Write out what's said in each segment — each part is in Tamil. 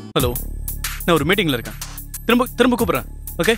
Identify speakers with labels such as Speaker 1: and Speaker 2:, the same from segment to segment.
Speaker 1: ஹலோ நான் ஒரு மீட்டிங்ல இருக்கேன் திரும்ப திரும்ப கூப்பிடுறேன் ஓகே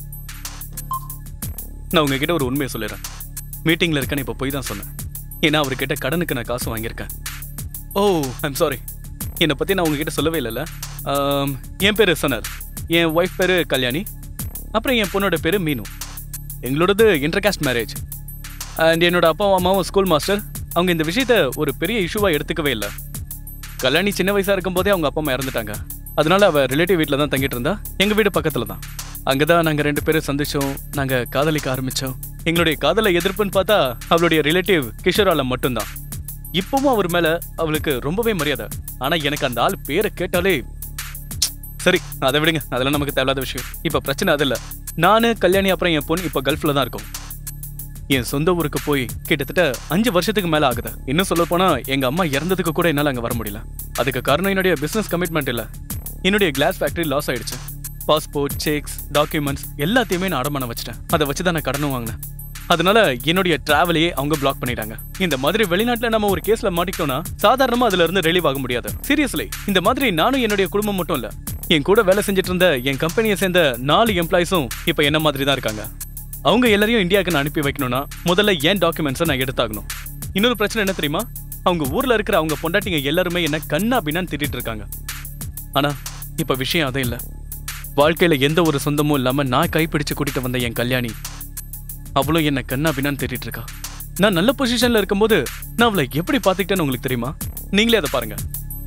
Speaker 1: நான் உங்ககிட்ட ஒரு உண்மையை சொல்லிடுறேன் மீட்டிங்ல இருக்கேன்னு இப்போ போய் தான் சொன்னேன் ஏன்னா அவர்கிட்ட கடனுக்கு நான் காசு வாங்கியிருக்கேன் ஓ ஐம் சாரி என்னை பற்றி நான் உங்ககிட்ட சொல்லவே இல்லைல்ல ஆம், என் பேர் சனர் என் ஒய்ஃப் பேர் கல்யாணி அப்புறம் என் பொண்ணோட பேர் மீனு எங்களோடது இன்டர்காஸ்ட் மேரேஜ் அண்ட் என்னோட அப்பாவும் அம்மாவும் ஸ்கூல் மாஸ்டர் அவங்க இந்த விஷயத்த ஒரு பெரிய இஷ்யூவாக எடுத்துக்கவே இல்லை கல்யாணி சின்ன வயசா இருக்கும்போதே அவங்க அப்பா அம்மா இறந்துட்டாங்க அதனால அவ ரிலேட்டிவ் வீட்டில் தான் தங்கிட்டு இருந்தா எங்க வீடு பக்கத்துல தான் அங்கே தான் நாங்கள் ரெண்டு பேரும் சந்திச்சோம் நாங்கள் காதலிக்க ஆரம்பிச்சோம் எங்களுடைய காதலை எதிர்ப்புன்னு பார்த்தா அவளுடைய ரிலேட்டிவ் கிஷோரால மட்டும்தான் இப்பவும் அவர் மேல அவளுக்கு ரொம்பவே மரியாதை ஆனா எனக்கு அந்த ஆள் பேரை கேட்டாலே சரி அதை விடுங்க அதெல்லாம் நமக்கு தேவையில்லாத விஷயம் இப்ப பிரச்சனை அது இல்ல நானு கல்யாணி அப்புறம் என் பொண்ணு இப்ப கல்ஃப்ல தான் இருக்கோம் என் சொந்த ஊருக்கு போய் கிட்டத்தட்ட அஞ்சு வருஷத்துக்கு மேல ஆகுது இன்னும் சொல்ல போனா எங்க அம்மா இறந்ததுக்கு கூட என்னால அங்க வர முடியல அதுக்கு காரணம் என்னுடைய பிசினஸ் கமிட்மெண்ட் இல்ல என்னுடைய கிளாஸ் ஃபேக்டரி லாஸ் ஆயிடுச்சு பாஸ்போர்ட் செக்ஸ் டாக்குமெண்ட்ஸ் எல்லாத்தையுமே நான் அடமானம் வச்சிட்டேன் அதை வச்சு தான் நான் கடனும் வாங்கினேன் அதனால என்னுடைய டிராவலையே அவங்க பிளாக் பண்ணிட்டாங்க இந்த மாதிரி வெளிநாட்டுல நம்ம ஒரு கேஸ்ல மாட்டிக்கிட்டோம்னா சாதாரணமா அதுல இருந்து ரிலீவ் ஆக முடியாது சீரியஸ்லி இந்த மாதிரி நானும் என்னுடைய குடும்பம் மட்டும் இல்ல என் கூட வேலை செஞ்சுட்டு இருந்த என் கம்பெனியை சேர்ந்த நாலு எம்ப்ளாயிஸும் இப்ப என்ன மாதிரி தான் இருக்காங்க அவங்க எல்லாரையும் இந்தியாவுக்கு நான் அனுப்பி வைக்கணும்னா முதல்ல என் டாக்குமெண்ட்ஸை நான் எடுத்தாகணும் இன்னொரு பிரச்சனை என்ன தெரியுமா அவங்க ஊர்ல இருக்கிற அவங்க பொண்டாட்டிங்க எல்லாருமே என்ன கண்ணா பின்னான்னு திட்டிட்டு இருக்காங்க ஆனா இப்ப விஷயம் அதே இல்ல வாழ்க்கையில எந்த ஒரு சொந்தமும் இல்லாம நான் கைப்பிடிச்சு கூட்டிட்டு வந்த என் கல்யாணி அவளும் என்ன கண்ணா பின்னான்னு தேடிட்டு இருக்கா நான் நல்ல பொசிஷன்ல இருக்கும்போது நான் அவளை எப்படி பாத்துக்கிட்டேன்னு உங்களுக்கு தெரியுமா நீங்களே அதை பாருங்க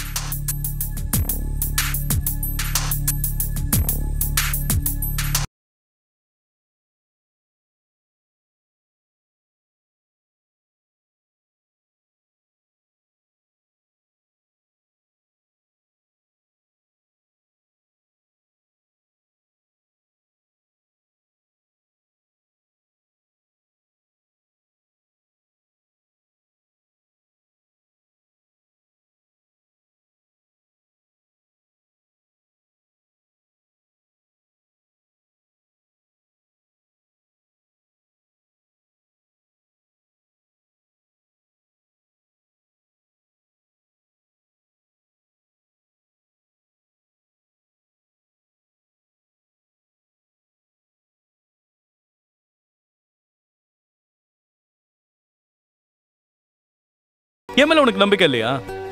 Speaker 1: என் மேல உனக்கு நம்பிக்கை இல்லையா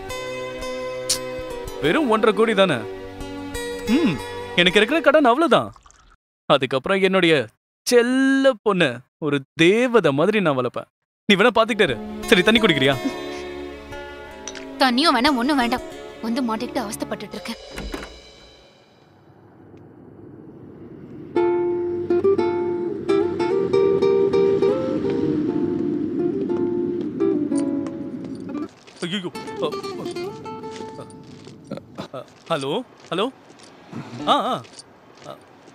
Speaker 1: வெறும் ஒன்றரை கோடி தானே ம் எனக்கு இருக்கிற கடன் அவ்வளவுதான் அதுக்கப்புறம் என்னுடைய செல்ல பொண்ணு ஒரு தேவதை மாதிரி நான் வளர்ப்பேன் நீ வேணா பாத்துக்கிட்டு இரு. சரி தண்ணி குடிக்கிறியா
Speaker 2: தண்ணியும் வேணாம் ஒண்ணும் வேண்டாம் வந்து மாட்டிக்கிட்டு அவஸ்தைப்பட்டுட்டு இருக்கேன்
Speaker 1: ஐயோ ஹலோ ஹலோ ஆ ஆ ஆ.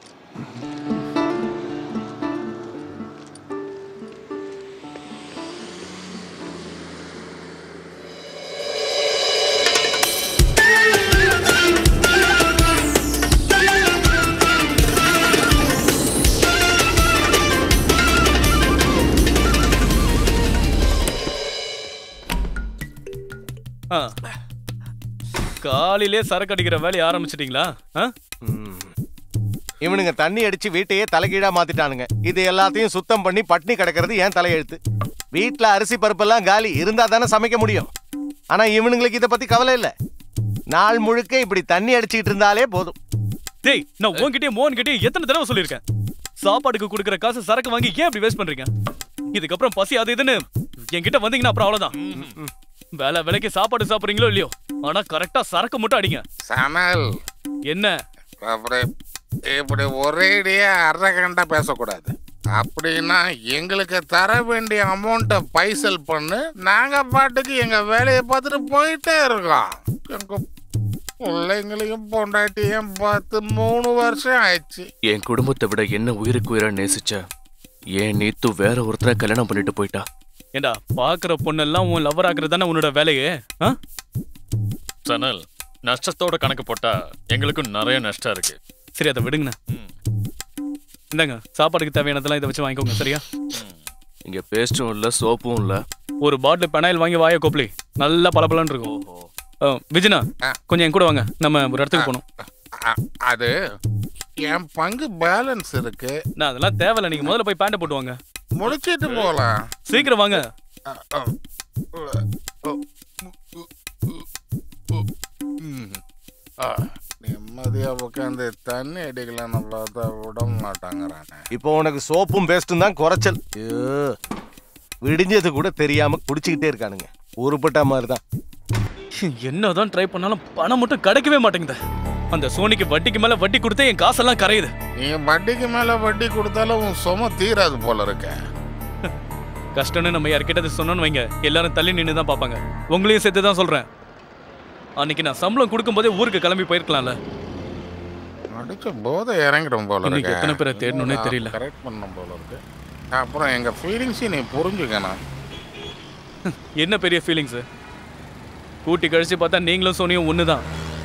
Speaker 1: ஆ. காலையிலே சரக்கு அடிக்கிற வேலையை ஆரம்பிச்சிட்டீங்களா ஆ?
Speaker 3: இவனுங்க தண்ணி அடிச்சு வீட்டையே தலைகீழா மாத்திட்டானுங்க இது எல்லாத்தையும் சுத்தம் பண்ணி பட்னி கிடக்கிறது ஏன் தலையெழுத்து வீட்ல அரிசி பருப்பெல்லாம் காலி இருந்தா தானே சமைக்க முடியும் ஆனா இவனுங்களுக்கு இத பத்தி கவலை இல்ல நாள் முழுக்க இப்படி தண்ணி அடிச்சுக்கிட்டு இருந்தாலே போதும்
Speaker 1: டேய் நான் உன்கிட்டயும் மோகன் கிட்டயும் எத்தனை தடவை சொல்லியிருக்கேன் சாப்பாடுக்கு கொடுக்குற காசு சரக்கு வாங்கி ஏன் இப்படி வேஸ்ட் பண்றீங்க இதுக்கப்புறம் பசி அது இதுன்னு என்கிட்ட வந்தீங்கன்னா அப்புறம் அவ்வளவுதான் வேலை வேலைக்கு சாப்பாடு சாப்பிடுறீங்களோ இல்லையோ ஆனா கரெக்டா சரக்கு மட்டும் அடிங்க
Speaker 4: சனல்
Speaker 1: என்ன
Speaker 4: அப்படி இப்படி ஒரேடியா அரைகண்டா பேசக்கூடாது அப்படின்னா எங்களுக்கு தர வேண்டிய அமௌண்ட்டை பைசல் பண்ணு நாங்க பாட்டுக்கு எங்க வேலையை பார்த்துட்டு போயிட்டே இருக்கோம் எங்க பிள்ளைங்களையும் பொண்டாட்டியும் பார்த்து மூணு வருஷம் ஆயிடுச்சு
Speaker 5: என் குடும்பத்தை விட என்ன உயிருக்கு உயிரா நேசிச்ச ஏன் நீத்து வேற ஒருத்தரை கல்யாணம் பண்ணிட்டு போயிட்டா
Speaker 1: ஏண்டா பாக்குற பொண்ணெல்லாம் உன் லவர் ஆக்குறது தானே உன்னோட வேலையே ஆ?
Speaker 6: சனல் நஷ்டத்தோட கணக்கு போட்டா எங்களுக்கும் நிறைய நஷ்டம் இருக்கு
Speaker 1: சரி அதை விடுங்கண்ணா இந்தாங்க சாப்பாடுக்கு தேவையானதெல்லாம் இதை வச்சு வாங்கிக்கோங்க சரியா
Speaker 5: இங்க பேஸ்டும் இல்ல சோப்பும் இல்ல
Speaker 1: ஒரு பாட்டில் பெனாயில் வாங்கி வாய கோப்பலி நல்லா பளபளன்னு இருக்கும் அஹ், விஜயனா
Speaker 4: ஆ.
Speaker 1: கொஞ்சம் என் கூட வாங்க நம்ம ஒரு இடத்துக்கு போகணும்
Speaker 4: அ- அது என் பங்கு பேலன்ஸ் இருக்கு
Speaker 1: நான் அதெல்லாம் தேவையில்ல நீங்க முதல்ல போய் பேண்ட போட்டு வாங்க
Speaker 4: முடிச்சிட்டு போகலாம்
Speaker 1: சீக்கிரம் வாங்க
Speaker 4: நிம்மதியா உட்காந்து தண்ணி அடிக்கலாம்னு பார்த்தா விட மாட்டாங்கிறானே
Speaker 3: இப்போ உனக்கு சோப்பும் பேஸ்ட்டும் தான் குறைச்சல் ஐயோ, விடிஞ்சது கூட தெரியாம குடிச்சுக்கிட்டே இருக்கானுங்க உருப்பட்ட மாதிரி தான்
Speaker 1: என்னதான் ட்ரை பண்ணாலும் பணம் மட்டும் கிடைக்கவே மாட்டேங்குது அந்த சோனிக்கு வட்டிக்கு மேல வட்டி கொடுத்தே என் காசெல்லாம் கரையுது
Speaker 4: நீ வட்டிக்கு மேல வட்டி கொடுத்தாலும் உன் சும தீராது போல இருக்க
Speaker 1: கஷ்டம்னு நம்ம யார்கிட்ட சொன்னோன்னு வைங்க எல்லாரும் தள்ளி நின்று தான் பார்ப்பாங்க உங்களையும் சேர்த்து தான் சொல்றேன் அன்னைக்கு நான் சம்பளம் கொடுக்கும்போதே ஊருக்கு கிளம்பி போயிருக்கலாம்ல
Speaker 4: அடிச்ச போதை இறங்கிடும் போல
Speaker 1: இன்னைக்கு
Speaker 4: இருக்கு
Speaker 1: எத்தனை பேரை தேடணும்னே தெரியல.
Speaker 4: கரெக்ட் பண்ணும் போல இருக்கு அப்புறம் எங்க ஃபீலிங்ஸையும் நீ புரிஞ்சுக்கணும்
Speaker 1: என்ன பெரிய ஃபீலிங்ஸ் கூட்டி கழிச்சு பார்த்தா நீங்களும் சோனியும் ஒன்று தான்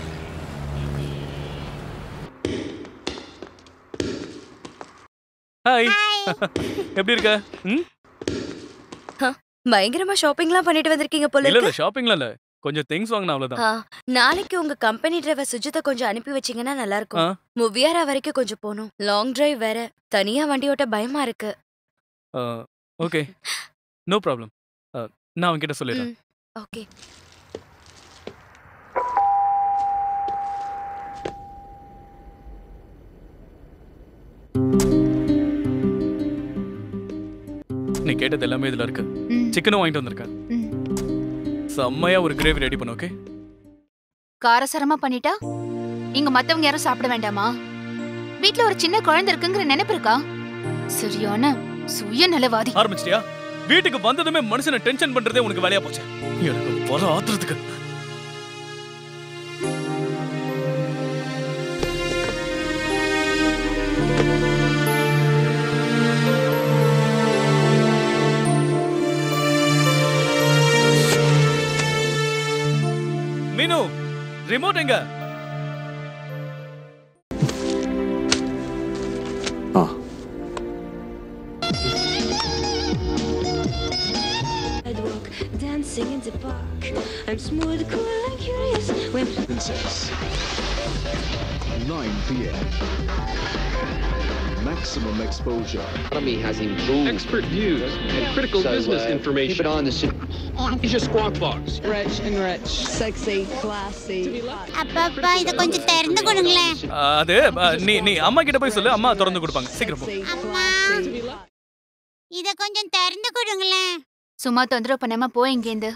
Speaker 1: ஹாய் எப்படி இருக்க ம்
Speaker 7: பயங்கரமா ஷாப்பிங்லாம் பண்ணிட்டு வந்திருக்கீங்க போல
Speaker 1: இல்ல
Speaker 7: இருக்கு
Speaker 1: இல்ல ஷாப்பிங்ல இல்ல கொஞ்சம் திங்ஸ் வாங்கின அவ்வளவுதான்
Speaker 7: ஆ, நாளைக்கு உங்க கம்பெனி டிரைவர் சுஜித்தை கொஞ்சம் அனுப்பி வச்சீங்கன்னா நல்லா
Speaker 1: ஆ.
Speaker 7: இருக்கும் முவியாரா வரைக்கும் கொஞ்சம் போகணும் லாங் டிரைவ் வேற தனியா வண்டி ஓட்ட பயமா இருக்கு
Speaker 1: ஓகே நோ ப்ராப்ளம் நான் அவன்கிட்ட சொல்லிடுறேன்
Speaker 7: ம், ஓகே
Speaker 1: நீ கேட்டது எல்லாமே இதுல இருக்கு
Speaker 2: ம்,
Speaker 1: சிக்கனும் வாங்கிட்டு வந்திருக்கேன்
Speaker 2: ம்.
Speaker 1: செம்மையா ஒரு கிரேவி ரெடி பண்ணு ஓகே
Speaker 2: காரசாரமா பண்ணிட்டா இங்க மத்தவங்க யாரும் சாப்பிட வேண்டாமா வீட்ல ஒரு சின்ன குழந்தை இருக்குங்கிற நினைப்பு இருக்கா சரியான சுய நலவாதி
Speaker 1: ஆரம்பிச்சிட்டியா வீட்டுக்கு வந்ததுமே மனுஷனை டென்ஷன் பண்றதே உனக்கு வேலையா போச்சு எனக்கு வர ஆத்துறதுக்கு மீனு ரிமோட் எங்க
Speaker 8: sidewalk, dancing in the park. I'm smooth, cool, and curious. When
Speaker 9: Princess. 9 p.m. Maximum exposure.
Speaker 10: economy has improved.
Speaker 11: expert views and critical
Speaker 10: So,
Speaker 11: business
Speaker 10: uh, Keep it
Speaker 11: information.
Speaker 10: on the city.
Speaker 11: He's a squawk box.
Speaker 8: rich and rich, sexy, classy.
Speaker 12: அப்பப்பா இத கொஞ்சம் திறந்து கொடுங்களேன்
Speaker 1: அது அஹ், நீ நீ அம்மா கிட்ட போய் சொல்லு அம்மா திறந்து கொடுப்பாங்க சீக்கிரம் போ
Speaker 12: அம்மா இத கொஞ்சம் திறந்து கொடுங்களேன்
Speaker 2: சும்மா தொந்தரவு பண்ணாம போ இங்கேருந்து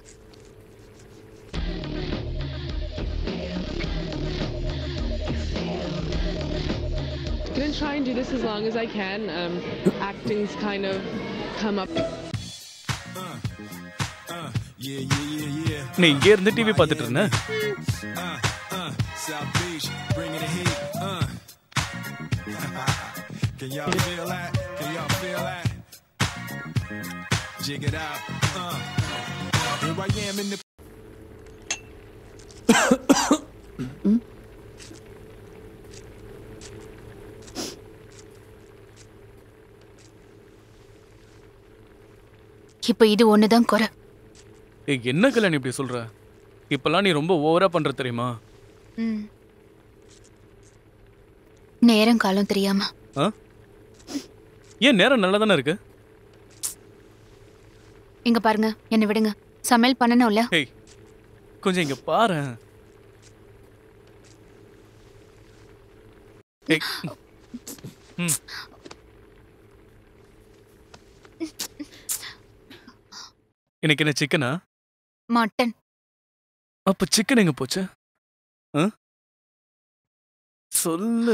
Speaker 8: Gonna try and do this as long as I can. Um, acting's kind of come up.
Speaker 1: நீ இங்கே இருந்து டிவி பார்த்துட்டு இருந்த
Speaker 9: South Beach, bringing the heat. Uh. Can y'all feel that? Can y'all feel that? Jig it out. Uh. Here I am in the
Speaker 2: இப்ப இது ஒண்ணுதான் குறை
Speaker 1: ஏய், என்ன கல்யாணி இப்படி சொல்ற இப்பெல்லாம் நீ ரொம்ப ஓவரா பண்ற தெரியுமா
Speaker 2: ம். நேரம் காலம் தெரியாம
Speaker 1: ஆ? ஏன் நேரம் நல்லா தானே இருக்கு
Speaker 2: இங்க பாருங்க என்ன விடுங்க சமையல் பண்ணணும்ல
Speaker 1: ஏய் கொஞ்சம் இங்க பாரு ஏய் ம் இன்னைக்கு என்ன சிக்கனா
Speaker 2: மட்டன்
Speaker 1: அப்ப சிக்கன் எங்க போச்சு ஆ? சொல்லு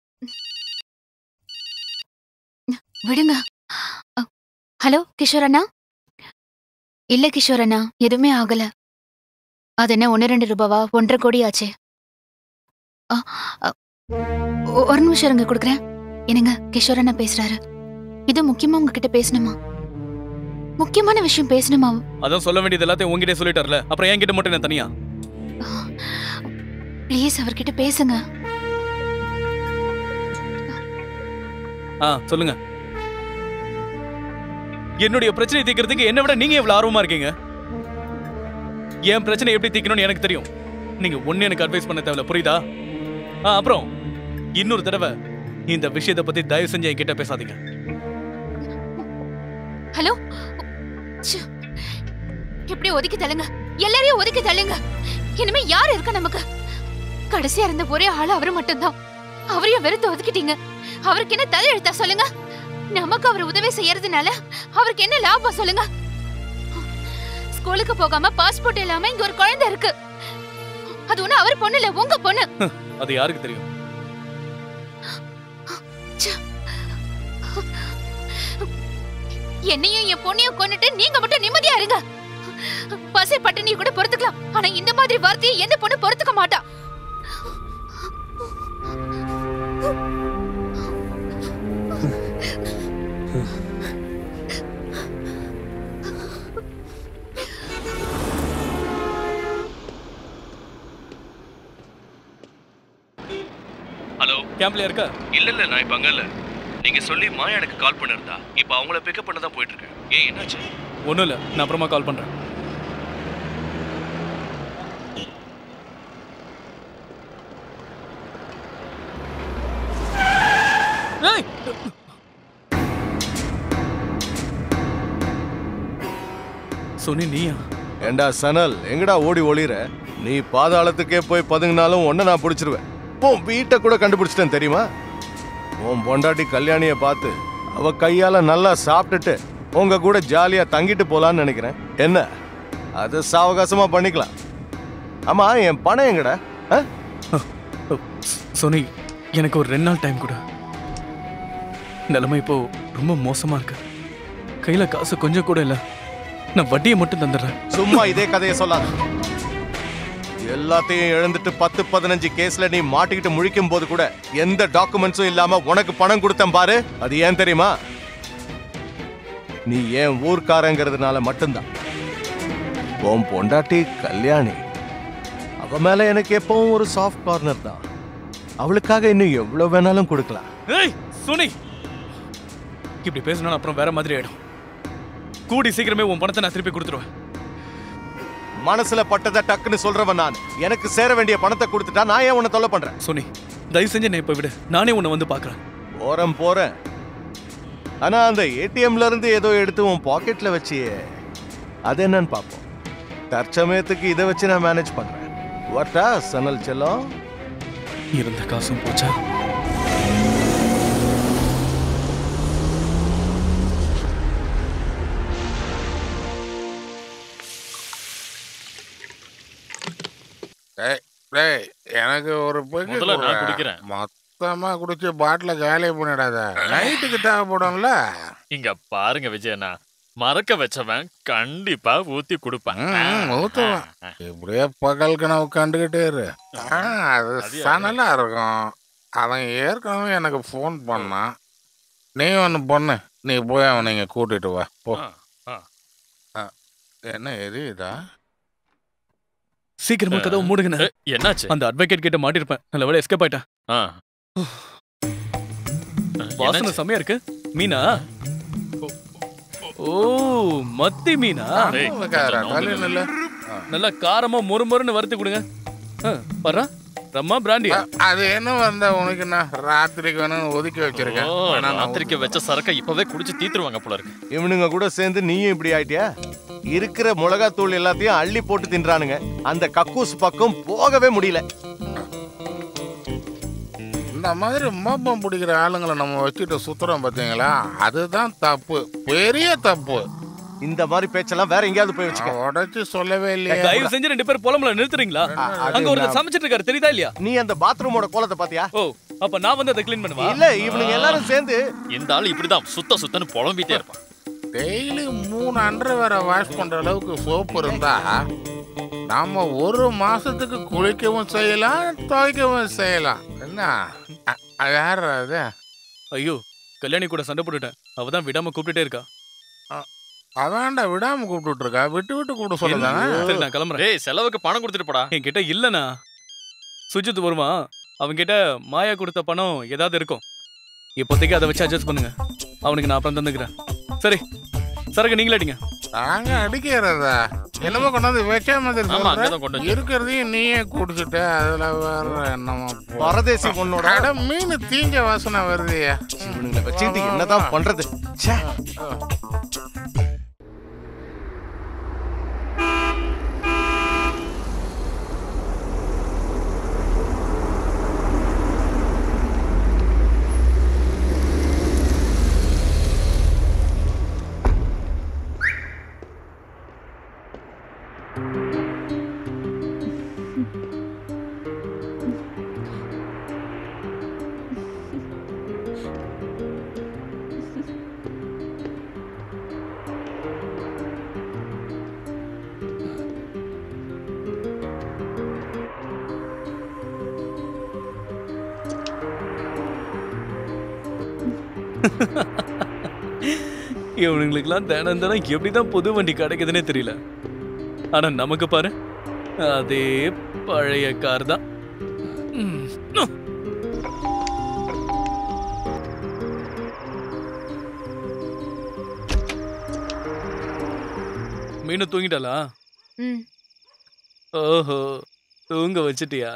Speaker 2: விடுங்க அ, ஹலோ கிஷோர் அண்ணா இல்ல கிஷோர் அண்ணா எதுவுமே ஆகல அது என்ன ஒன்று ரெண்டு ரூபாவா ஒன்றரை கோடி ஆச்சே அ, அ, ஒ- ஒரு நிமிஷம் இருங்க கொடுக்குறேன் என்னங்க கிஷோர் அண்ணா பேசுறாரு இது முக்கியமா உங்ககிட்ட பேசணுமா முக்கியமான விஷயம் பேசணுமா
Speaker 1: அதான் சொல்ல வேண்டியது எல்லாத்தையும் உங்ககிட்ட சொல்லிட்டார்ல அப்புறம் என்கிட்ட மட்டும் என்ன தனியா
Speaker 2: ப்ளீஸ் அவர்கிட்ட பேசுங்க
Speaker 1: ஆ சொல்லுங்க என்னுடைய பிரச்சனை தீர்க்கறதுக்கு என்னை விட நீங்க எவ்வளவு ஆர்வமா இருக்கீங்க என் பிரச்சனை எப்படி தீர்க்கணும்னு எனக்கு தெரியும் நீங்க ஒண்ணு எனக்கு அட்வைஸ் பண்ண தேவையில்ல புரியுதா ஆ அப்புறம் இன்னொரு தடவை இந்த விஷயத்தை பத்தி தயவு செஞ்சு என்கிட்ட பேசாதீங்க
Speaker 2: ஹலோ ச்சே. இப்படி ஒதுக்கி தள்ளுங்க எல்லாரையும் ஒதுக்கி தள்ளுங்க இனிமே யார் இருக்கா நமக்கு கடைசியா இருந்த ஒரே ஆளு அவரு மட்டும்தான் அவரையும் வெறுத்து ஒதுக்கிட்டீங்க அவருக்கு என்ன தலை எழுத்தா சொல்லுங்க நமக்கு அவர் உதவி செய்யறதுனால அவருக்கு என்ன லாபம் சொல்லுங்க ஸ்கூலுக்கு போகாம பாஸ்போர்ட் இல்லாம இங்க ஒரு குழந்தை இருக்கு அது ஒண்ணு அவர் பொண்ணு இல்ல உங்க பொண்ணு
Speaker 1: அது யாருக்கு தெரியும்
Speaker 2: என்னையும் என் பொண்ணையும் கொன்னுட்டு நீங்க மட்டும் நிம்மதியா இருங்க பசி பட்டினி கூட பொறுத்துக்கலாம் ஆனா இந்த மாதிரி வார்த்தையை எந்த பொண்ணு பொறுத்துக்க மாட்டா
Speaker 5: ஹலோ
Speaker 1: கேம்ப்ல இருக்க
Speaker 5: இல்ல இல்ல நான் இப்ப அங்க இல்ல நீங்க சொல்லி மாயா எனக்கு கால் பண்ணிருந்தா இப்ப அவங்கள பிக்கப் பண்ண தான் போயிட்டு இருக்கேன் ஏன் என்னாச்சு
Speaker 1: ஒண்ணும் இல்ல நான் அப்புறமா கால் பண்றேன் ஏய்! சோனி நீயா
Speaker 3: ஏண்டா சனல் எங்கடா ஓடி ஒளிற நீ பாதாளத்துக்கே போய் பதுங்கினாலும் ஒன்ன நான் பிடிச்சிருவேன் உன் வீட்டை கூட கண்டுபிடிச்சிட்டேன் தெரியுமா உன் பொண்டாட்டி கல்யாணிய பார்த்து அவ கையால நல்லா சாப்பிட்டுட்டு உங்க கூட ஜாலியா தங்கிட்டு போலான்னு நினைக்கிறேன் என்ன அது சாவகாசமா பண்ணிக்கலாம் ஆமா என் பணம் எங்கடா ஆ?
Speaker 1: சோனி எனக்கு ஒரு ரெண்டு நாள் டைம் கொடு நிலைமை இப்போ ரொம்ப மோசமா இருக்கு கையில காசு கொஞ்சம் கூட இல்ல நான் வட்டியை மட்டும் தந்துடுறேன்
Speaker 3: சும்மா இதே கதையை சொல்லாத எல்லாத்தையும் இழந்துட்டு பத்து பதினஞ்சு கேஸ்ல நீ மாட்டிக்கிட்டு முழிக்கும் போது கூட எந்த டாக்குமெண்ட்ஸும் இல்லாம உனக்கு பணம் கொடுத்தேன் பாரு அது ஏன் தெரியுமா நீ ஏன் ஊர்க்காரங்கிறதுனால மட்டும்தான் உன் பொண்டாட்டி கல்யாணி அவ மேல எனக்கு எப்பவும் ஒரு சாஃப்ட் கார்னர் தான் அவளுக்காக இன்னும் எவ்வளவு வேணாலும் கொடுக்கலாம்
Speaker 1: ஏய் சோனி இப்படி பேசினா அப்புறம் வேற மாதிரி ஆயிடும் கூடி சீக்கிரமே உன் பணத்தை நான் திருப்பி கொடுத்துருவேன்
Speaker 3: மனசுல பட்டதை டக்குன்னு சொல்றவன் நான் எனக்கு சேர வேண்டிய பணத்தை கொடுத்துட்டா நான் ஏன் உன்னை தொல்லை பண்றேன்
Speaker 1: சோனி தயவு செஞ்சு என்னை இப்ப விடு நானே உன்னை வந்து பாக்குறேன்
Speaker 3: போறேன் போறேன் ஆனா அந்த ஏடிஎம்ல இருந்து ஏதோ எடுத்து உன் பாக்கெட்ல வச்சியே அது என்னன்னு பார்ப்போம் தற்சமயத்துக்கு இதை வச்சு நான் மேனேஜ் பண்றேன் வட்டா சனல் செல்லம்
Speaker 1: இருந்த காசும் போச்சா
Speaker 4: டேய் டேய் எனக்கு ஒரு பெக்கு
Speaker 6: முதல்ல நான்
Speaker 4: குடுடா.
Speaker 6: குடிக்கிறேன்.
Speaker 4: மொத்தமா குடிச்சு பாட்டில காலி பண்ணிடாத நைட்டுக்கு தேவைப்படும்ல
Speaker 6: இங்க பாருங்க விஜயண்ணா மறக்க வச்சவன் கண்டிப்பா ஊத்தி கொடுப்பேன்
Speaker 4: ம், ஊத்துவேன். இப்படியே பகல் கனவு கண்டுகிட்டே இரு ஆ, அது
Speaker 6: அது
Speaker 4: சனலா இருக்கும் அவன் ஏற்கனவே எனக்கு ஃபோன் பண்ணான் நீ ஒன்று பண்ணு நீ போய் அவனை இங்க கூட்டிட்டு வா போ
Speaker 6: ஆ, ஆ.
Speaker 4: ஆ, என்ன எரியுதா
Speaker 1: சீக்கிரமா கதவை மூடுங்கண்ணே
Speaker 6: ஏ, என்னாச்சு
Speaker 1: அந்த அட்வொகேட் கிட்ட மாட்டிருப்பேன் நல்ல வேலை எஸ்கேப் ஆயிட்டேன்
Speaker 6: ஆ.
Speaker 1: வாசனை
Speaker 6: என்னாச்சு?
Speaker 1: செமையா இருக்கு மீனா ஓ மத்தி மீனா
Speaker 6: டேய்,
Speaker 4: உனக்காரா,
Speaker 6: கொஞ்சம்
Speaker 4: தள்ளி
Speaker 6: நவுந்து
Speaker 4: நில்லு.
Speaker 1: நல்லா காரமா மொறு மொறுன்னு வறுத்து கொடுங்க பர்றா ரம்மா பிராண்டியா
Speaker 4: அது என்ன வந்தா உனக்கு நான் ராத்திரிக்கு வேணும்னு ஒதுக்கி வச்சிருக்கேன்
Speaker 6: ஓ,
Speaker 4: வேணா நான்
Speaker 6: ராத்திரிக்கு வச்ச சரக்க இப்பவே குடிச்சு தீத்துருவாங்க போல இருக்கு
Speaker 3: இவனுங்க கூட சேர்ந்து நீயும் இப்படி ஆயிட்டியா இருக்கிற மிளகாத்தூள் எல்லாத்தையும் அள்ளி போட்டு தின்றானுங்க அந்த கக்கூஸ் பக்கம் போகவே முடியல
Speaker 4: இந்த மாதிரி மோப்பம் பிடிக்கிற ஆளுங்களை நம்ம வச்சுட்டு சுத்துறோம் பார்த்தீங்களா அதுதான் தப்பு பெரிய தப்பு
Speaker 3: இந்த மாதிரி பேச்செல்லாம் வேற எங்கேயாவது போய் வச்சுக்க
Speaker 4: நான் உடைச்சு சொல்லவே இல்லையே
Speaker 1: தயவு செஞ்சு ரெண்டு பேரும் புலம்புல நிறுத்துறீங்களா
Speaker 3: அது
Speaker 1: அங்க ஒருத்தர்
Speaker 3: நான்-
Speaker 1: சமைச்சிட்டு இருக்காரு தெரியுதா இல்லையா
Speaker 3: நீ அந்த பாத்ரூமோட கோலத்தை பாத்தியா
Speaker 1: ஓ அப்ப நான் வந்து அதை க்ளீன் பண்ணுவா
Speaker 3: இல்ல இவனுங்க எல்லாரும் சேர்ந்து
Speaker 6: இந்த ஆள் இப்படிதான் சுத்த சுத்தன்னு புலம்பிட்டே இருப்பான்
Speaker 4: டெய்லி மூணு அண்டர்வேரை வாஷ் பண்ற அளவுக்கு சோப்பு இருந்தா நாம ஒரு மாசத்துக்கு குளிக்கவும் செய்யலாம் துவைக்கவும் செய்யலாம் என்ன அ- அது யார் அது
Speaker 1: ஐயோ கல்யாணி கூட சண்டை போட்டுட்டேன் அவ தான் விடாம கூப்பிட்டுட்டே இருக்கா
Speaker 4: அதான்டா விடாம கூப்பிட்டு இருக்கா விட்டு விட்டு கூப்பிட சொல்லுதானே
Speaker 1: சரி நான் கிளம்புறேன்
Speaker 6: டேய் செலவுக்கு பணம் கொடுத்துட்டு போடா
Speaker 1: என்கிட்ட இல்லண்ணா சுஜித் வருவான் அவன்கிட்ட மாயா கொடுத்த பணம் ஏதாவது இருக்கும் இப்போதைக்கு அதை வச்சு அட்ஜஸ்ட் பண்ணுங்க அவனுக்கு நான் அப்புறம் தந்துக்கிறேன் சரி சரக்கு நீங்களே அடிங்க
Speaker 4: நாங்க அடிக்கிறதா என்னமோ கொண்டாந்து வச்ச மாதிரி
Speaker 6: ஆமா,
Speaker 4: சொல்ற.
Speaker 6: அங்கதான் கொண்டு வச்சேன்.
Speaker 4: இருக்கிறதையும் நீயே குடிச்சிட்ட அதுல வேற என்னமோ போ-
Speaker 3: பரதேசி பொண்ணோட
Speaker 4: அட, மீன் தீஞ்ச வாசனை வருதுயா
Speaker 3: இவனுங்களை வச்சுக்கிட்டு என்னதான் பண்றது ச்சே.
Speaker 1: இவனுங்களுக்குலாம் தினம் தினம் எப்படிதான் புது வண்டி கிடைக்குதுன்னே தெரியல ஆனா நமக்கு பாரு அதே பழைய கார் தான் ம். நோ. மீனு தூங்கிட்டாளா
Speaker 2: ம்
Speaker 1: ஓஹோ தூங்க வச்சிட்டியா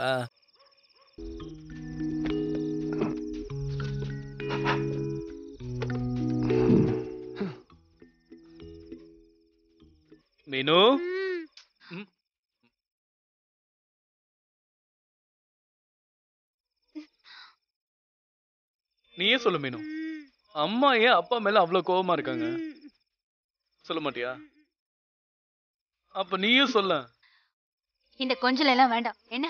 Speaker 1: மீனு ம். நீயே சொல்லு மீனு அம்மா ஏன் அப்பா மேல அவ்வளவு கோவமா இருக்காங்க சொல்ல மாட்டியா அப்ப நீயும் சொல்ல
Speaker 2: இந்த கொஞ்சல் எல்லாம் வேண்டாம் என்ன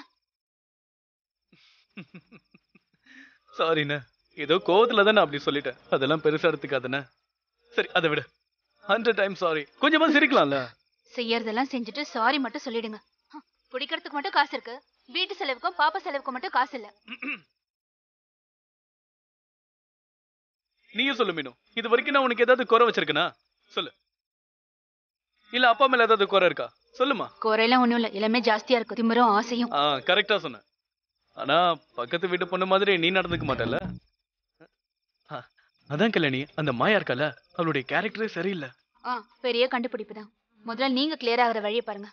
Speaker 1: சாரிண்ணே ஏதோ கோவத்துல தானே அப்படி சொல்லிட்டேன் அதெல்லாம் பெருசா எடுத்துக்காதண்ணே சரி அதை விடு ஹண்ட்ரட் டைம் சாரி கொஞ்சமா சிரிக்கலாம்ல
Speaker 2: செய்யறதெல்லாம் செஞ்சுட்டு சாரி மட்டும் சொல்லிடுங்க ஹம், குடிக்கிறதுக்கு மட்டும் காசு இருக்கு வீட்டு செலவுக்கும் பாப்பா செலவுக்கும் மட்டும் காசு இல்ல
Speaker 1: நீயே சொல்லு மீனு இது வரைக்கும் நான் உனக்கு ஏதாவது குறை வச்சிருக்கனா சொல்லு இல்ல அப்பா மேல ஏதாவது குறை இருக்கா சொல்லுமா
Speaker 2: குறையெல்லாம் ஒண்ணும் இல்ல எல்லாமே ஜாஸ்தியா இருக்கு திமிரும் ஆசையும்
Speaker 1: ஆ கரெக்டா சொன்ன ஆனா பக்கத்து வீட்டு பொண்ணு மாதிரி நீ நடந்துக்க மாட்டல அதான் கல்யாணி அந்த மாயா இருக்கல அவளுடைய கேரக்டரே சரியில்லை
Speaker 2: ஆ பெரிய கண்டுபிடிப்பு தான் முதல்ல நீங்க கிளியர் ஆகுற வழியை பாருங்க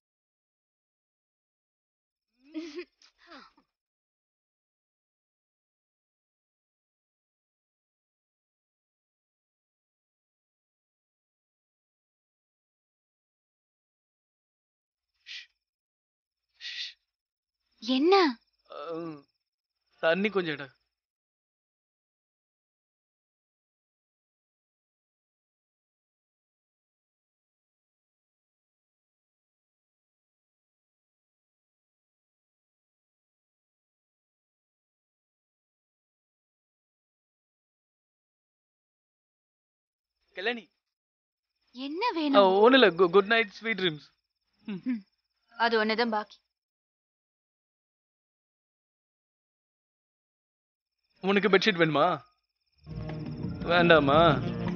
Speaker 2: என்ன
Speaker 1: அஹ், தண்ணி கொஞ்சம் எடு கல்யாணி
Speaker 2: என்ன வேணும்
Speaker 1: ஒன்றும் இல்லை குட் நைட் ஸ்வீட் ட்ரீம்ஸ்
Speaker 2: அது ஒண்ணுதான் பாக்கி
Speaker 1: உனக்கு பெட்ஷீட் வேணுமா வேண்டாமா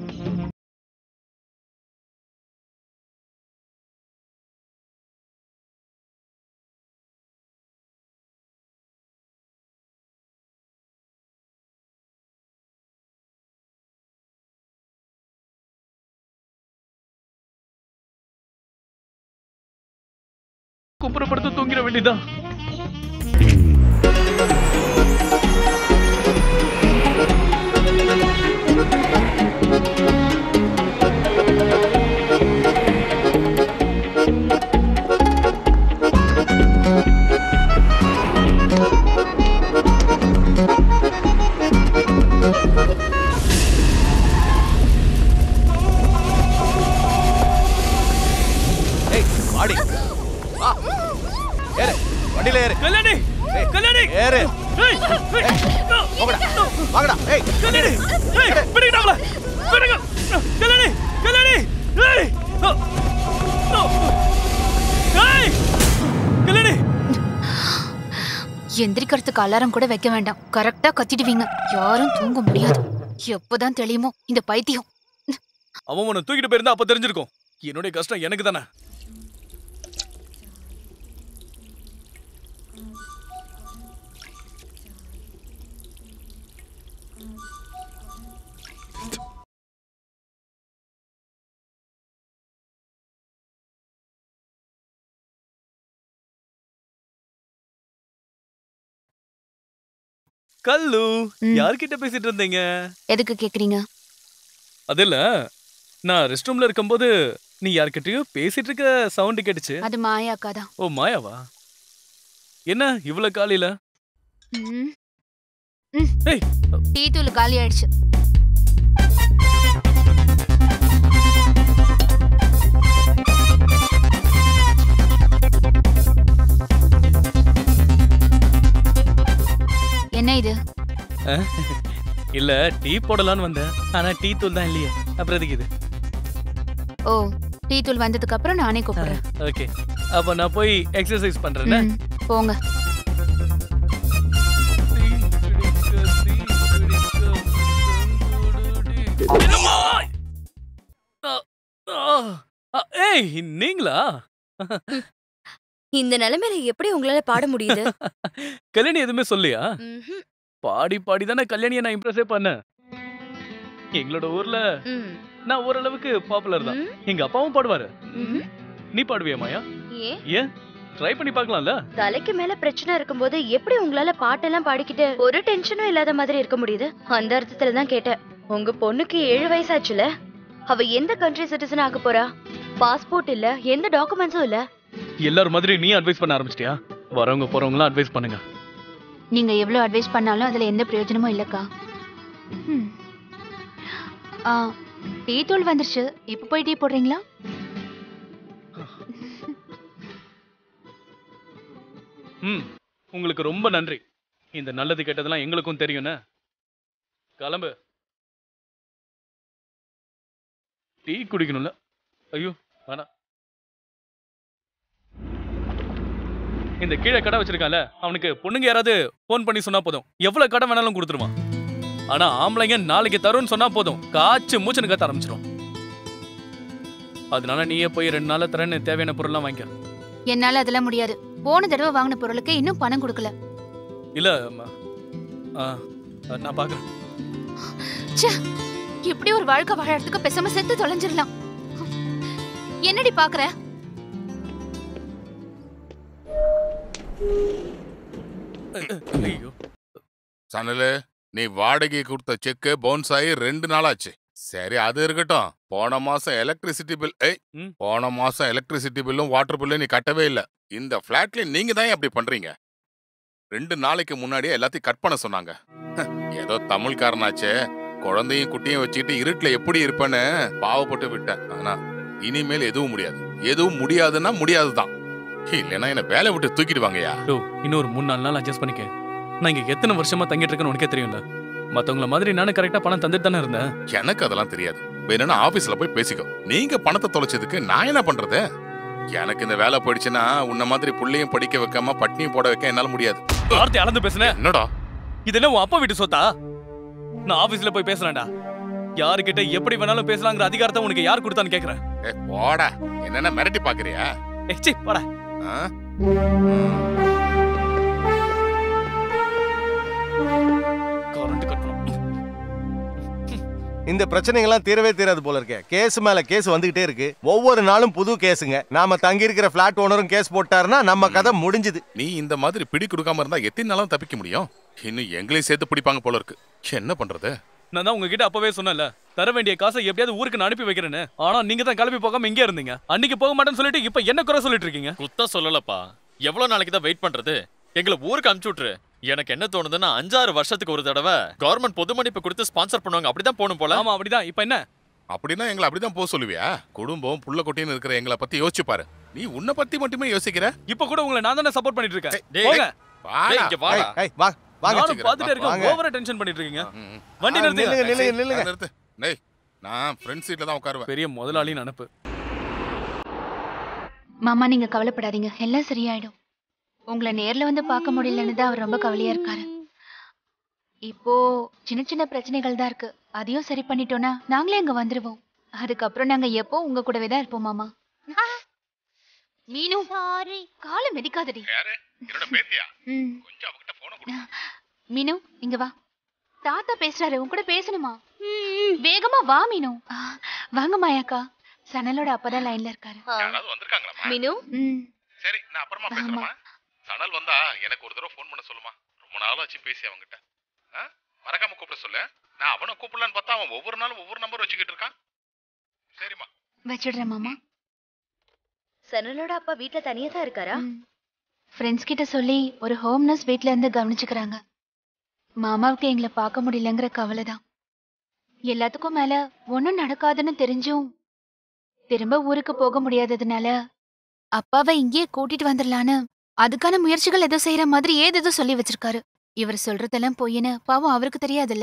Speaker 1: குப்புறப்படுத்த தூங்கிட வேண்டியதான்
Speaker 3: ஏய் வாடி வா ஏறு வண்டியில ஏறு
Speaker 1: கல்யாணி கல்யாணி
Speaker 3: ஏறு
Speaker 1: ஏய் ஏய், no,
Speaker 3: போங்கடா வாங்கடா ஏய்
Speaker 1: கல்யாணி ஏய் பிடிக்கிட்டாங்களா பிடிங்க கல்யாணி கல்யாணி ஏய் ஓ, ஓ. ஏய் கல்யாணி
Speaker 2: எந்திரிக்கிறதுக்கு அலாரம் கூட வைக்க வேண்டாம் கரெக்டா கத்திடுவீங்க யாரும் தூங்க முடியாது எப்பதான் தெளியுமோ இந்த பைத்தியம்
Speaker 1: அவன் உன்னை தூக்கிட்டு போயிருந்தா அப்ப தெரிஞ்சிருக்கும் என்னுடைய கஷ்டம் எனக்கு தானே கல்லு
Speaker 2: ம்.
Speaker 1: யார்கிட்ட பேசிட்டு இருந்தீங்க
Speaker 2: எதுக்கு கேக்குறீங்க
Speaker 1: அது இல்ல நான் ரெஸ்ட் ரூம்ல இருக்கும்போது நீ யார்கிட்டயோ பேசிட்டு இருக்க சவுண்ட் கேட்டுச்சு
Speaker 2: அது மாயா அக்கா தான்
Speaker 1: ஓ மாயாவா என்ன இவ்வளவு காலையில
Speaker 2: ம். ம்.
Speaker 1: ஏய்
Speaker 2: டீ தூள் காலி ஆயிடுச்சு என்ன இது
Speaker 1: அஹ், இல்ல டீ போடலான்னு வந்தேன் ஆனா டீ தூள் தான் இல்லையே அப்புறம் எதுக்கு இது
Speaker 2: ஓ டீ தூள் வந்ததுக்கு அப்புறம் நானே கூப்பிடுறேன்
Speaker 1: ஓகே அப்ப நான் போய் எக்ஸசைஸ் பண்றேன்
Speaker 2: ம், போங்க
Speaker 1: ஏய் நீங்களா
Speaker 7: இந்த நிலைமையில எப்படி உங்களால பாட முடியுது
Speaker 1: கல்யாணி எதுவுமே சொல்லியா
Speaker 7: ம்ஹும்.
Speaker 1: பாடி பாடி தானே கல்யாணியை நான் இம்ப்ரெஸே பண்ணேன் எங்களோட ஊர்ல
Speaker 7: ம்.
Speaker 1: நான் ஓரளவுக்கு பாப்புலர் தான்
Speaker 7: ம்.
Speaker 1: எங்க அப்பாவும் பாடுவாரு
Speaker 7: ம்ஹும்.
Speaker 1: நீ பாடுவியா மாயா
Speaker 7: ஏன்
Speaker 1: ஏன் ட்ரை பண்ணி பார்க்கலாம்ல
Speaker 7: தலைக்கு மேல பிரச்சனை இருக்கும்போது எப்படி உங்களால பாட்டெல்லாம் பாடிக்கிட்டு ஒரு டென்ஷனும் இல்லாத மாதிரி இருக்க முடியுது அந்த அர்த்தத்துல தான் கேட்டேன் உங்க பொண்ணுக்கு ஏழு வயசாச்சுல அவ எந்த கண்ட்ரி சிட்டிசன் ஆக போறா பாஸ்போர்ட் இல்ல எந்த டாக்குமெண்ட்ஸும் இல்ல
Speaker 1: எல்லாரும் மாதிரி நீ அட்வைஸ் பண்ண ஆரம்பிச்சிட்டியா வரவங்க போறவங்களாம் அட்வைஸ் பண்ணுங்க
Speaker 2: நீங்க எவ்வளவு அட்வைஸ் பண்ணாலும் அதுல எந்த பிரயோஜனமும் இல்லக்கா ம். ஆ, டீ தூள் வந்துருச்சு இப்ப போய் டீ போடுறீங்களா
Speaker 1: ம் உங்களுக்கு ரொம்ப நன்றி இந்த நல்லது கெட்டதெல்லாம் எங்களுக்கும் தெரியும்னு கிளம்பு டீ குடிக்கணும்ல ஐயோ வேணாம் இந்த கீழே கடை வச்சிருக்கான்ல அவனுக்கு பொண்ணுங்க யாராவது ஃபோன் பண்ணி சொன்னா போதும் எவ்வளவு கடை வேணாலும் கொடுத்துருவான் ஆனா ஆம்பளைங்க நாளைக்கு தரும்னு சொன்னா போதும் காய்ச்சி மூச்சுன்னு கத்த ஆரம்பிச்சிடும் அதனால நீயே போய் ரெண்டு நாள்ல தரேன்னு தேவையான பொருள்லாம் வாங்கிக்க
Speaker 2: என்னால அதெல்லாம் முடியாது போன தடவை வாங்கின பொருளுக்கு இன்னும் பணம் கொடுக்கல
Speaker 1: இல்ல ம- ஆ, நான் பாக்குறேன்
Speaker 2: ச்சே இப்படி ஒரு வாழ்க்கை வாழறதுக்கு பேசாம செத்து தொலைஞ்சிடலாம் என்னடி பாக்குற
Speaker 1: ஐயோ
Speaker 4: சனலு நீ வாடகை கொடுத்த செக்கு பவுன்ஸ் ஆகி ரெண்டு நாளாச்சு சரி அது இருக்கட்டும் போன மாசம் எலக்ட்ரிசிட்டி பில் ஏய்
Speaker 1: ம்.
Speaker 4: போன மாசம் எலக்ட்ரிசிட்டி பில்லும் வாட்டர் பில்லும் நீ கட்டவே இல்ல இந்த ஃபிளாட்ல நீங்க தான் அப்படி பண்றீங்க ரெண்டு நாளைக்கு முன்னாடியே எல்லாத்தையும் கட் பண்ண சொன்னாங்க ஏதோ தமிழ்காரனாச்சே குழந்தையும் குட்டியும் வச்சுக்கிட்டு இருட்டுல எப்படி இருப்பேன்னு பாவப்பட்டு விட்டேன் ஆனா இனிமேல் எதுவும் முடியாது எதுவும் முடியாதுன்னா முடியாதுதான் இல்லைன்னா என்ன வேலை விட்டு தூக்கிடுவாங்கயா
Speaker 1: ஓ இன்னொரு மூணு நாலு நாள் அட்ஜஸ்ட் பண்ணிக்க நான் இங்க எத்தனை வருஷமா தங்கிட்டு இருக்கேன்னு உனக்கே தெரியும்ல மத்தவங்கள மாதிரி நானும் கரெக்டா பணம் தந்துட்டு தானே இருந்தேன்
Speaker 4: எனக்கு அதெல்லாம் தெரியாது வேணும்னா ஆபீஸ்ல போய் பேசிக்கோ நீங்க பணத்தை தொலைச்சதுக்கு நான் என்ன பண்றது எனக்கு இந்த வேலை போயிடுச்சுன்னா உன்ன மாதிரி புள்ளையும் படிக்க வைக்காம பட்னியும் போட வைக்க என்னால முடியாது
Speaker 1: வார்த்தை அளந்து பேசுனேன்
Speaker 4: என்னடா
Speaker 1: இது என்ன உன் அப்பா வீட்டு சொத்தா நான் ஆபீஸ்ல போய் பேசுறேன்டா யாருக்கிட்ட எப்படி வேணாலும் பேசலாங்கிற அதிகாரத்தை உனக்கு யார் கொடுத்தான்னு கேக்குறேன்
Speaker 4: ஏ போடா என்னென்ன மிரட்டி பாக்குறியா
Speaker 1: ஏய், சீ, போடா
Speaker 4: ஆ?
Speaker 1: கரண்ட் கட் பண்ணு.
Speaker 3: இந்த பிரச்சனைகள்லாம் தீரவே தீராது போல இருக்கே கேஸ் மேல கேஸ் வந்துகிட்டே இருக்கு ஒவ்வொரு நாளும் புது கேஸுங்க நாம தங்கி இருக்கிற பிளாட் ஓனரும் கேஸ் போட்டாருன்னா நம்ம கதை முடிஞ்சுது
Speaker 4: நீ இந்த மாதிரி பிடி கொடுக்காம இருந்தா எத்தனை நாளும் தப்பிக்க முடியும் இன்னும் எங்களையும் சேர்த்து பிடிப்பாங்க போல இருக்கு என்ன பண்றது
Speaker 1: நான் தான் உங்ககிட்ட அப்பவே சொன்னேன்ல தர வேண்டிய காசை எப்படியாவது ஊருக்கு நான் அனுப்பி வைக்கிறேன்னு ஆனா நீங்க தான் கிளம்பி போகாம இங்கே இருந்தீங்க அன்னைக்கு போக மாட்டேன்னு சொல்லிட்டு இப்ப என்ன குறை சொல்லிட்டு இருக்கீங்க
Speaker 6: குத்த சொல்லலப்பா எவ்வளவு நாளைக்கு தான் வெயிட் பண்றது எங்களை ஊருக்கு அனுப்பிச்சு விட்டுரு எனக்கு என்ன தோணுதுன்னா அஞ்சாறு வருஷத்துக்கு ஒரு தடவை கவர்மெண்ட் பொது மன்னிப்பு கொடுத்து ஸ்பான்சர் பண்ணுவாங்க அப்படிதான் போகணும் போல
Speaker 1: ஆமா அப்படிதான் இப்ப என்ன
Speaker 4: அப்படின்னா எங்களை அப்படிதான் போக சொல்லுவியா குடும்பம் புள்ள குட்டின்னு இருக்கிற எங்களை பத்தி யோசிச்சு பாரு நீ உன்னை பத்தி மட்டுமே யோசிக்கிற
Speaker 1: இப்ப கூட உங்களை நான் தானே சப்போர்ட் பண்ணிட்டு இருக்கேன்
Speaker 6: டேய்,
Speaker 1: போங்க
Speaker 4: வாடா.
Speaker 6: டேய், இங்க வாடா.
Speaker 3: ஏய், வா வாங்க
Speaker 1: நானும்
Speaker 3: சீக்கிரம்.
Speaker 1: பாத்துட்டே இருக்கேன்
Speaker 3: வாங்க.
Speaker 1: ஓவரா டென்ஷன் பண்ணிட்டு இருக்கீங்க
Speaker 4: ம்.
Speaker 1: வண்டி
Speaker 3: ஆ,
Speaker 1: நிறுத்துங்க
Speaker 3: நில்லுங்க, நில்லுங்க,
Speaker 4: சரி,
Speaker 3: நில்லுங்க.
Speaker 4: நான் நிறுத்து. டேய் நான் ஃப்ரண்ட் சீட்ல தான் உட்காருவேன்
Speaker 1: பெரிய முதலாளின்னு அனுப்பு
Speaker 2: மாமா நீங்க கவலைப்படாதீங்க எல்லாம் சரியாயிடும் உங்களை நேர்ல வந்து பார்க்க முடியலன்னு தான் அவர் ரொம்ப கவலையா இருக்காரு இப்போ சின்ன சின்ன பிரச்சனைகள் தான் இருக்கு அதையும் சரி பண்ணிட்டோம்னா நாங்களே அங்க வந்துருவோம் அதுக்கப்புறம் நாங்க எப்போ உங்க கூடவே தான் இருப்போம் மாமா மீனு
Speaker 12: சாரி
Speaker 2: காலை மிதிக்காதடி
Speaker 4: யாரு என்னோட பேத்தியா
Speaker 2: ம்
Speaker 4: கொஞ்சம் அவகிட்ட போன கொடு
Speaker 2: மீனு இங்க வா தாத்தா பேசுறாரு உன் கூட பேசணுமா வேகமா வா மீனு ஆ, வாங்க மாயாக்கா சனலோட அப்பதான் லைன்ல இருக்காரு
Speaker 4: யாராவது வந்திருக்காங்களா
Speaker 7: மினு
Speaker 2: ம்
Speaker 4: சரி நான் அப்புறமா பேசுறேமா சனல் வந்தா எனக்கு ஒரு தடவை ஃபோன் பண்ண சொல்லுமா ரொம்ப நாளாச்சு பேசி அவங்கிட்ட ஆ? மறக்காம கூப்பிட சொல்லு நான் அவனை கூப்பிடலான்னு பார்த்தா அவன் ஒவ்வொரு நாளும் ஒவ்வொரு நம்பர் வச்சுக்கிட்டு இருக்கான் சரிம்மா
Speaker 2: வச்சிடுறேன் மாமா
Speaker 7: சனலோட அப்பா வீட்ல தனியா தான் இருக்காரா
Speaker 2: ஃப்ரெண்ட்ஸ் கிட்ட சொல்லி ஒரு ஹோம் நர்ஸ் வீட்ல இருந்து கவனிச்சுக்கிறாங்க மாமாவுக்கு எங்களை பார்க்க முடியலங்கிற கவலை தான் எல்லாத்துக்கும் மேல ஒன்றும் நடக்காதுன்னு தெரிஞ்சும் திரும்ப ஊருக்கு போக முடியாததுனால அப்பாவை இங்கேயே கூட்டிட்டு வந்துடலான்னு அதுக்கான முயற்சிகள் ஏதோ செய்யற மாதிரி ஏதேதோ சொல்லி வச்சிருக்காரு இவர் சொல்றதெல்லாம் பொய்ன்னு பாவம் அவருக்கு தெரியாதுல்ல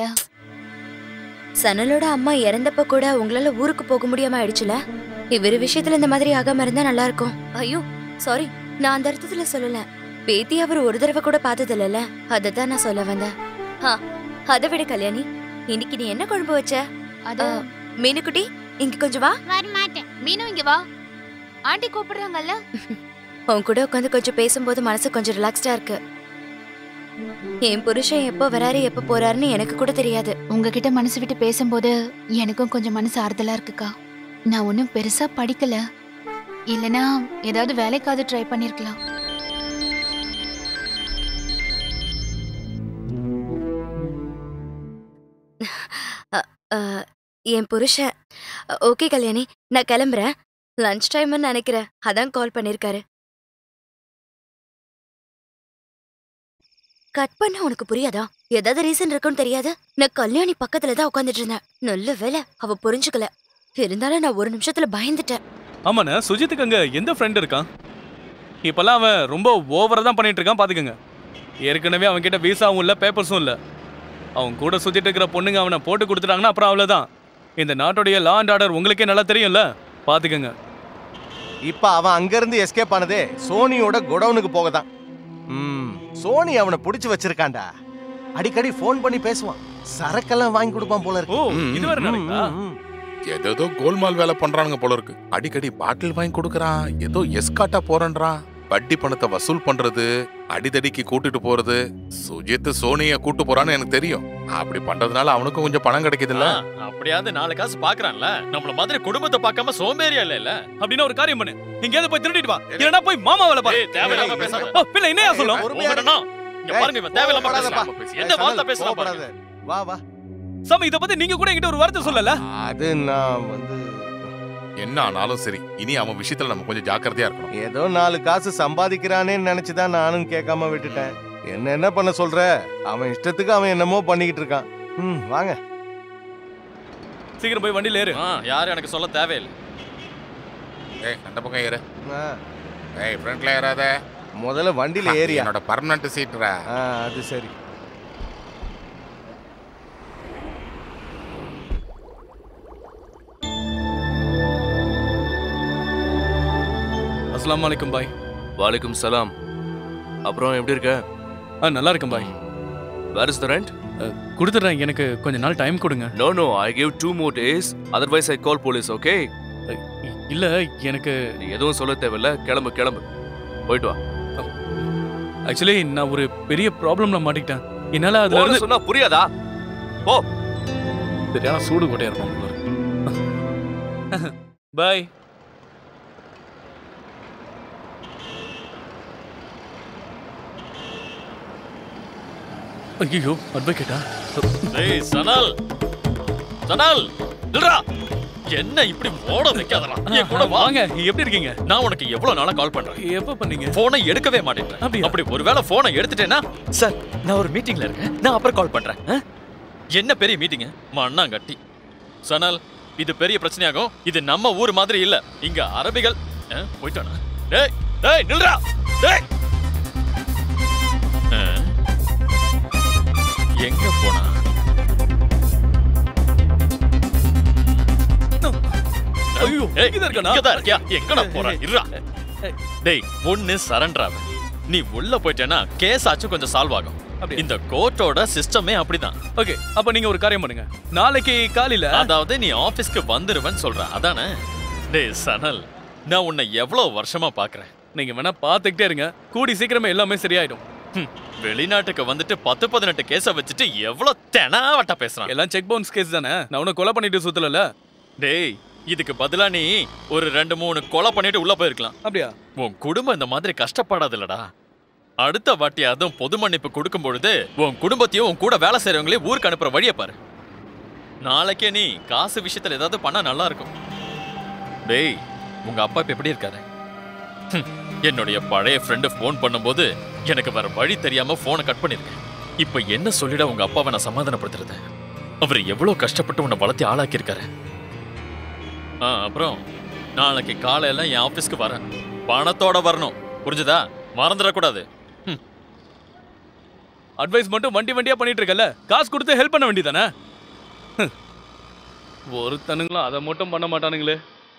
Speaker 7: சனலோட அம்மா இறந்தப்ப கூட உங்களால ஊருக்கு போக முடியாம ஆயிடுச்சுல இவர் விஷயத்துல இந்த மாதிரி ஆகாம இருந்தா நல்லா இருக்கும் ஐயோ சாரி நான் அந்த அர்த்தத்துல சொல்லல பேத்தி அவர் ஒரு தடவை கூட பார்த்தது இல்லல அததான் நான் சொல்ல வந்தேன் ஆ, அதை விட கல்யாணி இன்னைக்கு நீ என்ன குழம்பு வச்ச
Speaker 2: அது
Speaker 7: ஆ, மீனுக்குட்டி இங்க கொஞ்சம் வா
Speaker 12: வர மாட்டேன்
Speaker 2: மீனும் இங்க வா ஆண்டி கூப்பிடுறாங்கல்ல
Speaker 7: உன் கூட உட்காந்து கொஞ்சம் பேசும்போது மனசு கொஞ்சம் ரிலாக்ஸ்டா இருக்கு என் புருஷன் எப்போ வராரு எப்போ போறாருன்னு எனக்கு கூட தெரியாது
Speaker 2: உங்ககிட்ட மனசு விட்டு பேசும்போது எனக்கும் கொஞ்சம் மனசு ஆறுதலா இருக்குக்கா நான் ஒன்றும் பெருசா படிக்கல இல்லனா ஏதாவது வேலைக்காவது ட்ரை பண்ணிருக்கலாம்
Speaker 7: அ, என் புருஷன் ஓகே கல்யாணி நான் கிளம்புறேன் லஞ்ச் டைம்னு நினைக்கிறேன் அதான் கால் பண்ணிருக்காரு கட் பண்ண உனக்கு புரியாதா ஏதாவது ரீசன் இருக்குன்னு தெரியாது நான் கல்யாணி பக்கத்துல தான் உட்காந்துட்டு இருந்தேன் நல்ல வேலை அவ புரிஞ்சுக்கல இருந்தாலும் நான் ஒரு நிமிஷத்துல பயந்துட்டேன்
Speaker 1: ஆமாண்ணே சுஜித்துக்கு அங்க எந்த ஃப்ரெண்ட் இருக்கான் இப்பெல்லாம் அவன் ரொம்ப ஓவரா தான் பண்ணிட்டு இருக்கான் பாத்துக்கோங்க ஏற்கனவே அவன் கிட்ட விசாவும் இல்ல பேப்பர்ஸும் இல்ல அவன் கூட சுத்திட்டு இருக்கிற பொண்ணுங்க அவனை போட்டு கொடுத்துட்டாங்கன்னா அப்புறம் அவ்வளவுதான் இந்த நாட்டுடைய லா அண்ட் ஆர்டர் உங்களுக்கே நல்லா தெரியும்ல பாத்துக்கோங்க
Speaker 3: இப்ப அவன் அங்கிருந்து எஸ்கேப் ஆனதே சோனியோட குடவுனுக்கு போக தான் ம் சோனி அவனை பிடிச்சு வச்சிருக்கான்டா அடிக்கடி ஃபோன் பண்ணி பேசுவான் சரக்கெல்லாம் வாங்கி கொடுப்பான் போல இருக்கு
Speaker 1: ஓ இது வேற நடக்குதா
Speaker 4: ஏதோ கோல்மால் வேலை பண்றானுங்க போல இருக்கு அடிக்கடி பாட்டில் வாங்கி கொடுக்கறான் ஏதோ எஸ்காட்டா போறேன்றான் வட்டி பணத்தை வசூல் பண்றது அடிதடிக்கு கூட்டிட்டு போறது சுஜித் சோனிய கூட்டு போறான்னு எனக்கு தெரியும் அப்படி பண்றதுனால அவனுக்கும் கொஞ்சம் பணம் கிடைக்குதுல்ல
Speaker 6: அப்படியாவது நாலு காசு பாக்குறான்ல நம்மள மாதிரி குடும்பத்தை பார்க்காம சோம்பேறியா இல்ல இல்ல
Speaker 1: அப்படின்னா ஒரு காரியம் பண்ணு எங்கேயாவது போய் திருடிட்டு வா இல்லைன்னா போய் மாமா வேலை பாரு
Speaker 6: ஏய், தேவையில்லாம பேசாத.
Speaker 1: ஓ, பிள்ளை என்னையா சொல்லும்
Speaker 3: பொறுமையா இரு.
Speaker 6: உங்கடனா, இங்க பாருங்க இவன் தேவையில்லாம
Speaker 3: கோவப்படாதப்பா.
Speaker 6: பேசுறான் என்ன வார்த்தை பேசுறான் பாருங்க
Speaker 3: கோவப்படாத. வா வா
Speaker 1: சாமி இத பத்தி நீங்க கூட என்கிட்ட ஒரு வார்த்தை சொல்லல
Speaker 3: அது நான் வந்து
Speaker 4: என்ன ஆனாலும் சரி இனி அவன் விஷயத்துல நம்ம கொஞ்சம் ஜாக்கிரதையா இருக்கணும்
Speaker 3: ஏதோ நாலு காசு சம்பாதிக்கிறானேன்னு நினைச்சுதான் நானும் கேட்காம விட்டுட்டேன் என்ன என்ன பண்ண சொல்ற அவன் இஷ்டத்துக்கு அவன் என்னமோ பண்ணிக்கிட்டு இருக்கான் ம் வாங்க
Speaker 1: சீக்கிரம் போய் வண்டியில ஏறு
Speaker 6: ஆ, யாரும் எனக்கு சொல்ல தேவையில்லை
Speaker 4: ஏய் அந்த பக்கம் ஏறு
Speaker 3: ஆ,
Speaker 4: ஏய் ஃப்ரண்ட்ல ஏறாத
Speaker 3: முதல்ல வண்டியில ஏறியா
Speaker 4: என்னோட பர்மனன்ட் சீட்ரா
Speaker 3: ஆ, அது சரி
Speaker 1: அஸ்ஸலாமு அலைக்கும் பாய்
Speaker 5: வாலைக்கும் சலாம் அப்புறம் எப்படி இருக்க
Speaker 1: ஆ நல்லா இருக்கேன் பாய்
Speaker 5: வேர் இஸ் த ரெண்ட்
Speaker 1: கொடுத்துட்றேன் எனக்கு கொஞ்ச நாள் டைம் கொடுங்க
Speaker 5: no no I give two more days otherwise I call police okay
Speaker 1: இல்ல எனக்கு
Speaker 5: நீ எதுவும் சொல்ல தேவையில்ல கிளம்பு கிளம்பு போயிட்டு வா
Speaker 1: ஆக்சுவலி நான் ஒரு பெரிய ப்ராப்ளம்ல மாட்டிக்கிட்டேன் என்னால அதுல
Speaker 5: போன்னு
Speaker 1: இருந்து
Speaker 5: சொன்னா புரியாதா போ
Speaker 1: சரியான சூடு கொட்டையா இருப்பான் பாய் ஐயோ அட்வொகேட்டா
Speaker 6: டேய் சனல் சனல் நில்றா என்ன இப்படி ஓட வைக்காதடா என் கூட வா
Speaker 1: வாங்க எப்படி இருக்கீங்க
Speaker 6: நான் உனக்கு எவ்வளவு நாளா கால் பண்றேன்
Speaker 1: எப்ப பண்ணீங்க
Speaker 6: போனை எடுக்கவே மாட்டேன்
Speaker 1: அப்படியா?
Speaker 6: அப்படி ஒருவேளை போனை எடுத்துட்டேன்னா சார் நான் ஒரு மீட்டிங்ல இருக்கேன் நான் அப்புறம் கால் பண்றேன் ஆ? என்ன பெரிய மீட்டிங் மண்ணாங்கட்டி சனல் இது பெரிய பிரச்சனையாகும் இது நம்ம ஊர் மாதிரி இல்ல இங்க அரபிகள் ஆ, போயிட்டானா டேய் டேய் நில்றா டேய் ஆ? எங்க போனா
Speaker 1: ஐயோ,
Speaker 6: ஏய்,
Speaker 1: இங்கதான் இருக்கானா?
Speaker 6: இங்கதான் இருக்கியா? எங்கடா போற? இருடா. டேய் ஒண்ணு சரண்டர் ஆகு நீ உள்ள போயிட்டேன்னா கேஸ் ஆச்சும் கொஞ்சம் சால்வ் ஆகும்
Speaker 1: அப்படியா?
Speaker 6: இந்த கோர்ட்டோட சிஸ்டமே அப்படிதான்
Speaker 1: ஓகே அப்ப நீங்க ஒரு காரியம் பண்ணுங்க நாளைக்கு காலையில
Speaker 6: அதாவது நீ ஆபீஸ்க்கு வந்துருவேன்னு சொல்ற அதானே டேய் சனல் நான் உன்னை எவ்வளவு வருஷமா பாக்குறேன்
Speaker 1: நீங்க வேணா பாத்துக்கிட்டே இருங்க கூடி சீக்கிரமே எல்லாமே சரியாயிடும்
Speaker 6: ஹம், வெளிநாட்டுக்கு வந்துட்டு பத்து பதினெட்டு கேஸ வச்சுட்டு எவ்வளவு தெனாவட்ட பேசுறான்
Speaker 1: எல்லாம் செக் பவுன்ஸ் கேஸ் தானே நான் உன்னை கொலை பண்ணிட்டு சுத்தல
Speaker 6: டேய் இதுக்கு பதிலா நீ ஒரு ரெண்டு மூணு கொலை பண்ணிட்டு உள்ள போயிருக்கலாம்
Speaker 1: அப்படியா
Speaker 6: உன் குடும்பம் இந்த மாதிரி கஷ்டப்படாதுல்லடா அடுத்த வாட்டி அதுவும் பொது மன்னிப்பு கொடுக்கும் பொழுது உன் குடும்பத்தையும் உன் கூட வேலை செய்றவங்களையும் ஊருக்கு அனுப்புற வழியை பாரு நாளைக்கே நீ காசு விஷயத்துல ஏதாவது பண்ணா நல்லா இருக்கும் டேய் உங்க அப்பா இப்ப எப்படி இருக்காரு ஹம், என்னுடைய பழைய ஃப்ரெண்டு ஃபோன் பண்ணும்போது எனக்கு வேற வழி தெரியாம போனை கட் பண்ணிருக்கேன் இப்ப என்ன சொல்லிட உங்க அப்பாவை நான் சமாதானப்படுத்துறது அவர் எவ்வளவு கஷ்டப்பட்டு உன்னை வளர்த்தி ஆளாக்கியிருக்காரு ஆ அப்புறம் நாளைக்கு காலையில என் ஆபீஸ்க்கு வரேன் பணத்தோட வரணும் புரிஞ்சுதா மறந்துடக்கூடாது
Speaker 1: அட்வைஸ் மட்டும் வண்டி வண்டியா பண்ணிட்டு இருக்கல காசு கொடுத்து ஹெல்ப் பண்ண வேண்டியதானே ஒருத்தனுங்களும் அதை மட்டும் பண்ண மாட்டானுங்களே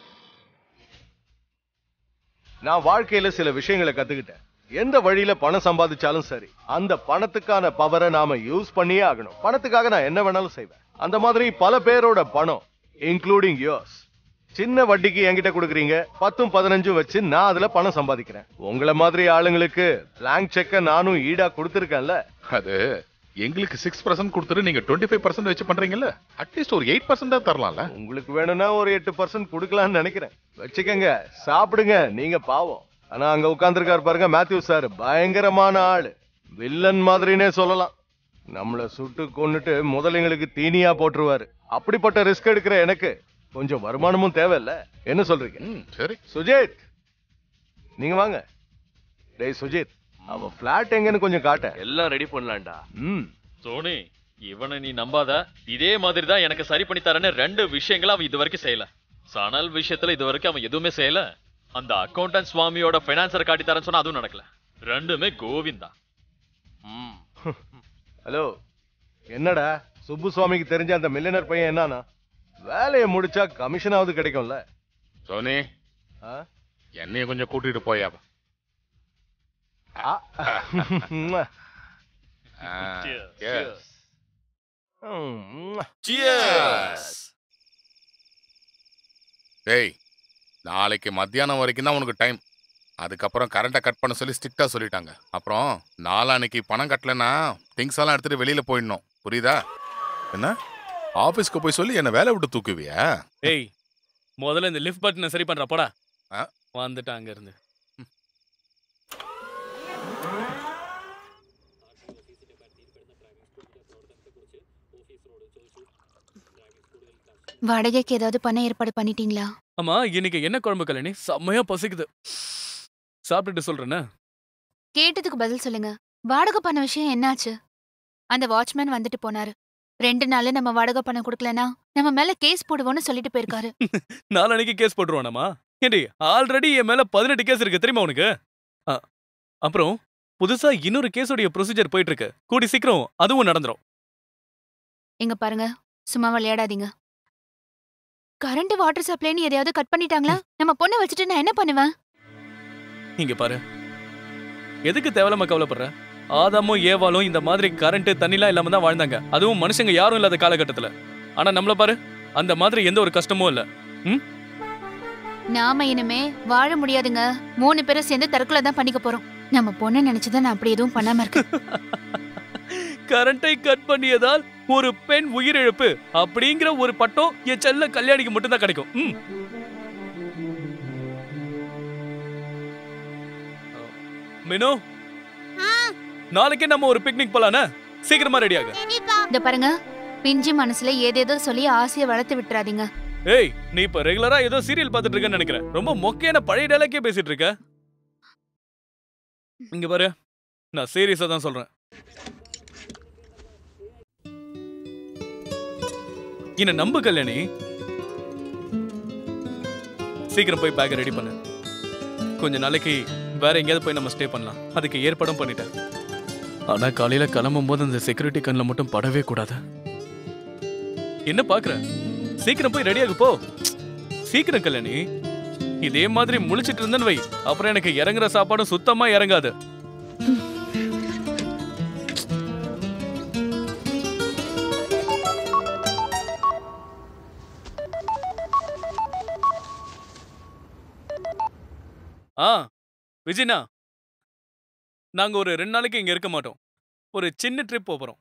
Speaker 3: நான் வாழ்க்கையில சில விஷயங்களை கத்துக்கிட்டேன் எந்த வழியில பணம் சம்பாதிச்சாலும் சரி அந்த பணத்துக்கான பவரை நாம யூஸ் பண்ணியே ஆகணும் பணத்துக்காக நான் என்ன வேணாலும் செய்வேன் அந்த மாதிரி பல பேரோட பணம் இன்க்ளூடிங் யோர்ஸ் சின்ன வட்டிக்கு என்கிட்ட கொடுக்குறீங்க பத்தும் பதினஞ்சும் வச்சு நான் அதுல பணம் சம்பாதிக்கிறேன் உங்கள மாதிரி ஆளுங்களுக்கு பிளாங்க் செக்க நானும் ஈடா கொடுத்துருக்கேன்ல
Speaker 10: அது எங்களுக்கு சிக்ஸ் பர்சன்ட் கொடுத்துட்டு நீங்க டுவெண்ட்டி ஃபைவ் பர்சன்ட் வச்சு பண்றீங்கல்ல அட்லீஸ்ட் ஒரு எயிட் பர்சன்டா தரலாம்ல
Speaker 3: உங்களுக்கு வேணும்னா ஒரு எட்டு பர்சன்ட் கொடுக்கலாம்னு நினைக்கிறேன் வச்சுக்கங்க சாப்பிடுங்க நீங்க பாவம் ஆனா அங்க உட்கார்ந்திருக்காரு பாருங்க மேத்யூ சார் பயங்கரமான ஆளு வில்லன் மாதிரினே சொல்லலாம் நம்மள சுட்டு கொன்னுட்டு முதலைங்களுக்கு தீனியா போட்டுருவாரு அப்படிப்பட்ட ரிஸ்க் எடுக்கிற எனக்கு கொஞ்சம் வருமானமும் தேவையில்ல என்ன சொல்றீங்க
Speaker 10: சரி
Speaker 3: சுஜித் நீங்க வாங்க டேய் சுஜித் அவ பிளாட் எங்கன்னு கொஞ்சம் காட்ட
Speaker 5: எல்லாம் ரெடி பண்ணலாம்டா
Speaker 3: ம்
Speaker 6: சோனி இவனை நீ நம்பாத இதே மாதிரி தான் எனக்கு சரி பண்ணி தரேன்னு ரெண்டு விஷயங்களை அவன் இது வரைக்கும் செய்யல சணல் விஷயத்துல இது வரைக்கும் அவன் எதுவுமே செய்யல அந்த அக்கௌண்டன்ட் சுவாமியோட ஃபைனான்சர் காட்டி தரேன்னு சொன்னா அதுவும் நடக்கல ரெண்டுமே கோவிந்தா
Speaker 3: ஹலோ என்னடா சுப்பு சுவாமிக்கு தெரிஞ்ச அந்த மில்லியனர் பையன் என்னன்னா வேலையை முடிச்சா கமிஷனாவது கிடைக்கும்ல
Speaker 10: சோனி
Speaker 3: ஆ?
Speaker 10: என்னையும் கொஞ்சம் கூட்டிட்டு போயா
Speaker 3: ஆ.
Speaker 10: Yes.
Speaker 3: ம்.
Speaker 4: டேய் நாளைக்கு மத்தியானம் வரைக்கும் தான் உனக்கு டைம் அதுக்கப்புறம் கரண்ட்டை கட் பண்ண சொல்லி ஸ்ட்ரிக்டா சொல்லிட்டாங்க அப்புறம் நாளான்னைக்கு பணம் கட்டலைன்னா திங்ஸ் எல்லாம் எடுத்துட்டு வெளியில போயிடணும் புரியுதா என்ன ஆபீஸ்க்கு போய் சொல்லி என்ன வேலை விட்டு தூக்குவியா
Speaker 1: ஏய் முதல்ல இந்த லிஃப்ட் பட்டனை சரி பண்ற போடா
Speaker 4: ஆ?
Speaker 1: வந்துட்டான் அங்க இருந்து
Speaker 2: வாடகைக்கு ஏதாவது பணம் ஏற்பாடு பண்ணிட்டீங்களா
Speaker 1: ஆமா இன்னைக்கு என்ன குழம்பு கல்யாணி செம்மையா பசிக்குது சாப்பிட்டுட்டு சொல்றேன்னா
Speaker 2: கேட்டதுக்கு பதில் சொல்லுங்க வாடகை பண்ண விஷயம் என்னாச்சு அந்த வாட்ச்மேன் வந்துட்டு போனாரு ரெண்டு நாள்ல நம்ம வாடகை பணம் கொடுக்கலனா நம்ம மேல கேஸ் போடுவோம்னு சொல்லிட்டு போயிருக்காரு
Speaker 1: நாளன்னைக்கு கேஸ் போட்டுருவானாமா ஏண்டி ஆல்ரெடி என் மேல பதினெட்டு கேஸ் இருக்கு தெரியுமா உனக்கு ஆ, அப்புறம் புதுசா இன்னொரு கேஸோடைய ப்ரொசீஜர் போயிட்டு இருக்கு கூடி சீக்கிரம் அதுவும் நடந்துரும்
Speaker 2: இங்க பாருங்க சும்மா விளையாடாதீங்க கரண்ட் வாட்டர் சப்ளைன்னு எதையாவது கட் பண்ணிட்டாங்களா நம்ம பொண்ணை வச்சுட்டு நான் என்ன பண்ணுவேன்
Speaker 1: இங்க பாரு எதுக்கு தேவையில்லாம கவலைப்படுற ஆதாமும் ஏவாலும் இந்த மாதிரி கரண்ட் தண்ணிலாம் இல்லாம தான் வாழ்ந்தாங்க அதுவும் மனுஷங்க யாரும் இல்லாத காலகட்டத்துல ஆனா நம்மள பாரு அந்த மாதிரி எந்த ஒரு கஷ்டமும் இல்ல ம்
Speaker 2: நாம இனிமே வாழ முடியாதுங்க மூணு பேரும் சேர்ந்து தற்கொலை தான் பண்ணிக்க போறோம் நம்ம பொண்ணை நினைச்சுதான் நான் அப்படி எதுவும் பண்ணாம இருக்கேன்
Speaker 1: கரண்டை கட் பண்ணியதால் ஒரு பெண் உயிரிழப்பு அப்படிங்கிற ஒரு பட்டம் என் செல்ல கல்யாணிக்கு மட்டும்தான் கிடைக்கும் ம். மினு நாளைக்கே நம்ம ஒரு பிக்னிக் போலானே சீக்கிரமா ரெடி ஆகு
Speaker 2: இந்த பாருங்க பிஞ்சு மனசுல ஏதேதோ சொல்லி ஆசையை வளர்த்து விட்டுறாதீங்க
Speaker 1: ஏய் நீ இப்ப ரெகுலரா ஏதோ சீரியல் பார்த்துட்டு இருக்கேன்னு நினைக்கிறேன் ரொம்ப மொக்கையான பழைய டைலாக்கே பேசிட்டு இருக்க இங்க பாரு நான் சீரியஸா தான் சொல்றேன் என்ன நம்பு கல்யாணி சீக்கிரம் போய் பேக் ரெடி பண்ணு கொஞ்ச நாளைக்கு வேற எங்கேயாவது போய் நம்ம ஸ்டே பண்ணலாம் அதுக்கு ஏற்பாடும் பண்ணிட்டேன் ஆனா காலையில கிளம்பும் போது அந்த செக்யூரிட்டி கண்ணில் மட்டும் படவே கூடாது என்ன பாக்குற சீக்கிரம் போய் ரெடியாகு போ சீக்கிரம் கல்யாணி இதே மாதிரி முழிச்சிட்டு இருந்தேன்னு வை அப்புறம் எனக்கு இறங்குற சாப்பாடும் சுத்தமா இறங்காது ஆ விஜய்னா நாங்க ஒரு ரெண்டு நாளைக்கு இங்க இருக்க மாட்டோம் ஒரு சின்ன ட்ரிப் போறோம்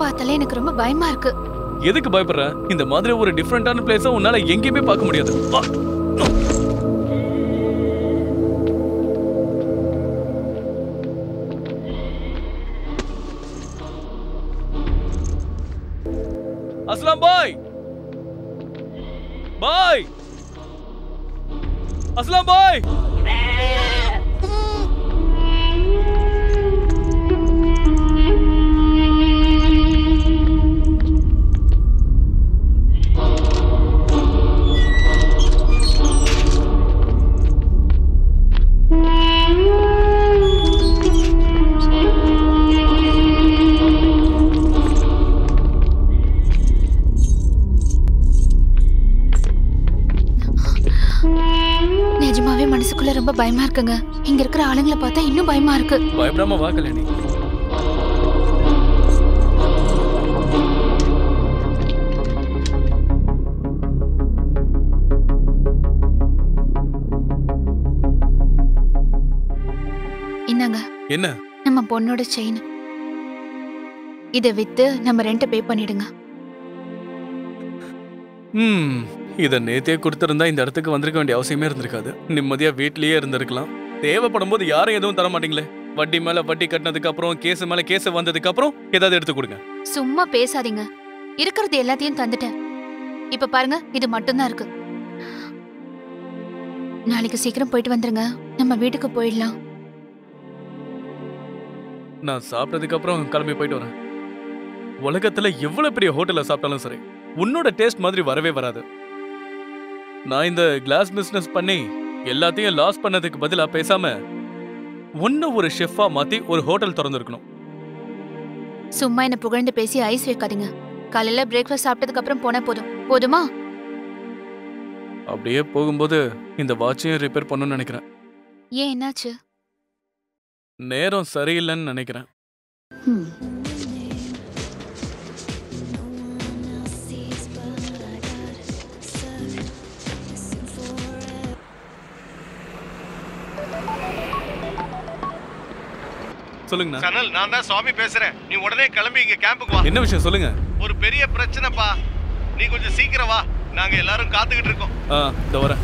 Speaker 2: பார்த்தாலே எனக்கு ரொம்ப பயமா இருக்கு
Speaker 1: எதுக்கு பயப்படுற இந்த மாதிரி ஒரு டிஃப்ரெண்டான பிளேஸ உன்னால எங்கேயுமே பார்க்க முடியாது வா. அஸ்லாம் பாய் பாய் அஸ்லாம் பாய்
Speaker 2: நிஜமாவே மனசுக்குள்ள ரொம்ப பயமா இருக்குங்க இங்க இருக்கிற ஆளுங்களை பார்த்தா இன்னும் பயமா இருக்கு
Speaker 1: பயப்படாம வா கல்யாணி
Speaker 2: இந்தாங்க
Speaker 1: என்ன
Speaker 2: நம்ம பொண்ணோட செயின் இதை வித்து நம்ம ரெண்ட் பே பண்ணிடுங்க
Speaker 1: ம் இத நேத்தே கொடுத்திருந்தா இந்த இடத்துக்கு வந்திருக்க வேண்டிய அவசியமே இருந்திருக்காது நிம்மதியா வீட்லயே இருந்திருக்கலாம் தேவைப்படும் போது யாரும் எதுவும் தர மாட்டீங்களே வட்டி மேல வட்டி கட்டினதுக்கு அப்புறம் கேஸ் மேல கேஸ் வந்ததுக்கு அப்புறம் ஏதாவது எடுத்து கொடுங்க
Speaker 2: சும்மா பேசாதீங்க இருக்கிறது எல்லாத்தையும் தந்துட்டேன் இப்ப பாருங்க இது மட்டும்தான் இருக்கு நாளைக்கு சீக்கிரம் போயிட்டு வந்துருங்க நம்ம வீட்டுக்கு போயிடலாம்
Speaker 1: நான் சாப்பிட்டதுக்கு அப்புறம் கிளம்பி போயிட்டு வரேன் உலகத்துல எவ்வளவு பெரிய ஹோட்டல்ல சாப்பிட்டாலும் சரி உன்னோட டேஸ்ட் மாதிரி வரவே வராது நான் இந்த கிளாஸ் பிசினஸ் பண்ணி எல்லாத்தையும் லாஸ் பண்ணதுக்கு பதிலா பேசாம உன்ன ஒரு ஷெஃபா மாத்தி ஒரு ஹோட்டல் திறந்திருக்கணும்
Speaker 2: சும்மா என்ன புகழ்ந்து பேசி ஐஸ் வைக்காதீங்க காலையில பிரேக்ஃபாஸ்ட் சாப்பிட்டதுக்கு அப்புறம் போனா போதும் போதுமா
Speaker 1: அப்படியே போகும்போது இந்த வாட்சையும் ரிப்பேர் பண்ணணும்னு நினைக்கிறேன்
Speaker 2: ஏன் என்னாச்சு
Speaker 1: நேரம் சரியில்லைன்னு நினைக்கிறேன் சொல்லுங்கண்ணா
Speaker 3: சனல் நான் தான் சுவாமி பேசுறேன் நீ உடனே கிளம்பி இங்க கேம்புக்கு வா
Speaker 1: என்ன விஷயம் சொல்லுங்க
Speaker 3: ஒரு பெரிய பிரச்சனைப்பா நீ கொஞ்சம் சீக்கிரம் வா நாங்க எல்லாரும் காத்துக்கிட்டு இருக்கோம்
Speaker 1: ஆ இந்த வரேன்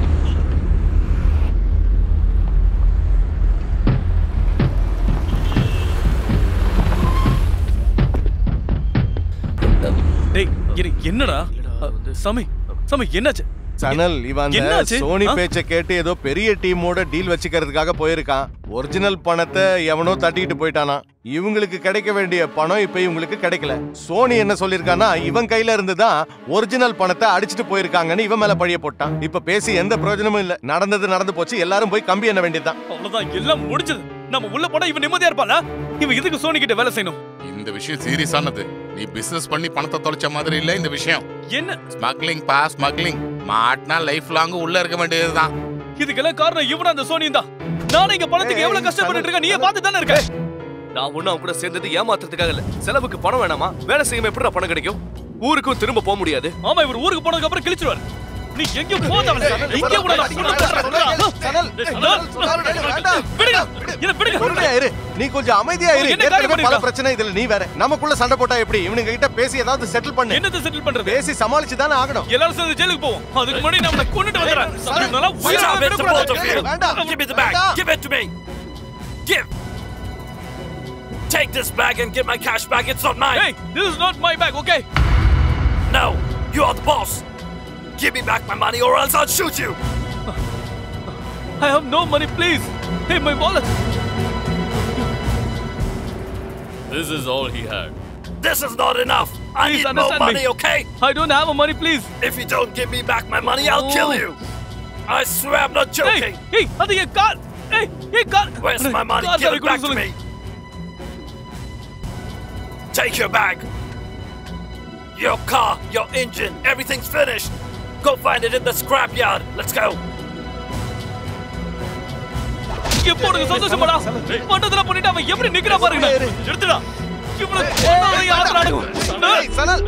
Speaker 1: டேய் இரு, என்னடா அ, சாமி சாமி என்னாச்சு
Speaker 3: சனல் இவன் அந்த
Speaker 1: என்னாச்சு?
Speaker 3: சோனி
Speaker 1: ஆ?
Speaker 3: பேச்ச கேட்டு ஏதோ பெரிய டீமோட டீல் வச்சுக்கிறதுக்காக போயிருக்கான் ஒரிஜினல் பணத்தை எவனோ தட்டிட்டு போயிட்டானா இவங்களுக்கு கிடைக்க வேண்டிய பணம் இப்ப இவங்களுக்கு கிடைக்கல சோனி என்ன சொல்லிருக்கானா இவன் கையில இருந்து தான் ஒரிஜினல் பணத்தை அடிச்சிட்டு போயிருக்காங்கன்னு இவன் மேல பழிய போட்டான் இப்ப பேசி எந்த பிரயோஜனமும் இல்ல நடந்தது நடந்து போச்சு எல்லாரும் போய் கம்பி என்ன வேண்டியதுதான்
Speaker 1: அவ்வளவுதான் எல்லாம் முடிஞ்சது நம்ம உள்ள போனா இவன் நிம்மதியா இருப்பானா இவன் இதுக்கு சோனி கிட்ட வேலை செய்யணும்
Speaker 4: இந்த விஷயம் சீரியஸானது நீ பிசினஸ் பண்ணி பணத்தை தொலைச்ச மாதிரி இல்ல இந்த விஷயம்
Speaker 1: என்ன
Speaker 4: ஸ்மக்லிங் பா ஸ்மக்லிங் மாட்டினா லைஃப் லாங் உள்ள இருக்க வேண்டியதுதான்
Speaker 1: இதுக்கெல்லாம் காரணம் இவனும் அந்த சோனியும் தான் நானும் இங்க பணத்துக்கு எவ்வளவு கஷ்டப்பட்டு இருக்கேன் நீயே பார்த்து தானே இருக்க
Speaker 5: நான் ஒன்னும் அவன் கூட சேர்ந்தது ஏமாத்துறதுக்காக இல்ல செலவுக்கு பணம் வேணாமா வேலை செய்யாம எப்படி பணம் கிடைக்கும் ஊருக்கும் திரும்ப போக முடியாது
Speaker 1: ஆமா இவர் ஊருக்கு போனதுக்கு அப்புறம் கிழிச்சிருவாரு நீ எங்க போதவன இங்க கூட நான் விடுங்க என்ன விடுங்க
Speaker 3: பொறுமையா இரு நீ கொஞ்சம் அமைதியா இரு
Speaker 1: என்ன காரியம்
Speaker 3: ஏற்கனவே பல
Speaker 1: பண்ணிருக்கான்?
Speaker 3: பிரச்சனை இதுல நீ வேற நமக்குள்ள சண்டை போட்டா எப்படி இவனுங்க கிட்ட பேசி ஏதாவது செட்டில் பண்ணு
Speaker 1: என்னது செட்டில் பண்றது
Speaker 3: பேசி சமாளிச்சு தானே ஆகணும்
Speaker 1: எல்லாரும் சேர்ந்து ஜெயிலுக்கு போவோம் அதுக்கு முன்னாடி நம்மள கொண்டுட்டு வந்துறேன் இதெல்லாம் உயிரோட
Speaker 13: Stop it, the both of you.
Speaker 3: வேண்டாம்.
Speaker 13: Give me the bag. Give it to me. Give. Take this bag and get my cash back. It's not mine.
Speaker 1: Hey, this is not my bag, okay?
Speaker 13: No, you are the boss. Give me back my money or else I'll shoot you.
Speaker 1: I have no money, please. Hey, my wallet.
Speaker 6: This is all he had.
Speaker 13: This is not enough. I
Speaker 1: Please
Speaker 13: need more
Speaker 1: understand
Speaker 13: money,
Speaker 1: me.
Speaker 13: okay?
Speaker 1: I don't have a money, please.
Speaker 13: If you don't give me back my money, I'll kill
Speaker 1: Oh.
Speaker 13: you. I swear I'm not joking.
Speaker 1: Hey, அது என் கார். Hey, என் car.
Speaker 13: Where's my money?
Speaker 1: Car
Speaker 13: Give
Speaker 1: சாவி
Speaker 13: it back
Speaker 1: கொடுக்க
Speaker 13: to
Speaker 1: சொல்லுங்க.
Speaker 13: me. Take your bag. Your car, your engine, everything's finished. Go find it in the scrapyard. Let's go.
Speaker 1: இங்க போடுங்க சந்தோஷப்படா பண்றதுல பண்ணிட்டு அவன் எப்படி நிக்கிறா பாருங்க எடுத்துடா இவ்வளவு கொண்டாதை யார் நடக்கும்
Speaker 3: ஏய், சனல்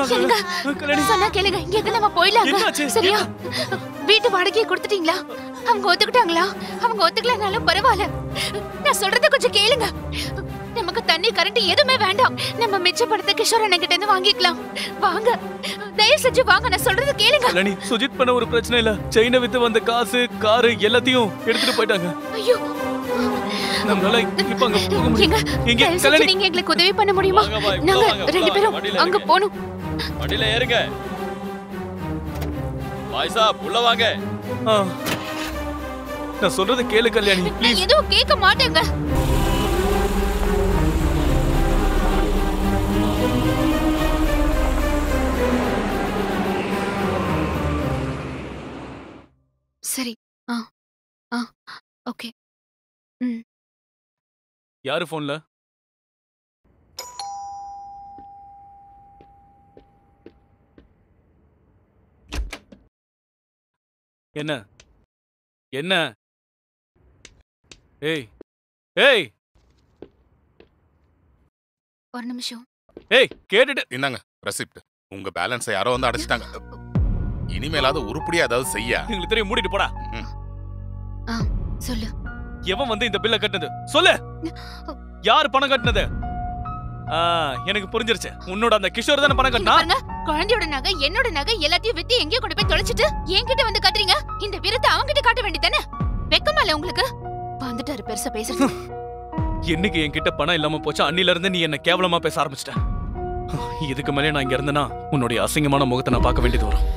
Speaker 1: ஒண்ணும் ஆகல
Speaker 2: எங்க?
Speaker 1: கல்யாணி
Speaker 2: சொன்னா கேளுங்க எங்க நம்ம போயிடலாங்க
Speaker 1: என்னாச்சு?
Speaker 2: சரியா வீட்டு வாடகையை கொடுத்துட்டீங்களா அவங்க ஒத்துக்கிட்டாங்களா அவங்க ஒத்துக்கலனாலும் பரவாயில்ல நான் சொல்றத கொஞ்சம் கேளுங்க நமக்கு தண்ணி கரண்ட் எதுவுமே வேண்டாம் நம்ம மிச்ச பணத்தை கிஷோர் அண்ணன் கிட்ட இருந்து வாங்கிக்கலாம் வாங்க தயவு செஞ்சு வாங்க நான் சொல்றத கேளுங்க
Speaker 1: கல்யாணி சுஜித் பண்ண ஒரு பிரச்சனை இல்ல செயினை வித்து வந்த காசு காரு எல்லாத்தையும் எடுத்துட்டு போயிட்டாங்க
Speaker 2: ஐயோ
Speaker 1: நம்மளால இப்ப அங்க போக முடியும்
Speaker 2: எங்க
Speaker 1: எங்க
Speaker 2: தயவு செஞ்சு
Speaker 1: கல்யாணி
Speaker 2: நீங்க எங்களுக்கு உதவி பண்ண முடியுமா
Speaker 6: வாங்க, வா, உள்ள
Speaker 2: நாங்க
Speaker 6: வாங்க, உள்ள
Speaker 2: ரெண்டு
Speaker 6: வாங்க,
Speaker 2: பேரும்
Speaker 6: வண்டியில
Speaker 2: அங்க
Speaker 6: இருங்க.
Speaker 2: போகணும்
Speaker 6: வண்டியில ஏறுங்க பாய் சாப் உள்ள வாங்க
Speaker 1: ஆ. நான் சொல்றத கேளு கல்யாணி
Speaker 2: நான்
Speaker 1: ப்ளீஸ்
Speaker 2: எதுவும் கேட்க மாட்டேங்க சரி ஆ ஆ ஓகே ம்
Speaker 1: யாரு போன்ல என்ன என்ன ஏய் ஏய்
Speaker 2: ஒரு நிமிஷம்
Speaker 1: ஏய் கேட்டுட்டு
Speaker 10: என்னங்க ரெசிப்ட் உங்க பேலன்ஸை யாரோ வந்து அடைச்சிட்டாங்க இனிமேலாவது உருப்படியா ஏதாவது செய்ய
Speaker 1: எங்களுக்கு தெரியும் மூடிட்டு போடா
Speaker 2: ஆ சொல்லு
Speaker 1: எவன் வந்து இந்த பில்ல கட்டினது சொல்லு யார் பணம் கட்டினது ஆ, எனக்கு புரிஞ்சிருச்சு உன்னோட அந்த கிஷோர் தானே பணம்
Speaker 2: இங்க
Speaker 1: கட்டினா
Speaker 2: பாருங்க குழந்தையோட நகை என்னோட நகை எல்லாத்தையும் வித்து எங்கேயோ கொண்டு போய் தொலைச்சிட்டு என்கிட்ட வந்து கத்துறீங்க இந்த விருத்தை அவங்கிட்ட காட்ட வேண்டியதானே வெக்கமா இல்ல உங்களுக்கு வந்துட்டாரு பெருசா பேசுறது
Speaker 1: என்னைக்கு என்கிட்ட பணம் இல்லாம போச்சு அன்னில இருந்து நீ என்ன கேவலமா பேச ஆரம்பிச்சிட்ட இதுக்கு மேலே நான் இங்க இருந்தேன்னா உன்னுடைய அசிங்கமான முகத்தை நான் பார்க்க வேண்டியது வரும்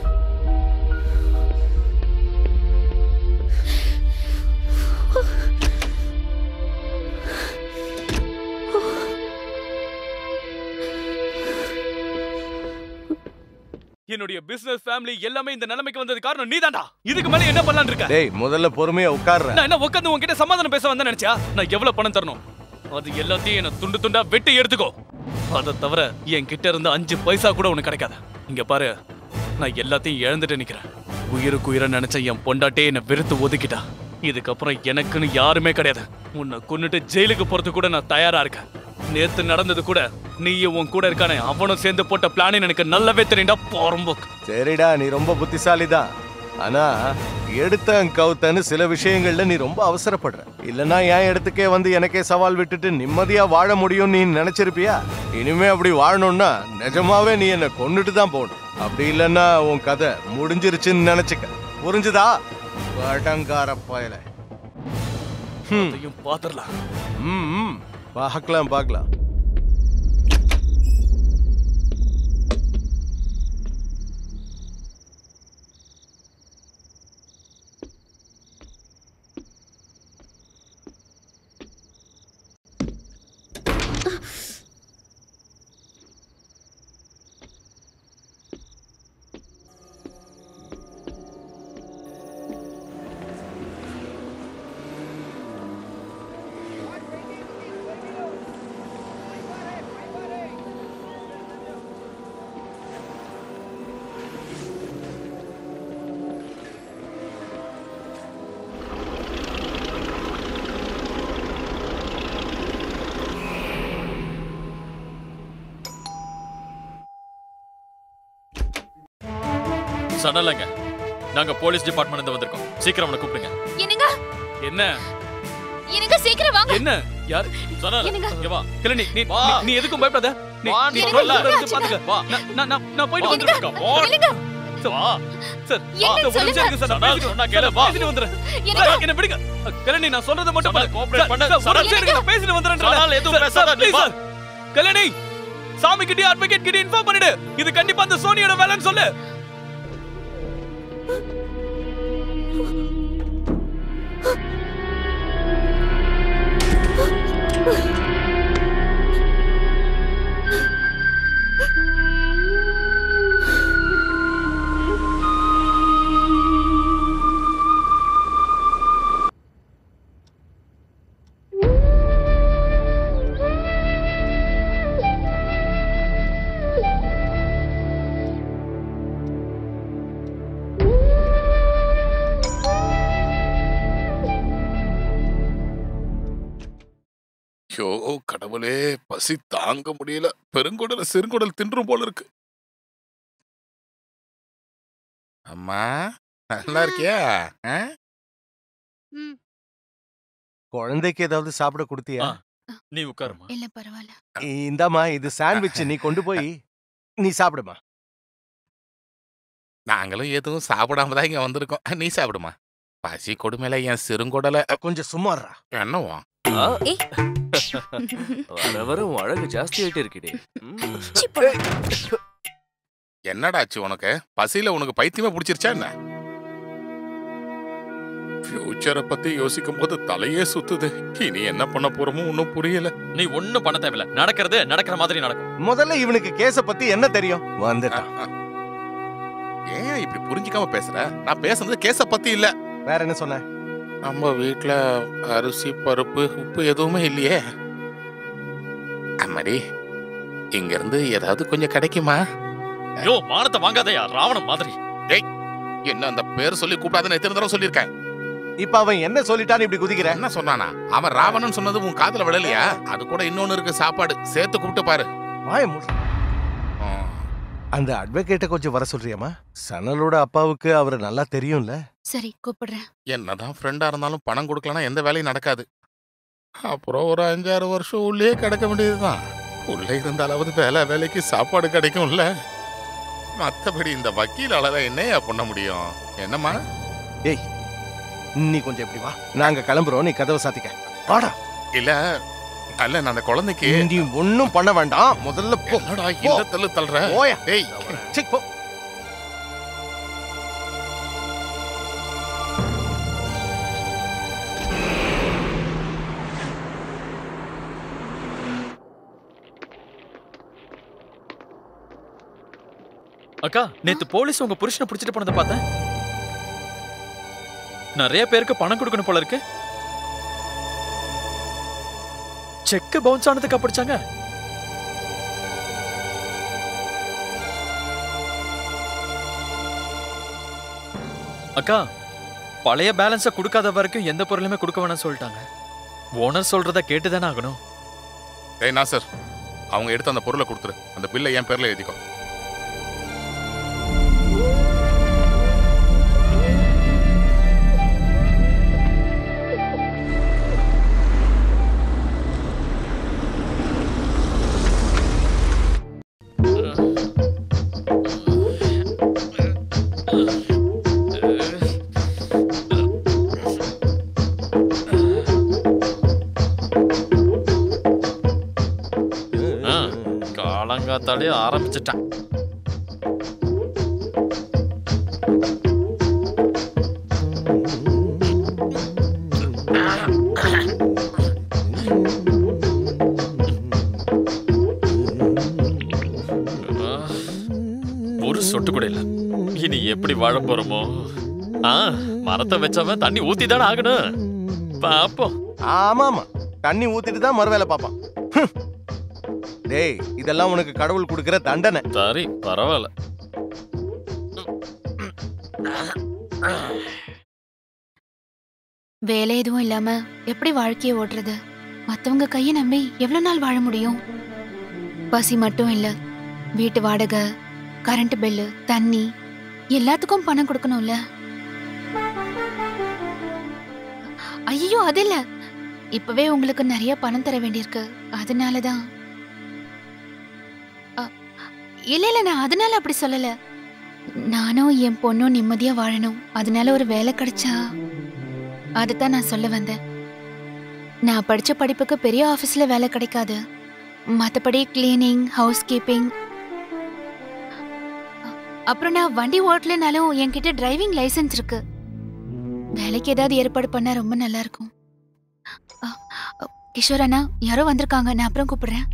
Speaker 1: என்னுடைய பிசினஸ் ஃபேமிலி எல்லாமே இந்த நிலைமைக்கு வந்தது காரணம் நீதான்டா இதுக்கு மேல என்ன பண்ணலாம்னு இருக்க
Speaker 3: டேய் முதல்ல பொறுமையா உட்கார்ற
Speaker 1: நான் என்ன உட்காந்து உன்கிட்ட சமாதானம் பேச வந்தேன் நினைச்சா நான் எவ்வளவு பணம் தரணும் அது எல்லாத்தையும் என்ன துண்டு துண்டா வெட்டி எடுத்துக்கோ அதை தவிர என் கிட்ட இருந்து அஞ்சு பைசா கூட உனக்கு கிடைக்காது இங்க பாரு நான் எல்லாத்தையும் இழந்துட்டு நிக்கிறேன் உயிருக்கு உயிரை நினைச்ச என் பொண்டாட்டே என்னை வெறுத்து ஒதுக்கிட்டா இதுக்கப்புறம் எனக்குன்னு யாருமே கிடையாது உன்னை கொன்னுட்டு ஜெயிலுக்கு போறது கூட நான் தயாரா இருக்கேன் நேத்து நடந்தது கூட நீயும் உன் கூட இருக்கானே அவனும் சேர்ந்து போட்ட பிளான் எனக்கு நல்லாவே தெரியும்டா போறம்போக்கு
Speaker 3: சரிடா நீ ரொம்ப புத்திசாலி தான் ஆனா எடுத்தன் கவுத்தன்னு சில விஷயங்கள்ல நீ ரொம்ப அவசரப்படுற இல்லனா என் இடத்துக்கே வந்து எனக்கே சவால் விட்டுட்டு நிம்மதியா வாழ முடியும் நீ நினைச்சிருப்பியா இனிமே அப்படி வாழணும்னா நிஜமாவே நீ என்ன கொன்னுட்டு தான் போகணும் அப்படி இல்லைன்னா உன் கதை முடிஞ்சிருச்சுன்னு நினைச்சுக்க புரிஞ்சுதா படங்கார பயல
Speaker 1: அதையும் பாத்துரலாம்
Speaker 3: ம் ம். பார்க்கலாம் பார்க்கலாம்
Speaker 6: சனலங்க நாங்க போலீஸ் டிபார்ட்மெண்ட் இருந்து வந்திருக்கோம் சீக்கிரம் அவனை கூப்பிடுங்க
Speaker 2: என்னங்க
Speaker 1: என்ன
Speaker 2: என்னங்க சீக்கிரம் வாங்க
Speaker 1: என்ன யார்
Speaker 6: சனல்
Speaker 2: என்னங்க?
Speaker 6: இங்க வா
Speaker 1: கிளி நீ
Speaker 6: வா.
Speaker 1: நீ- நீ எதுக்கும் பயப்படாத நீ
Speaker 6: வா,
Speaker 1: நீ
Speaker 6: எனக்கு
Speaker 1: சொல்ல
Speaker 6: என்ன
Speaker 1: இருந்து
Speaker 2: ஆச்சுங்க?
Speaker 1: பாத்துக்க
Speaker 6: வா.
Speaker 1: நான் நான் நான் நான் போயிட்டு
Speaker 6: வா.
Speaker 1: வந்துறேன்
Speaker 6: Come on.
Speaker 2: என்னங்க
Speaker 6: வா
Speaker 1: சார்
Speaker 2: என்னன்னு
Speaker 1: சார், ஒரு நிமிஷம் இருங்க சார் நான்
Speaker 6: சனல்,
Speaker 1: பேசிட்டு
Speaker 6: சொன்னா கேளு, வா.
Speaker 1: பேசிட்டு வந்துறேன்
Speaker 2: என்னங்க?
Speaker 1: சார், என்ன விடுங்க கல்யாணி நான் சொல்றத மட்டும்
Speaker 6: சனல்,
Speaker 1: பண்ணு.
Speaker 6: cooperate
Speaker 1: சார்,
Speaker 6: பண்ணு.
Speaker 1: சார், ஒரு
Speaker 6: சனல்,
Speaker 1: நிமிஷம் இருங்க நான் பேசிட்டு வந்துறேன்
Speaker 6: சனல், எதுவும் பேசாத, நீ வா.
Speaker 1: கல்யாணி சாமி கிட்டே அட்வொகேட் கிட்ட இன்ஃபார்ம் பண்ணிடு இது கண்டிப்பா அந்த சோனியோட வேலைன்னு சொல்லு
Speaker 10: ஐயோ கடவுளே பசி தாங்க முடியல பெருங்குடல சிறுங்குடல் தின்றும் போல இருக்கு
Speaker 4: அம்மா நல்லா இருக்கியா ஆ?
Speaker 3: குழந்தைக்கு ஏதாவது சாப்பிட கொடுத்தியா
Speaker 6: நீ உட்காருமா
Speaker 2: இல்ல பரவாயில்ல
Speaker 3: இந்தாம்மா இது சாண்ட்விச் நீ கொண்டு போய் நீ சாப்பிடுமா
Speaker 4: நாங்களும் எதுவும் சாப்பிடாம தான் இங்க வந்திருக்கோம் நீ சாப்பிடுமா பசி கொடுமையில என் சிறுங்குடல
Speaker 3: கொஞ்சம் சும்மாறா
Speaker 4: என்னவா
Speaker 5: வர வர உன் அழகு ஜாஸ்தி ஆயிட்டே இருக்கே
Speaker 4: என்னடாச்சு உனக்கு பசியில உனக்கு பைத்தியமே பிடிச்சிருச்சா என்ன ஃபியூச்சரை பத்தி யோசிக்கும் போது தலையே சுத்துது இனி என்ன பண்ண போறோமோ ஒன்னும் புரியல
Speaker 6: நீ ஒண்ணும் பண்ண தேவையில்ல நடக்கிறது நடக்கிற மாதிரி நடக்கும்
Speaker 3: முதல்ல இவனுக்கு கேஸ பத்தி என்ன தெரியும் வந்துட்டான்
Speaker 4: ஏன் இப்படி புரிஞ்சுக்காம பேசுற நான் பேசுறது கேஸ பத்தி இல்ல
Speaker 3: வேற என்ன சொன்ன
Speaker 4: நம்ம வீட்ல அரிசி பருப்பு உப்பு எதுவுமே இல்லையே அம்மாடி இங்க இருந்து ஏதாவது கொஞ்சம் கிடைக்குமா
Speaker 6: யோ மானத்தை வாங்காதயா ராவணன் மாதிரி
Speaker 4: டேய் என்ன அந்த பேர் சொல்லி கூப்பிடாதுன்னு எத்தனை தடவை சொல்லியிருக்கேன்
Speaker 3: இப்ப அவன் என்ன சொல்லிட்டான்னு இப்படி குதிக்கிற
Speaker 4: என்ன சொன்னானா அவன் ராவணன் சொன்னது உன் காதுல விழலையா அது கூட இன்னொன்னு இருக்கு சாப்பாடு சேர்த்து கூப்பிட்டு பாரு
Speaker 3: வாய மூடு அந்த அட்வொகேட்ட கொஞ்சம் வர சொல்றியாமா சனலோட அப்பாவுக்கு அவரை நல்லா தெரியும்ல
Speaker 2: சரி கூப்பிடுறேன்
Speaker 4: என்னதான் ஃப்ரெண்டா இருந்தாலும் பணம் கொடுக்கலனா எந்த வேலையும் நடக்காது அப்புறம் ஒரு அஞ்சாறு வருஷம் உள்ளே கிடக்க வேண்டியதுதான் உள்ளே இருந்தாலாவது வேலை வேலைக்கு சாப்பாடு கிடைக்கும்ல மத்தபடி இந்த வக்கீலால என்னையா பண்ண முடியும் என்னம்மா
Speaker 3: ஏய் நீ கொஞ்சம் எப்படி வா நாங்க கிளம்புறோம் நீ கதவை சாத்திக்க வாடா
Speaker 4: இல்ல அல்ல நான் அந்த குழந்தைக்கு
Speaker 3: நீ ஒண்ணும் பண்ண வேண்டாம் முதல்ல போ
Speaker 4: என்னடா இந்த தள்ளு தள்ளுற
Speaker 3: போயா
Speaker 4: டேய்
Speaker 3: சிக் போ
Speaker 6: அக்கா நேத்து போலீஸ் உங்க புருஷனை பிடிச்சிட்டு போனதை பார்த்தேன் நிறைய பேருக்கு பணம் கொடுக்கணும் போல இருக்கு செக் பவுன்ஸ் ஆனதுக்கா பிடிச்சாங்க அக்கா பழைய பேலன்ஸை கொடுக்காத வரைக்கும் எந்த பொருளுமே கொடுக்க வேணாம்னு சொல்லிட்டாங்க ஓனர் சொல்றத கேட்டுதானே ஆகணும்
Speaker 4: டேய் நாசர் அவங்க எடுத்து அந்த பொருளை கொடுத்துரு அந்த பில்லை என் பேர்ல எழுதிக்கோ
Speaker 6: ஆ, காலங்காத்தாலே ஆரம்பிச்சிட்டான் ஆ, ஒரு சொட்டு கூட இல்ல இனி எப்படி வாழ போறோமோ ஆ மரத்தை வச்சவன் தண்ணி ஊத்தி தானே ஆகணும் பாப்போம்
Speaker 3: ஆமாமா தண்ணி ஊத்திட்டு தான் மறுவேலை பாப்பான் ஹம். டேய் இதெல்லாம் உனக்கு கடவுள் கொடுக்கிற தண்டனை
Speaker 6: சரி பரவாயில்ல
Speaker 2: வேலை எதுவும் இல்லாம எப்படி வாழ்க்கையை ஓட்டுறது மத்தவங்க கையை நம்பி எவ்வளவு நாள் வாழ முடியும் பசி மட்டும் இல்ல வீட்டு வாடகை கரண்ட் பில்லு தண்ணி எல்லாத்துக்கும் பணம் கொடுக்கணும்ல ஐயோ அது இல்ல இப்பவே உங்களுக்கு நிறைய பணம் தர வேண்டியிருக்கு அதனாலதான் அ, இல்ல இல்ல நான் அதனால அப்படி சொல்லல நானும் என் பொண்ணும் நிம்மதியா வாழணும் அதனால ஒரு வேலை கிடைச்சா அதுதான் நான் சொல்ல வந்தேன் நான் படிச்ச படிப்புக்கு பெரிய ஆபீஸ்ல வேலை கிடைக்காது மத்தபடி கிளீனிங் ஹவுஸ் கீப்பிங் அப்புறம் நான் வண்டி ஓட்டலனாலும் என்கிட்ட டிரைவிங் லைசென்ஸ் இருக்கு வேலைக்கு ஏதாவது ஏற்பாடு பண்ணா ரொம்ப நல்லா இருக்கும் அ, அ, கிஷோர் அண்ணா யாரோ வந்திருக்காங்க நான் அப்புறம் கூப்பிடுறேன்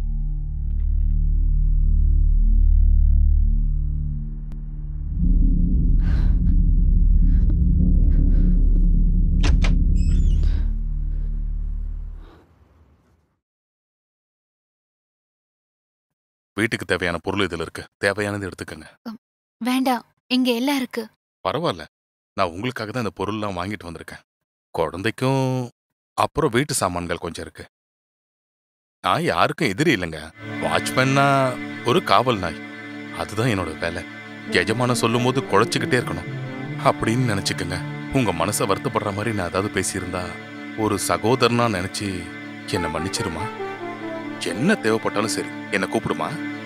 Speaker 4: வீட்டுக்கு தேவையான பொருள் இதுல இருக்கு தேவையானது எடுத்துக்கங்க
Speaker 2: வேண்டாம் இங்க எல்லாம் இருக்கு
Speaker 4: பரவாயில்ல நான் உங்களுக்காக தான் இந்த பொருள்லாம் வாங்கிட்டு வந்திருக்கேன் குழந்தைக்கும் அப்புறம் வீட்டு சாமான்கள் கொஞ்சம் இருக்கு நான் யாருக்கும் எதிரி இல்லைங்க வாட்ச்மேன்னா ஒரு காவல் நாய் அதுதான் என்னோட வேலை எஜமான சொல்லும் போது குழைச்சிக்கிட்டே இருக்கணும்
Speaker 10: அப்படின்னு நினைச்சுக்கங்க உங்க மனசை வருத்தப்படுற மாதிரி நான் ஏதாவது பேசியிருந்தா ஒரு சகோதரனா நினைச்சு என்னை மன்னிச்சிருமா என்ன தேவைப்பட்டாலும் சரி என்னை கூப்பிடுமா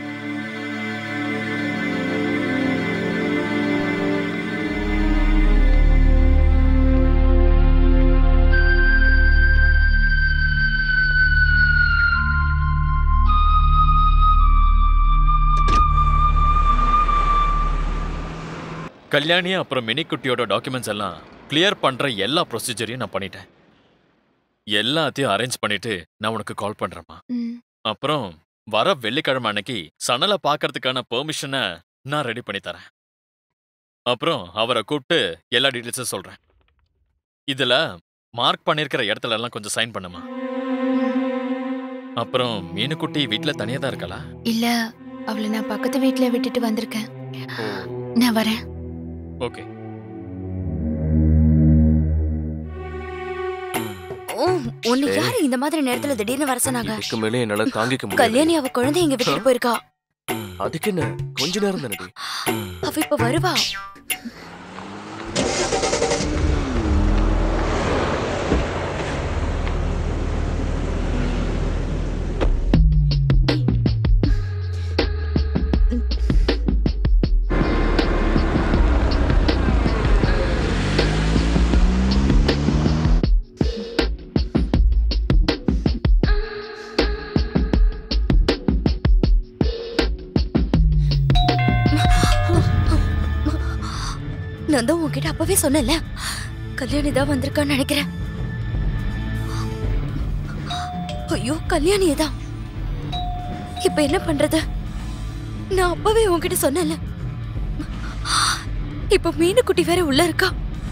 Speaker 6: கல்யாணி அப்புறம் மினிக்குட்டியோட டாக்குமெண்ட்ஸ் எல்லாம் கிளியர் பண்ற எல்லா ப்ரொசீஜரையும் நான் பண்ணிட்டேன் எல்லாத்தையும் அரேஞ்ச் பண்ணிட்டு நான் உனக்கு கால் பண்றேம்மா
Speaker 2: ம்.
Speaker 6: அப்புறம் வர வெள்ளிக்கிழமை அன்னைக்கு சணலை பார்க்கறதுக்கான பெர்மிஷனை நான் ரெடி பண்ணி தரேன் அப்புறம் அவரை கூப்பிட்டு எல்லா டீட்டெயில்ஸும் சொல்றேன் இதுல மார்க் பண்ணியிருக்கிற இடத்துல எல்லாம் கொஞ்சம் சைன் பண்ணுமா அப்புறம் மீனுக்குட்டி வீட்ல தனியா தான் இருக்காளா
Speaker 2: இல்ல அவளை நான் பக்கத்து வீட்ல விட்டுட்டு வந்திருக்கேன் நான் வரேன்
Speaker 6: ஓகே
Speaker 7: ஓ உன்னை யாரு இந்த மாதிரி நேரத்துல திடீர்னு வர சொன்னாங்க
Speaker 5: இதுக்கு மேலே என்னால தாங்கிக்க முடியாது
Speaker 7: கல்யாணி அவ குழந்தை இங்க விட்டுட்டு போயிருக்கா
Speaker 5: அதுக்கு என்ன கொஞ்ச நேரம் தானடி
Speaker 7: அவ இப்ப வருவா நான் தான் உன்கிட்ட அப்பவே சொன்னேன்ல கல்யாணி தான் வந்திருக்கான்னு நினைக்கிறேன் ஐயோ கல்யாணி தான் இப்ப என்ன பண்றது நான் அப்பவே உன்கிட்ட சொன்னேன்ல இப்ப மீனுக்குட்டி வேற உள்ள இருக்கா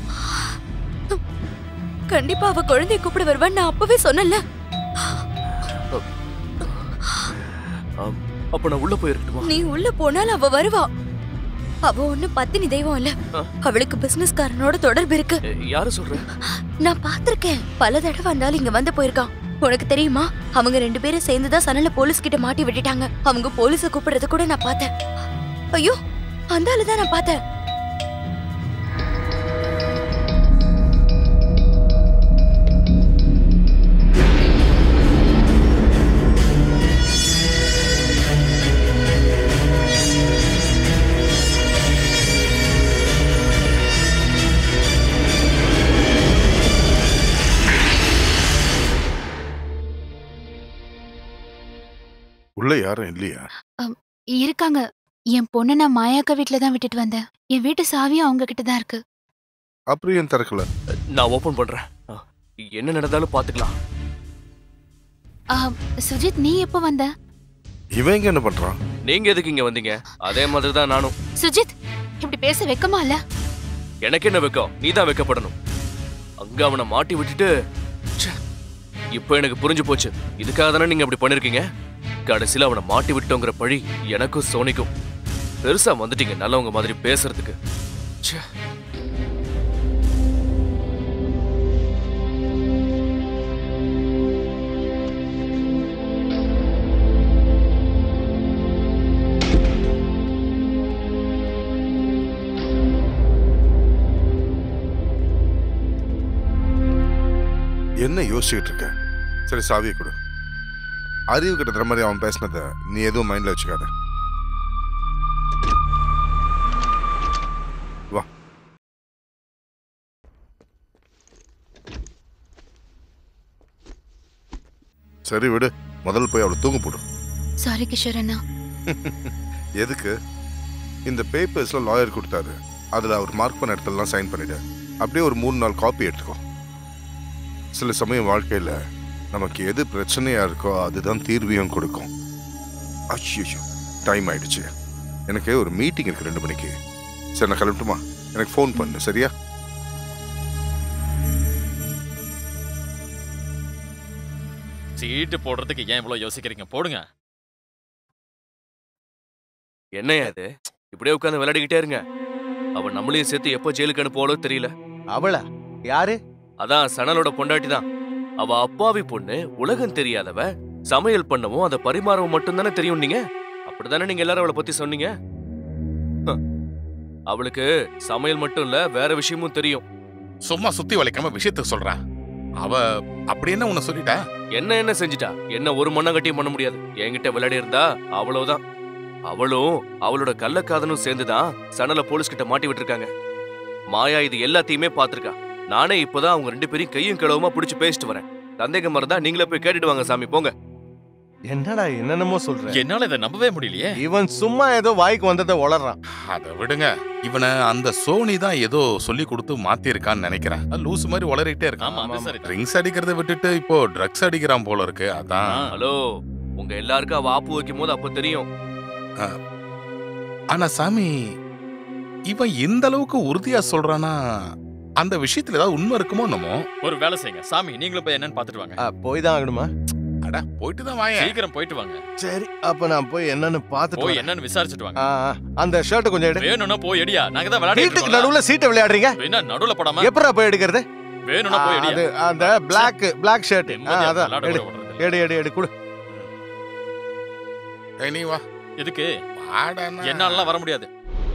Speaker 7: கண்டிப்பா அவ குழந்தைய கூப்பிட வருவான்னு நான் அப்பவே சொன்னேன்ல
Speaker 5: ஆம், அப்ப நான் உள்ள போயிருக்கட்டுமா
Speaker 7: நீ உள்ள போனால் அவ வருவா அவ ஒண்ணு பத்தினி தெய்வம் இல்ல அவளுக்கு பிசினஸ்காரனோட தொடர்பு இருக்கு
Speaker 5: யாரு சொல்ற
Speaker 7: நான் பாத்திருக்கேன் பல தடவை வந்தாலும் இங்க வந்து போயிருக்கான் உனக்கு தெரியுமா அவங்க ரெண்டு பேரும் சேர்ந்துதான் சனல போலீஸ் கிட்ட மாட்டி விட்டுட்டாங்க அவங்க போலீஸ கூப்பிடுறது கூட நான் பார்த்தேன் ஐயோ அந்த ஆளு தான் நான் பார்த்தேன்
Speaker 10: உள்ள யாரும் இல்லையா
Speaker 2: அம், இருக்காங்க என் பொண்ணை நான் மாயாக்கா வீட்ல தான் விட்டுட்டு வந்தேன் என் வீட்டு சாவியும் அவங்க கிட்ட தான் இருக்கு
Speaker 10: அப்புறம் ஏன் திறக்கல
Speaker 5: நான் ஓபன் பண்றேன் ஆ, என்ன நடந்தாலும் பாத்துக்கலாம்
Speaker 2: ஆ, சுஜித் நீ எப்போ வந்த
Speaker 10: இவன் இங்க என்ன பண்றான்
Speaker 5: நீங்க எதுக்கு இங்க வந்தீங்க அதே மாதிரி தான் நானும்
Speaker 2: சுஜித் இப்படி பேச வெக்கமா இல்ல
Speaker 5: எனக்கு என்ன வெக்கம் நீ தான் வெக்கப்படணும் அங்க அவனை மாட்டி விட்டுட்டு ச்சே, இப்போ எனக்கு புரிஞ்சு போச்சு இதுக்காக தானே நீங்க அப்படி பண்ணிருக்கீங்க கடைசியில அவனை மாட்டி விட்டோங்கிற பழி எனக்கும் சோனிக்கும் பெருசா வந்துட்டீங்க நல்லவங்க மாதிரி பேசுறதுக்கு ச்சே.
Speaker 10: என்ன யோசிச்சுட்டு இருக்க சரி சாவியை கொடு அறிவு கிட்ட மாதிரி அவன் பேசினத நீ எதுவும் மைண்ட்ல வச்சுக்காத வா சரி விடு முதல்ல போய் அவளை தூங்க போடு
Speaker 2: சாரி கிஷோர் அண்ணா
Speaker 10: எதுக்கு இந்த பேப்பர்ஸ்ல லாயர் கொடுத்தாரு அதுல அவர் மார்க் பண்ண இடத்துலலாம் சைன் பண்ணிடு அப்படியே ஒரு மூணு நாள் காப்பி எடுத்துக்கோ சில சமயம் வாழ்க்கையில நமக்கு எது பிரச்சனையா இருக்கோ அதுதான் தீர்வையும் கொடுக்கும் அச்சோ டைம் ஆயிடுச்சு எனக்கு ஒரு மீட்டிங் இருக்கு ரெண்டு மணிக்கு சரி நான் கிளம்பட்டுமா எனக்கு ஃபோன் பண்ணு சரியா
Speaker 6: சீட்டு போடுறதுக்கு ஏன் இவ்வளவு யோசிக்கிறீங்க போடுங்க
Speaker 5: என்னையா இது இப்படியே உட்காந்து விளையாடிக்கிட்டே இருங்க அவன் நம்மளையும் சேர்த்து எப்போ ஜெயிலுக்கு அனுப்புவாளோ தெரியல
Speaker 3: அவளா யாரு
Speaker 5: அதான் சணலோட பொண்டாட்டி தான் அவ அப்பாவி பொண்ணு உலகம் தெரியாதவ சமையல் பண்ணவும் அதை பரிமாறவும் மட்டும்தானே தெரியும் நீங்க அப்படிதானே நீங்க எல்லாரும் அவளை பத்தி சொன்னீங்க ஹ. அவளுக்கு சமையல் மட்டும் இல்ல வேற விஷயமும் தெரியும்
Speaker 4: சும்மா சுத்தி வளைக்காம விஷயத்த சொல்றா அவ அப்படி என்ன உன்னை சொல்லிட்டா
Speaker 5: என்ன என்ன செஞ்சிட்டா என்ன ஒரு மண்ணங்கட்டியும் பண்ண முடியாது என்கிட்ட விளையாடி இருந்தா அவ்வளவுதான் அவளும் அவளோட கள்ளக்காதனும் சேர்ந்துதான் சனல போலீஸ் கிட்ட மாட்டி விட்டுருக்காங்க மாயா இது எல்லாத்தையுமே பார்த்திருக்கா நானே இப்பதான் அவங்க ரெண்டு பேரையும் கையும் கிளவுமா பிடிச்சு பேசிட்டு வரேன் சந்தேகம் இருந்தா நீங்களே போய் கேட்டுட்டு வாங்க சாமி போங்க
Speaker 3: என்னடா என்னென்னமோ சொல்ற
Speaker 6: என்னால இதை நம்பவே முடியலையே
Speaker 3: இவன் சும்மா ஏதோ வாய்க்கு வந்ததை வளர்றான்
Speaker 4: அதை விடுங்க இவனை அந்த சோனி தான் ஏதோ சொல்லி கொடுத்து மாத்திருக்கான்னு நினைக்கிறேன் லூஸ் மாதிரி வளரிட்டே இருக்கான்
Speaker 6: ஆமா அது சரி
Speaker 4: ட்ரிங்க்ஸ் அடிக்கிறத விட்டுட்டு இப்போ ட்ரக்ஸ் அடிக்கிறான் போல இருக்கு அதான்
Speaker 5: ஹலோ உங்க எல்லாருக்கும் அவ ஆப்பு வைக்கும் போது அப்ப தெரியும்
Speaker 4: ஆனா சாமி இவன் இந்த அளவுக்கு உறுதியா சொல்றானா அந்த விஷயத்துல ஏதாவது உண்மை இருக்குமோ என்னமோ
Speaker 6: ஒரு வேலை செய்யுங்க சாமி நீங்களும் போய் என்னன்னு பாத்துட்டு வாங்க
Speaker 3: போய் தான் ஆகணுமா
Speaker 4: அட போயிட்டு தான் வாயேன்
Speaker 6: சீக்கிரம் போயிட்டு வாங்க
Speaker 3: சரி அப்ப நான் போய் என்னன்னு பார்த்துட்டு
Speaker 6: போய்
Speaker 3: வரேன்.
Speaker 6: என்னன்னு விசாரிச்சுட்டு வாங்க
Speaker 3: ஆ, ஆ, அந்த ஷர்ட் கொஞ்சம் எடு
Speaker 6: வேணும்னா போய் எடியா நாங்க தான் விளையாடிட்டு
Speaker 3: வீட்டுக்கு நடுவுல சீட்டை விளையாடுறீங்க
Speaker 6: என்ன நடுவுல போடாம
Speaker 3: எப்படா போய் எடுக்கிறது
Speaker 6: வேணும்னா போய்
Speaker 3: ஆ,
Speaker 6: எடியா
Speaker 3: அது அந்த பிளாக் பிளாக் ஷர்ட்
Speaker 6: நிம்மதியா
Speaker 3: அதான்
Speaker 6: விளையாட
Speaker 3: எடு
Speaker 6: கூட
Speaker 3: எடு எடு எடு கொடு
Speaker 4: ஏய், நீ வா
Speaker 6: எதுக்கு
Speaker 4: வாடனா
Speaker 6: என்னாலலாம் வர முடியாது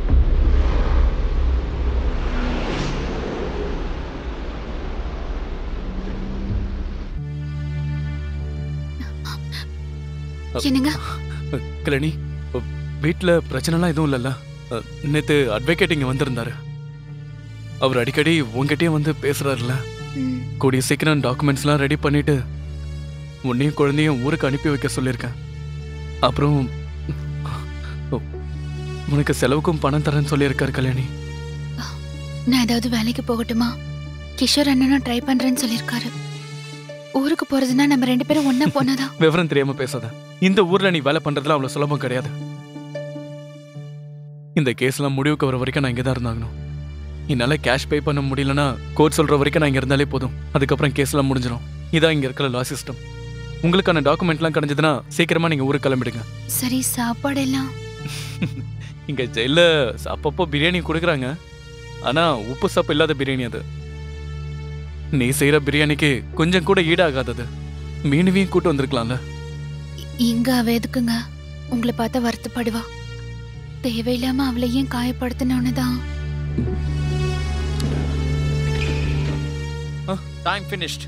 Speaker 2: என்னங்க
Speaker 1: கல்யாணி வீட்டில் பிரச்சனைலாம் எதுவும் இல்லைல்ல நேற்று அட்வொகேட் இங்கே வந்திருந்தாரு அவர் அடிக்கடி உங்ககிட்டயே வந்து பேசுறாருல
Speaker 2: ம்.
Speaker 1: கூடிய சீக்கிரம் டாக்குமெண்ட்ஸ்லாம் ரெடி பண்ணிட்டு உன்னையும் குழந்தையும் ஊருக்கு அனுப்பி வைக்க சொல்லியிருக்கேன் அப்புறம் உனக்கு செலவுக்கும் பணம் தரேன்னு சொல்லியிருக்காரு கல்யாணி
Speaker 2: நான் ஏதாவது வேலைக்கு போகட்டுமா கிஷோர் அண்ணனும் ட்ரை பண்றேன்னு சொல்லியிருக்காரு ஊருக்கு போறதுன்னா நம்ம ரெண்டு பேரும் ஒண்ணா போனாதான்
Speaker 1: விவரம் தெரியாம பேசாத இந்த ஊர்ல நீ வேலை பண்றதுல அவ்வளவு சுலபம் கிடையாது இந்த கேஸ்லாம் முடிவுக்கு வர வரைக்கும் நான் இங்கே தான் இருந்தாகணும் என்னால கேஷ் பே பண்ண முடியலன்னா கோர்ட் சொல்ற வரைக்கும் நான் இங்க இருந்தாலே போதும் அதுக்கப்புறம் கேஸ்லாம் முடிஞ்சிடும் இதான் இங்க இருக்கிற லா சிஸ்டம் உங்களுக்கான டாக்குமெண்ட்லாம் கிடைச்சதுன்னா சீக்கிரமா நீங்க ஊருக்கு கிளம்பிடுங்க
Speaker 2: சரி சாப்பாடு எல்லாம்
Speaker 1: இங்க ஜெயில அப்பப்போ பிரியாணி கொடுக்குறாங்க ஆனா உப்பு சப்பு இல்லாத பிரியாணி அது நீ செய்யற பிரியாணிக்கு கொஞ்சம் கூட ஈடாகாதது மீனுவையும் கூட்டு வந்திருக்கலாம்ல
Speaker 2: இங்க அவ எதுக்குங்க உங்களை பார்த்தா வருத்தப்படுவா தேவையில்லாம அவளை ஏன் காயப்படுத்தினோன்னு தான்
Speaker 6: டைம் ஃபினிஷ்ட்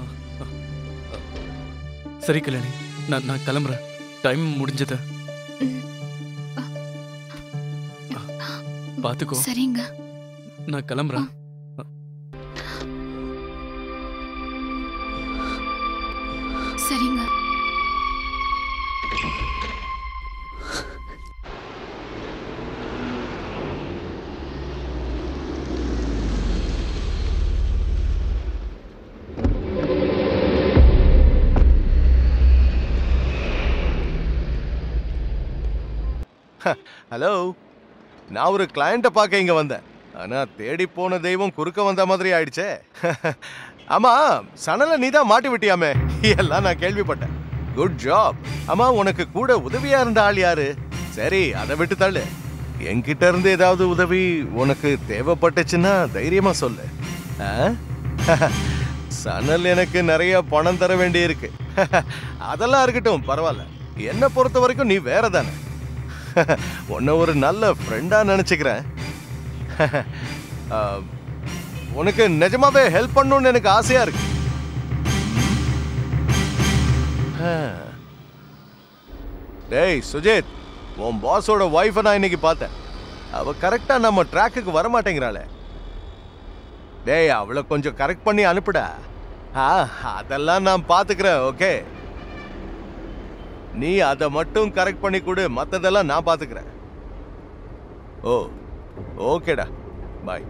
Speaker 1: சரி கல்யாணி நான் நான் கிளம்புறேன் டைம் முடிஞ்சது பாத்துக்கோ
Speaker 2: சரிங்க
Speaker 1: நான் கிளம்புறேன்
Speaker 2: சரிங்க
Speaker 3: ஹலோ நான் ஒரு கிளையண்ட்டை பார்க்க இங்க வந்தேன் ஆனா தேடி போன தெய்வம் குறுக்க வந்த மாதிரி ஆயிடுச்சே ஆமா சணலை நீ தான் மாட்டி விட்டியாமே எல்லாம் நான் கேள்விப்பட்டேன் குட் ஜாப் ஆமா உனக்கு கூட உதவியா இருந்த ஆள் யாரு சரி அதை விட்டு தள்ளு என்கிட்ட இருந்து ஏதாவது உதவி உனக்கு தேவைப்பட்டுச்சுன்னா தைரியமா சொல்லு ஆ? சணல் எனக்கு நிறைய பணம் தர வேண்டி இருக்கு அதெல்லாம் இருக்கட்டும் பரவாயில்ல என்னை பொறுத்த வரைக்கும் நீ வேற தானே உன்னை ஒரு நல்ல ஃப்ரெண்டா நினைச்சுக்கிறேன் ஆ, உனக்கு நிஜமாவே ஹெல்ப் பண்ணணும்னு எனக்கு ஆசையா இருக்கு ஆ. டேய் சுஜித் உன் பாஸோட ஒய்ஃபை நான் இன்னைக்கு பார்த்தேன் அவ கரெக்டா நம்ம ட்ராக்குக்கு வர மாட்டேங்கிறாளே டேய் அவளை கொஞ்சம் கரெக்ட் பண்ணி அனுப்புடா ஆ அதெல்லாம் நான் பாத்துக்கிறேன் ஓகே நீ அதை மட்டும் கரெக்ட் பண்ணி கொடு மத்ததெல்லாம் நான் பாத்துக்கிறேன் ஓ ஓகேடா பாய்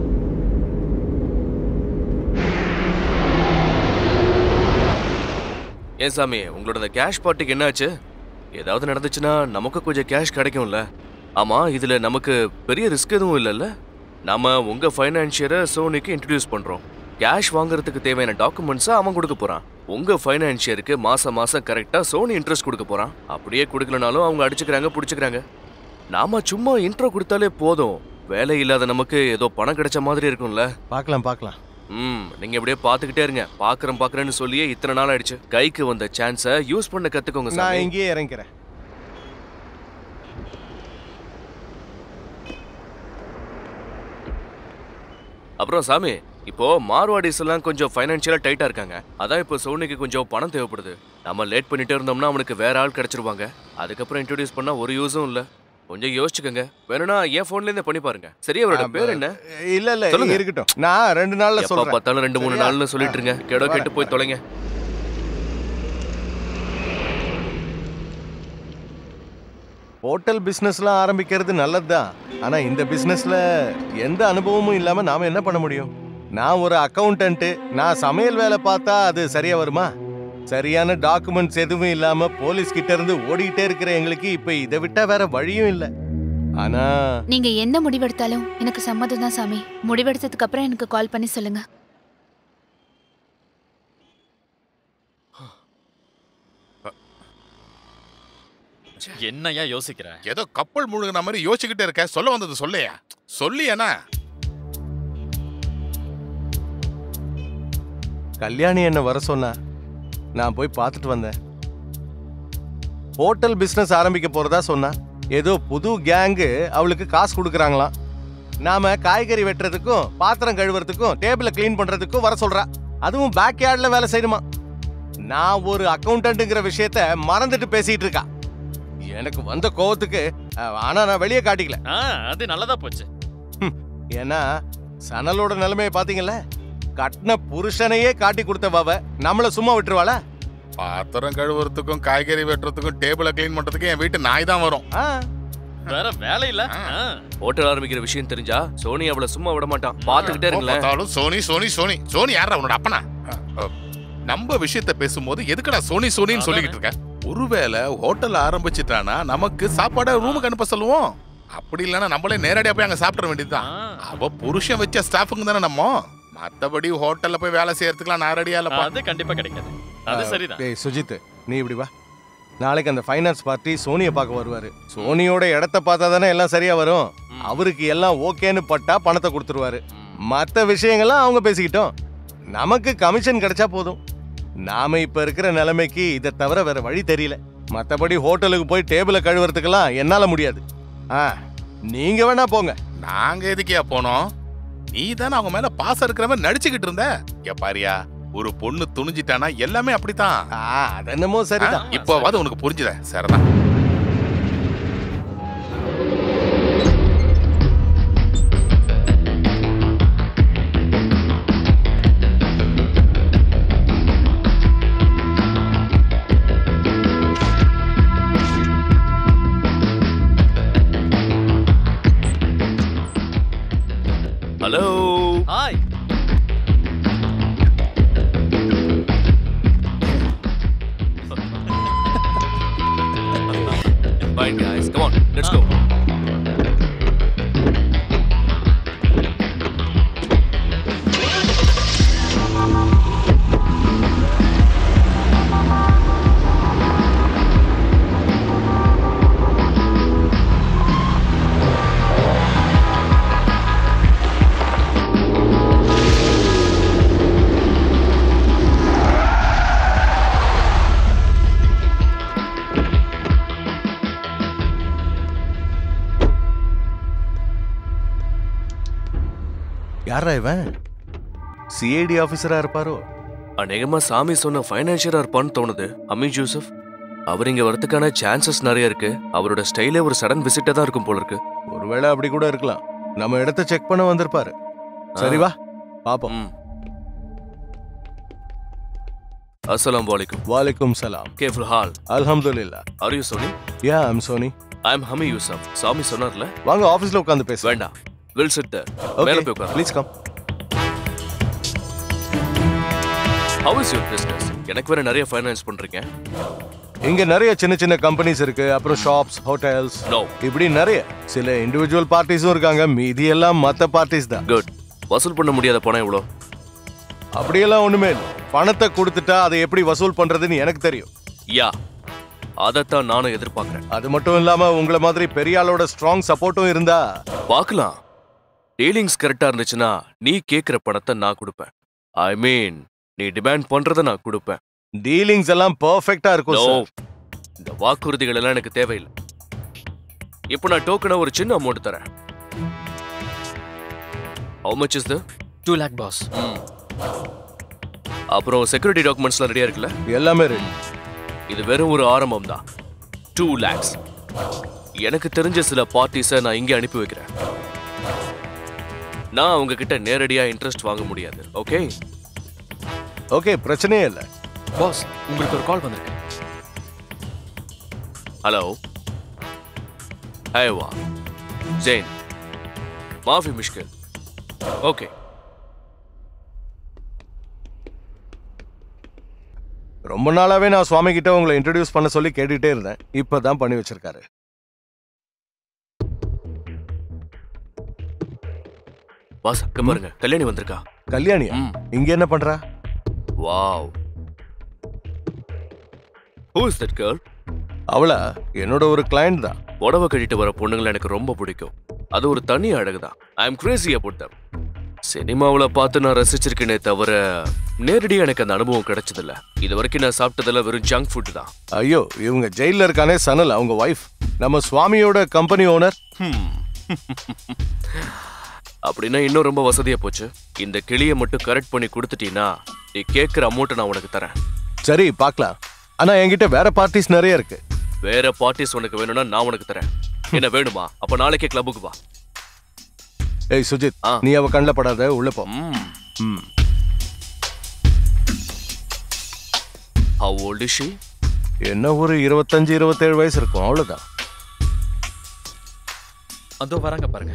Speaker 5: ஏன் சாமி உங்களோட அந்த கேஷ் பார்ட்டிக்கு என்னாச்சு ஏதாவது நடந்துச்சுன்னா நமக்கு கொஞ்சம் கேஷ் கிடைக்கும்ல ஆமா இதுல நமக்கு பெரிய ரிஸ்க் எதுவும் இல்லைல்ல நாம உங்க ஃபைனான்சியரை சோனிக்கு இன்ட்ரடியூஸ் பண்றோம் கேஷ் வாங்குறதுக்கு தேவையான டாக்குமெண்ட்ஸை அவன் கொடுக்க போறான் உங்க ஃபைனான்சியருக்கு மாசம் மாசம் கரெக்டா சோனி இன்ட்ரெஸ்ட் கொடுக்க போறான் அப்படியே கொடுக்கலனாலும் அவங்க அடிச்சுக்கிறாங்க பிடிச்சுக்கிறாங்க நாம சும்மா இன்ட்ரோ கொடுத்தாலே போதும் வேலை இல்லாத நமக்கு ஏதோ பணம் கிடைச்ச மாதிரி இருக்கும்ல
Speaker 3: பார்க்கலாம் பார்க்கலாம்
Speaker 5: ம் நீங்க இப்படியே பாத்துக்கிட்டே இருங்க பாக்குறேன் பாக்குறேன்னு சொல்லியே இத்தனை நாள் ஆயிடுச்சு கைக்கு வந்த சான்ஸை யூஸ் பண்ண கத்துக்கோங்க
Speaker 3: நான்
Speaker 5: சாமி
Speaker 3: இங்கேயே இறங்கிறேன்
Speaker 5: அப்புறம் சாமி இப்போ மார்வாடிஸ் எல்லாம் கொஞ்சம் ஃபைனான்சியலா டைட்டா இருக்காங்க அதான் இப்போ சோனிக்கு கொஞ்சம் பணம் தேவைப்படுது நம்ம லேட் பண்ணிட்டே இருந்தோம்னா அவனுக்கு வேற ஆள் கிடைச்சிருவாங்க அதுக்கப்புறம் இன்ட்ரோடியூஸ் பண்ணா ஒரு யூஸும் இல்ல கொஞ்சம் யோசிச்சுக்கோங்க வேணும்னா என் போன்ல இருந்தே பண்ணி பாருங்க சரி அவரோட பேர் என்ன
Speaker 3: இல்ல இல்ல
Speaker 5: சொல்லுங்க.
Speaker 3: இருக்கட்டும் நான் ரெண்டு நாள்ல
Speaker 5: எப்ப
Speaker 3: சொல்றேன்
Speaker 5: பார்த்தாலும் ரெண்டு மூணு
Speaker 3: சரியா?
Speaker 5: நாள்னு சொல்லிட்டு இருங்க கெடோ
Speaker 3: வரேன்.
Speaker 5: கெட்டு போய் தொலைங்க
Speaker 3: ஹோட்டல் பிசினஸ்லாம் ஆரம்பிக்கிறது நல்லதுதான் ஆனா இந்த பிசினஸ்ல எந்த அனுபவமும் இல்லாம நாம என்ன பண்ண முடியும் நான் ஒரு அக்கவுண்டன்ட் நான் சமையல் வேலை பார்த்தா அது சரியா வருமா சரியான டாக்குமெண்ட்ஸ் எதுவும் இல்லாம போலீஸ் கிட்ட இருந்து ஓடிக்கிட்டே இருக்கிற எங்களுக்கு இப்ப இதை விட்டா வேற வழியும் இல்ல ஆனா
Speaker 2: நீங்க எந்த முடிவெடுத்தாலும் எனக்கு சம்மதம் தான் சாமி முடிவெடுத்ததுக்கு அப்புறம் எனக்கு கால் பண்ணி சொல்லுங்க
Speaker 6: என்னையா யோசிக்கிற
Speaker 4: ஏதோ கப்பல் முழுகின மாதிரி யோசிச்சுக்கிட்டே இருக்க சொல்ல வந்தது சொல்லையா சொல்லியனா
Speaker 3: கல்யாணி என்ன வர சொன்னா நான் போய் பார்த்துட்டு வந்தேன் ஹோட்டல் பிசினஸ் ஆரம்பிக்க போறதா சொன்னா ஏதோ புது கேங்கு அவளுக்கு காசு கொடுக்குறாங்களாம் நாம காய்கறி வெட்டுறதுக்கும் பாத்திரம் கழுவுறதுக்கும் டேபிள க்ளீன் பண்றதுக்கும் வர சொல்றா அதுவும் பேக் யார்ட்ல வேலை செய்யணுமா நான் ஒரு அக்கவுண்டன்ட்ங்கிற விஷயத்த மறந்துட்டு பேசிட்டு இருக்கா எனக்கு வந்த கோவத்துக்கு அஹ், ஆனா நான் வெளியே காட்டிக்கல
Speaker 6: ஆ அது நல்லதா போச்சு
Speaker 3: ஏன்னா சனலோட நிலைமையை பாத்தீங்கல்ல கட்டின புருஷனையே காட்டி கொடுத்தவ நம்மள சும்மா விட்டுருவாளா
Speaker 4: பாத்திரம் கழுவுறதுக்கும் காய்கறி வெட்டுறதுக்கும் டேபிள க்ளீன் பண்றதுக்கும் என் வீட்டு நாய் தான் வரும்
Speaker 6: வேற வேலை இல்ல ஆ.
Speaker 5: ஹோட்டல் ஆரம்பிக்கிற விஷயம் தெரிஞ்சா சோனி அவளை சும்மா விட மாட்டான் பாத்துக்கிட்டே இருங்களேன்
Speaker 4: பார்த்தாலும் சோனி சோனி சோனி சோனி யாரா உன்னோட அப்பனா அஹ், அஹ், நம்ம விஷயத்த பேசும்போது எதுக்குடா சோனி சோனின்னு சொல்லிக்கிட்டு இருக்க ஒருவேளை ஹோட்டல் ஆரம்பிச்சிட்டானா நமக்கு சாப்பாடை ரூமுக்கு அனுப்ப சொல்லுவோம் அப்படி இல்லைன்னா நம்மளே நேரடியா போய் அங்க சாப்பிட வேண்டியதுதான் அவ புருஷன் வச்ச ஸ்டாஃபுங்க தானே நம்ம மத்தபடி ஹோட்டல்ல போய் வேலை செய்யறதுக்குலாம் நான் ரெடியா இல்லப்பா
Speaker 6: அது கண்டிப்பா கிடைக்காது அது சரிதான்
Speaker 3: டேய் சுஜித் நீ இப்படி வா நாளைக்கு அந்த ஃபைனான்ஸ் பார்ட்டி சோனியை பார்க்க வருவாரு சோனியோட இடத்த பார்த்தா தானே எல்லாம் சரியா வரும் அவருக்கு எல்லாம் ஓகேன்னு பட்டா பணத்தை கொடுத்துருவாரு மற்ற விஷயங்கள்லாம் அவங்க பேசிக்கிட்டோம் நமக்கு கமிஷன் கிடைச்சா போதும் நாம இப்ப இருக்கிற நிலைமைக்கு இதை தவிர வேற வழி தெரியல மத்தபடி ஹோட்டலுக்கு போய் டேபிள கழுவுறதுக்கெல்லாம் என்னால முடியாது ஆ நீங்க வேணா போங்க
Speaker 4: நாங்க எதுக்கியா போனோம் நீ தானே அவங்க மேல பாசம் இருக்கிற மாதிரி நடிச்சுக்கிட்டு இருந்த ஏ பாரியா ஒரு பொண்ணு துணிஞ்சிட்டானா எல்லாமே அப்படித்தான்
Speaker 3: அது என்னமோ சரிதான்
Speaker 4: இப்போவாது உனக்கு புரிஞ்சுத சரிதான்
Speaker 5: hello
Speaker 6: hi
Speaker 5: Fine guys, come on, let's go.
Speaker 3: யாரா இவன் சிஐடி ஆபீசரா இருப்பாரோ
Speaker 5: அநேகமா சாமி சொன்ன ஃபைனான்சியரா இருப்பான்னு தோணுது அமீன் ஜூசப் அவர் இங்க வரதுக்கான சான்சஸ் நிறைய இருக்கு அவரோட ஸ்டைலே ஒரு சடன் விசிட்டா தான் இருக்கும் போல இருக்கு
Speaker 3: ஒருவேளை அப்படி கூட இருக்கலாம் நம்ம இடத்த செக் பண்ண வந்திருப்பாரு சரி வா பாப்போம்
Speaker 5: அஸ்ஸலாமு அலைக்கும்
Speaker 3: வாலைக்கும் சலாம்
Speaker 5: கேஃபுல் ஹால்
Speaker 3: அல்ஹம்துலில்லா
Speaker 5: are you Soni
Speaker 3: ya I'm Soni
Speaker 5: I am Hamid Yusuf சாமி சொன்னார்ல
Speaker 3: வாங்க ஆபீஸ்ல உட்கார்ந்து பேச
Speaker 5: வேண்டாம் வில் சிட் தேர் மேல போய் உட்கார்
Speaker 3: please come
Speaker 5: how is your business எனக்கு வேற நிறைய ஃபைனான்ஸ் பண்றீங்க
Speaker 3: இங்க நிறைய சின்ன சின்ன கம்பெனிஸ் இருக்கு அப்புறம் ஷாப்ஸ் ஹோட்டல்ஸ்
Speaker 5: நோ
Speaker 3: இப்படி நிறைய சில இண்டிவிஜுவல் பார்ட்டிஸும் இருக்காங்க மீதி எல்லாம் மத்த பார்ட்டிஸ் தான்
Speaker 5: குட் வசூல் பண்ண முடியாத பணம் எவ்வளோ
Speaker 3: அப்படியெல்லாம் ஒண்ணுமே இல்லை பணத்தை கொடுத்துட்டா அதை எப்படி வசூல் பண்றதுன்னு எனக்கு தெரியும்
Speaker 5: யா அதைத்தான் நானும் எதிர்பார்க்கறேன்
Speaker 3: அது மட்டும் இல்லாம உங்களை மாதிரி பெரிய ஆளோட ஸ்ட்ராங் சப்போர்ட்டும் இருந்தா
Speaker 5: பார்க்கலாம் டீலிங்ஸ் கரெக்டா இருந்துச்சுன்னா நீ கேக்குற பணத்தை நான் கொடுப்பேன் ஐ மீன் நீ டிமாண்ட் பண்றத நான் கொடுப்பேன்
Speaker 3: டீலிங்ஸ் எல்லாம் பெர்ஃபெக்ட்டா இருக்கும்
Speaker 5: No.
Speaker 3: சார்
Speaker 5: இந்த வாக்குறுதிகள் எல்லாம் எனக்கு தேவையில்லை இப்போ நான் டோக்கனை ஒரு சின்ன அமௌண்ட் தரேன் how much is the
Speaker 6: two lakh boss
Speaker 5: அப்புறம் செக்யூரிட்டி டாக்குமெண்ட்ஸ்லாம் ரெடியா இருக்குல்ல
Speaker 3: எல்லாமே ரெடி
Speaker 5: இது வெறும் ஒரு ஆரம்பம் தான் டூ லேக்ஸ் எனக்கு தெரிஞ்ச சில பார்ட்டிஸை நான் இங்கே அனுப்பி வைக்கிறேன் நான் அவங்க கிட்ட நேரடியா இன்ட்ரெஸ்ட் வாங்க முடியாது ஓகே
Speaker 3: ஓகே பிரச்சனையே இல்லை
Speaker 6: பாஸ் உங்களுக்கு ஒரு கால் வந்திருக்கு
Speaker 5: ஹலோ ஹேவா ஜெயின் மாஃபி மிஷ்கில் ஓகே
Speaker 3: ரொம்ப நாளாவே நான் சுவாமி கிட்ட உங்களை இன்ட்ரடியூஸ் பண்ண சொல்லி கேட்டுட்டே இருந்தேன் இப்பதான் பண்ணி வச்சிருக்காரு
Speaker 5: பாஸ் அங்க பாருங்க கல்யாணி வந்திருக்கா
Speaker 3: கல்யாணியா இங்க என்ன பண்றா
Speaker 5: wow who is that girl
Speaker 3: அவளா என்னோட ஒரு கிளையண்ட் தான்
Speaker 5: புடவை கட்டிட்டு வர பொண்ணுங்களை எனக்கு ரொம்ப பிடிக்கும் அது ஒரு தனி அழகுதான் I am crazy about them சினிமாவில் பார்த்து நான் ரசிச்சிருக்கேனே தவிர நேரடியாக எனக்கு அந்த அனுபவம் கிடைச்சதில்ல இது வரைக்கும் நான் சாப்பிட்டதெல்லாம் வெறும் ஜங்க் ஃபுட் தான்
Speaker 3: ஐயோ இவங்க ஜெயில இருக்கானே சனல் அவங்க ஒய்ஃப் நம்ம சுவாமியோட கம்பெனி ஓனர்
Speaker 5: அப்படின்னா இன்னும் ரொம்ப வசதியா போச்சு இந்த கிளியை மட்டும் கரெக்ட் பண்ணி கொடுத்துட்டீங்கன்னா நீ கேட்குற அமௌண்ட்டை நான் உனக்கு தரேன்
Speaker 3: சரி பார்க்கலாம் ஆனா என்கிட்ட வேற பார்ட்டிஸ் நிறைய இருக்கு
Speaker 5: வேற பார்ட்டிஸ் உனக்கு வேணும்னா நான் உனக்கு தரேன் என்ன வேணுமா அப்ப நாளைக்கே கிளப்புக்கு வா
Speaker 3: ஏய் சுஜித் நீ அவ கண்ணில் படாத உள்ள போ ம்
Speaker 5: ஹவ் ஓல்ட் இஸ் ஷீ
Speaker 3: என்ன ஒரு இருபத்தஞ்சு இருபத்தேழு வயசு இருக்கும் அவ்வளவுதான்
Speaker 6: அதோ வராங்க பாருங்க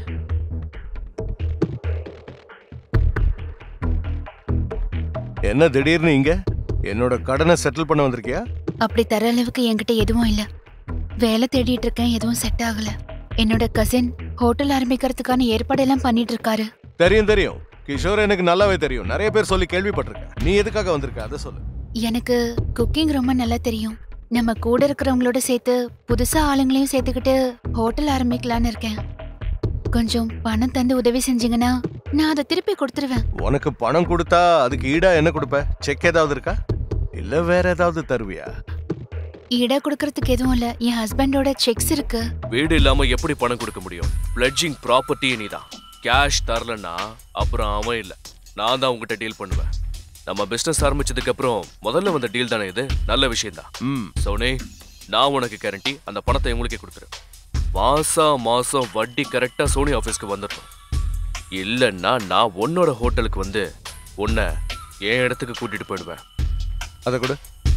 Speaker 3: என்ன திடீர்னு இங்க என்னோட கடனை செட்டில் பண்ண வந்திருக்கியா
Speaker 2: அப்படி தர அளவுக்கு என்கிட்ட எதுவும் இல்ல வேலை தேடிட்டு இருக்கேன் எதுவும் செட் ஆகல என்னோட கசின் ஹோட்டல் ஆரம்பிக்கிறதுக்கான ஏற்பாடெல்லாம் பண்ணிட்டு இருக்காரு
Speaker 3: தெரியும் தெரியும் கிஷோர் எனக்கு நல்லாவே தெரியும் நிறைய பேர் சொல்லி கேள்விப்பட்டிருக்கேன் நீ எதுக்காக வந்திருக்க அதை சொல்லு
Speaker 2: எனக்கு குக்கிங் ரொம்ப நல்லா தெரியும் நம்ம கூட இருக்கிறவங்களோட சேர்த்து புதுசா ஆளுங்களையும் சேர்த்துக்கிட்டு ஹோட்டல் ஆரம்பிக்கலான்னு இருக்கேன் கொஞ்சம் பணம் தந்து உதவி செஞ்சீங்கன்னா நான் அதை திருப்பி கொடுத்துருவேன்
Speaker 3: உனக்கு பணம் கொடுத்தா அதுக்கு ஈடா என்ன கொடுப்ப செக் ஏதாவது இருக்கா இல்ல வேற ஏதாவது தருவியா
Speaker 2: ஈடா கொடுக்கறதுக்கு எதுவும் இல்ல என் ஹஸ்பண்டோட செக்ஸ் இருக்கு
Speaker 5: வீடு இல்லாம எப்படி பணம் கொடுக்க முடியும் பிளட்ஜிங் ப்ராப்பர்ட்டியே நீதான் கேஷ் தரலன்னா அப்புறம் அவன் இல்ல நான் தான் உங்ககிட்ட டீல் பண்ணுவேன் நம்ம பிசினஸ் ஆரம்பிச்சதுக்கு அப்புறம் முதல்ல வந்த டீல் தானே இது நல்ல விஷயம் தான்
Speaker 3: ம்
Speaker 5: சோனே நான் உனக்கு கேரண்டி அந்த பணத்தை உங்களுக்கே கொடுத்துரு மாசா மாசம் வட்டி கரெக்டா சோனி ஆபீஸ்க்கு வந்துடணும் இல்லைன்னா நான் உன்னோட ஹோட்டலுக்கு வந்து உன்னை என் இடத்துக்கு கூட்டிட்டு போயிடுவேன்
Speaker 3: அதை கொடு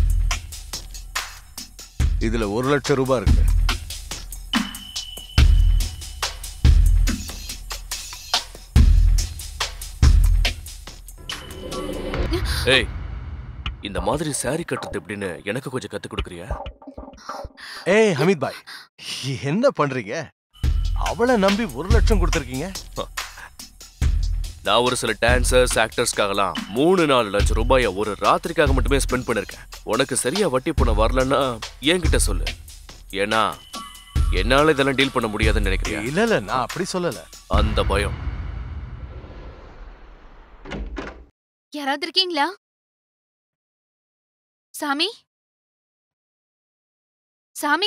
Speaker 3: இதுல ஒரு லட்சம் ரூபாய் இருக்கு
Speaker 5: ஏய் இந்த மாதிரி saree கட்டுறது எப்படின்னு எனக்கு கொஞ்சம் கத்து கொடுக்குறியா
Speaker 3: ஏய் ஹமீத் பாய் என்ன பண்றீங்க அவளை நம்பி ஒரு லட்சம் கொடுத்துருக்கீங்க
Speaker 5: நான் ஒரு சில டான்சர்ஸ் ஆக்டர்ஸ்க்காகலாம் மூணு நாலு லட்சம் ரூபாயை ஒரு ராத்திரிக்காக மட்டுமே ஸ்பெண்ட் பண்ணிருக்கேன் உனக்கு சரியா வட்டி பணம் வரலன்னா என்கிட்ட சொல்லு ஏன்னா என்னால இதெல்லாம் டீல் பண்ண முடியாதுன்னு நினைக்கிறியா
Speaker 3: இல்ல இல்ல நான் அப்படி சொல்லல
Speaker 5: அந்த பயம்
Speaker 2: யாராவது இருக்கீங்களா சாமி சாமி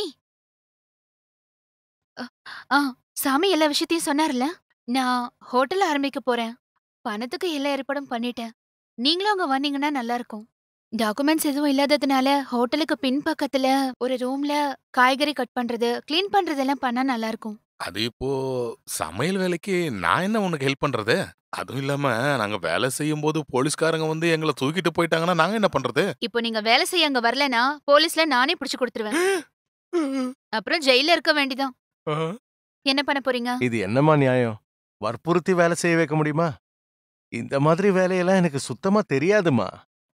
Speaker 2: அ, ஆ சாமி எல்லா விஷயத்தையும் சொன்னார்ல நான் ஹோட்டல் ஆரம்பிக்க போறேன் பணத்துக்கு எல்லா ஏற்பாடும் பண்ணிட்டேன் நீங்களும் அங்க வந்தீங்கன்னா நல்லா இருக்கும் டாக்குமெண்ட்ஸ் எதுவும் இல்லாததுனால ஹோட்டலுக்கு பின் பக்கத்துல ஒரு ரூம்ல காய்கறி கட் பண்றது க்ளீன் பண்றதெல்லாம் பண்ணா நல்லா இருக்கும்
Speaker 4: அது இப்போ சமையல் வேலைக்கு நான் என்ன உனக்கு ஹெல்ப் பண்றது அதுவும் இல்லாம நாங்க வேலை செய்யும் போது போலீஸ்காரங்க வந்து எங்களை தூக்கிட்டு போயிட்டாங்கன்னா நாங்க என்ன பண்றது
Speaker 2: இப்போ நீங்க வேலை செய்ய அங்க வரலனா போலீஸ்ல நானே பிடிச்சு கொடுத்துருவேன் அப்புறம் ஜெயில இருக்க வேண்டிதான் என்ன பண்ண போறீங்க
Speaker 3: இது என்னம்மா நியாயம் வற்புறுத்தி வேலை செய்ய வைக்க முடியுமா இந்த மாதிரி வேலையெல்லாம் எனக்கு சுத்தமா தெரியாதுமா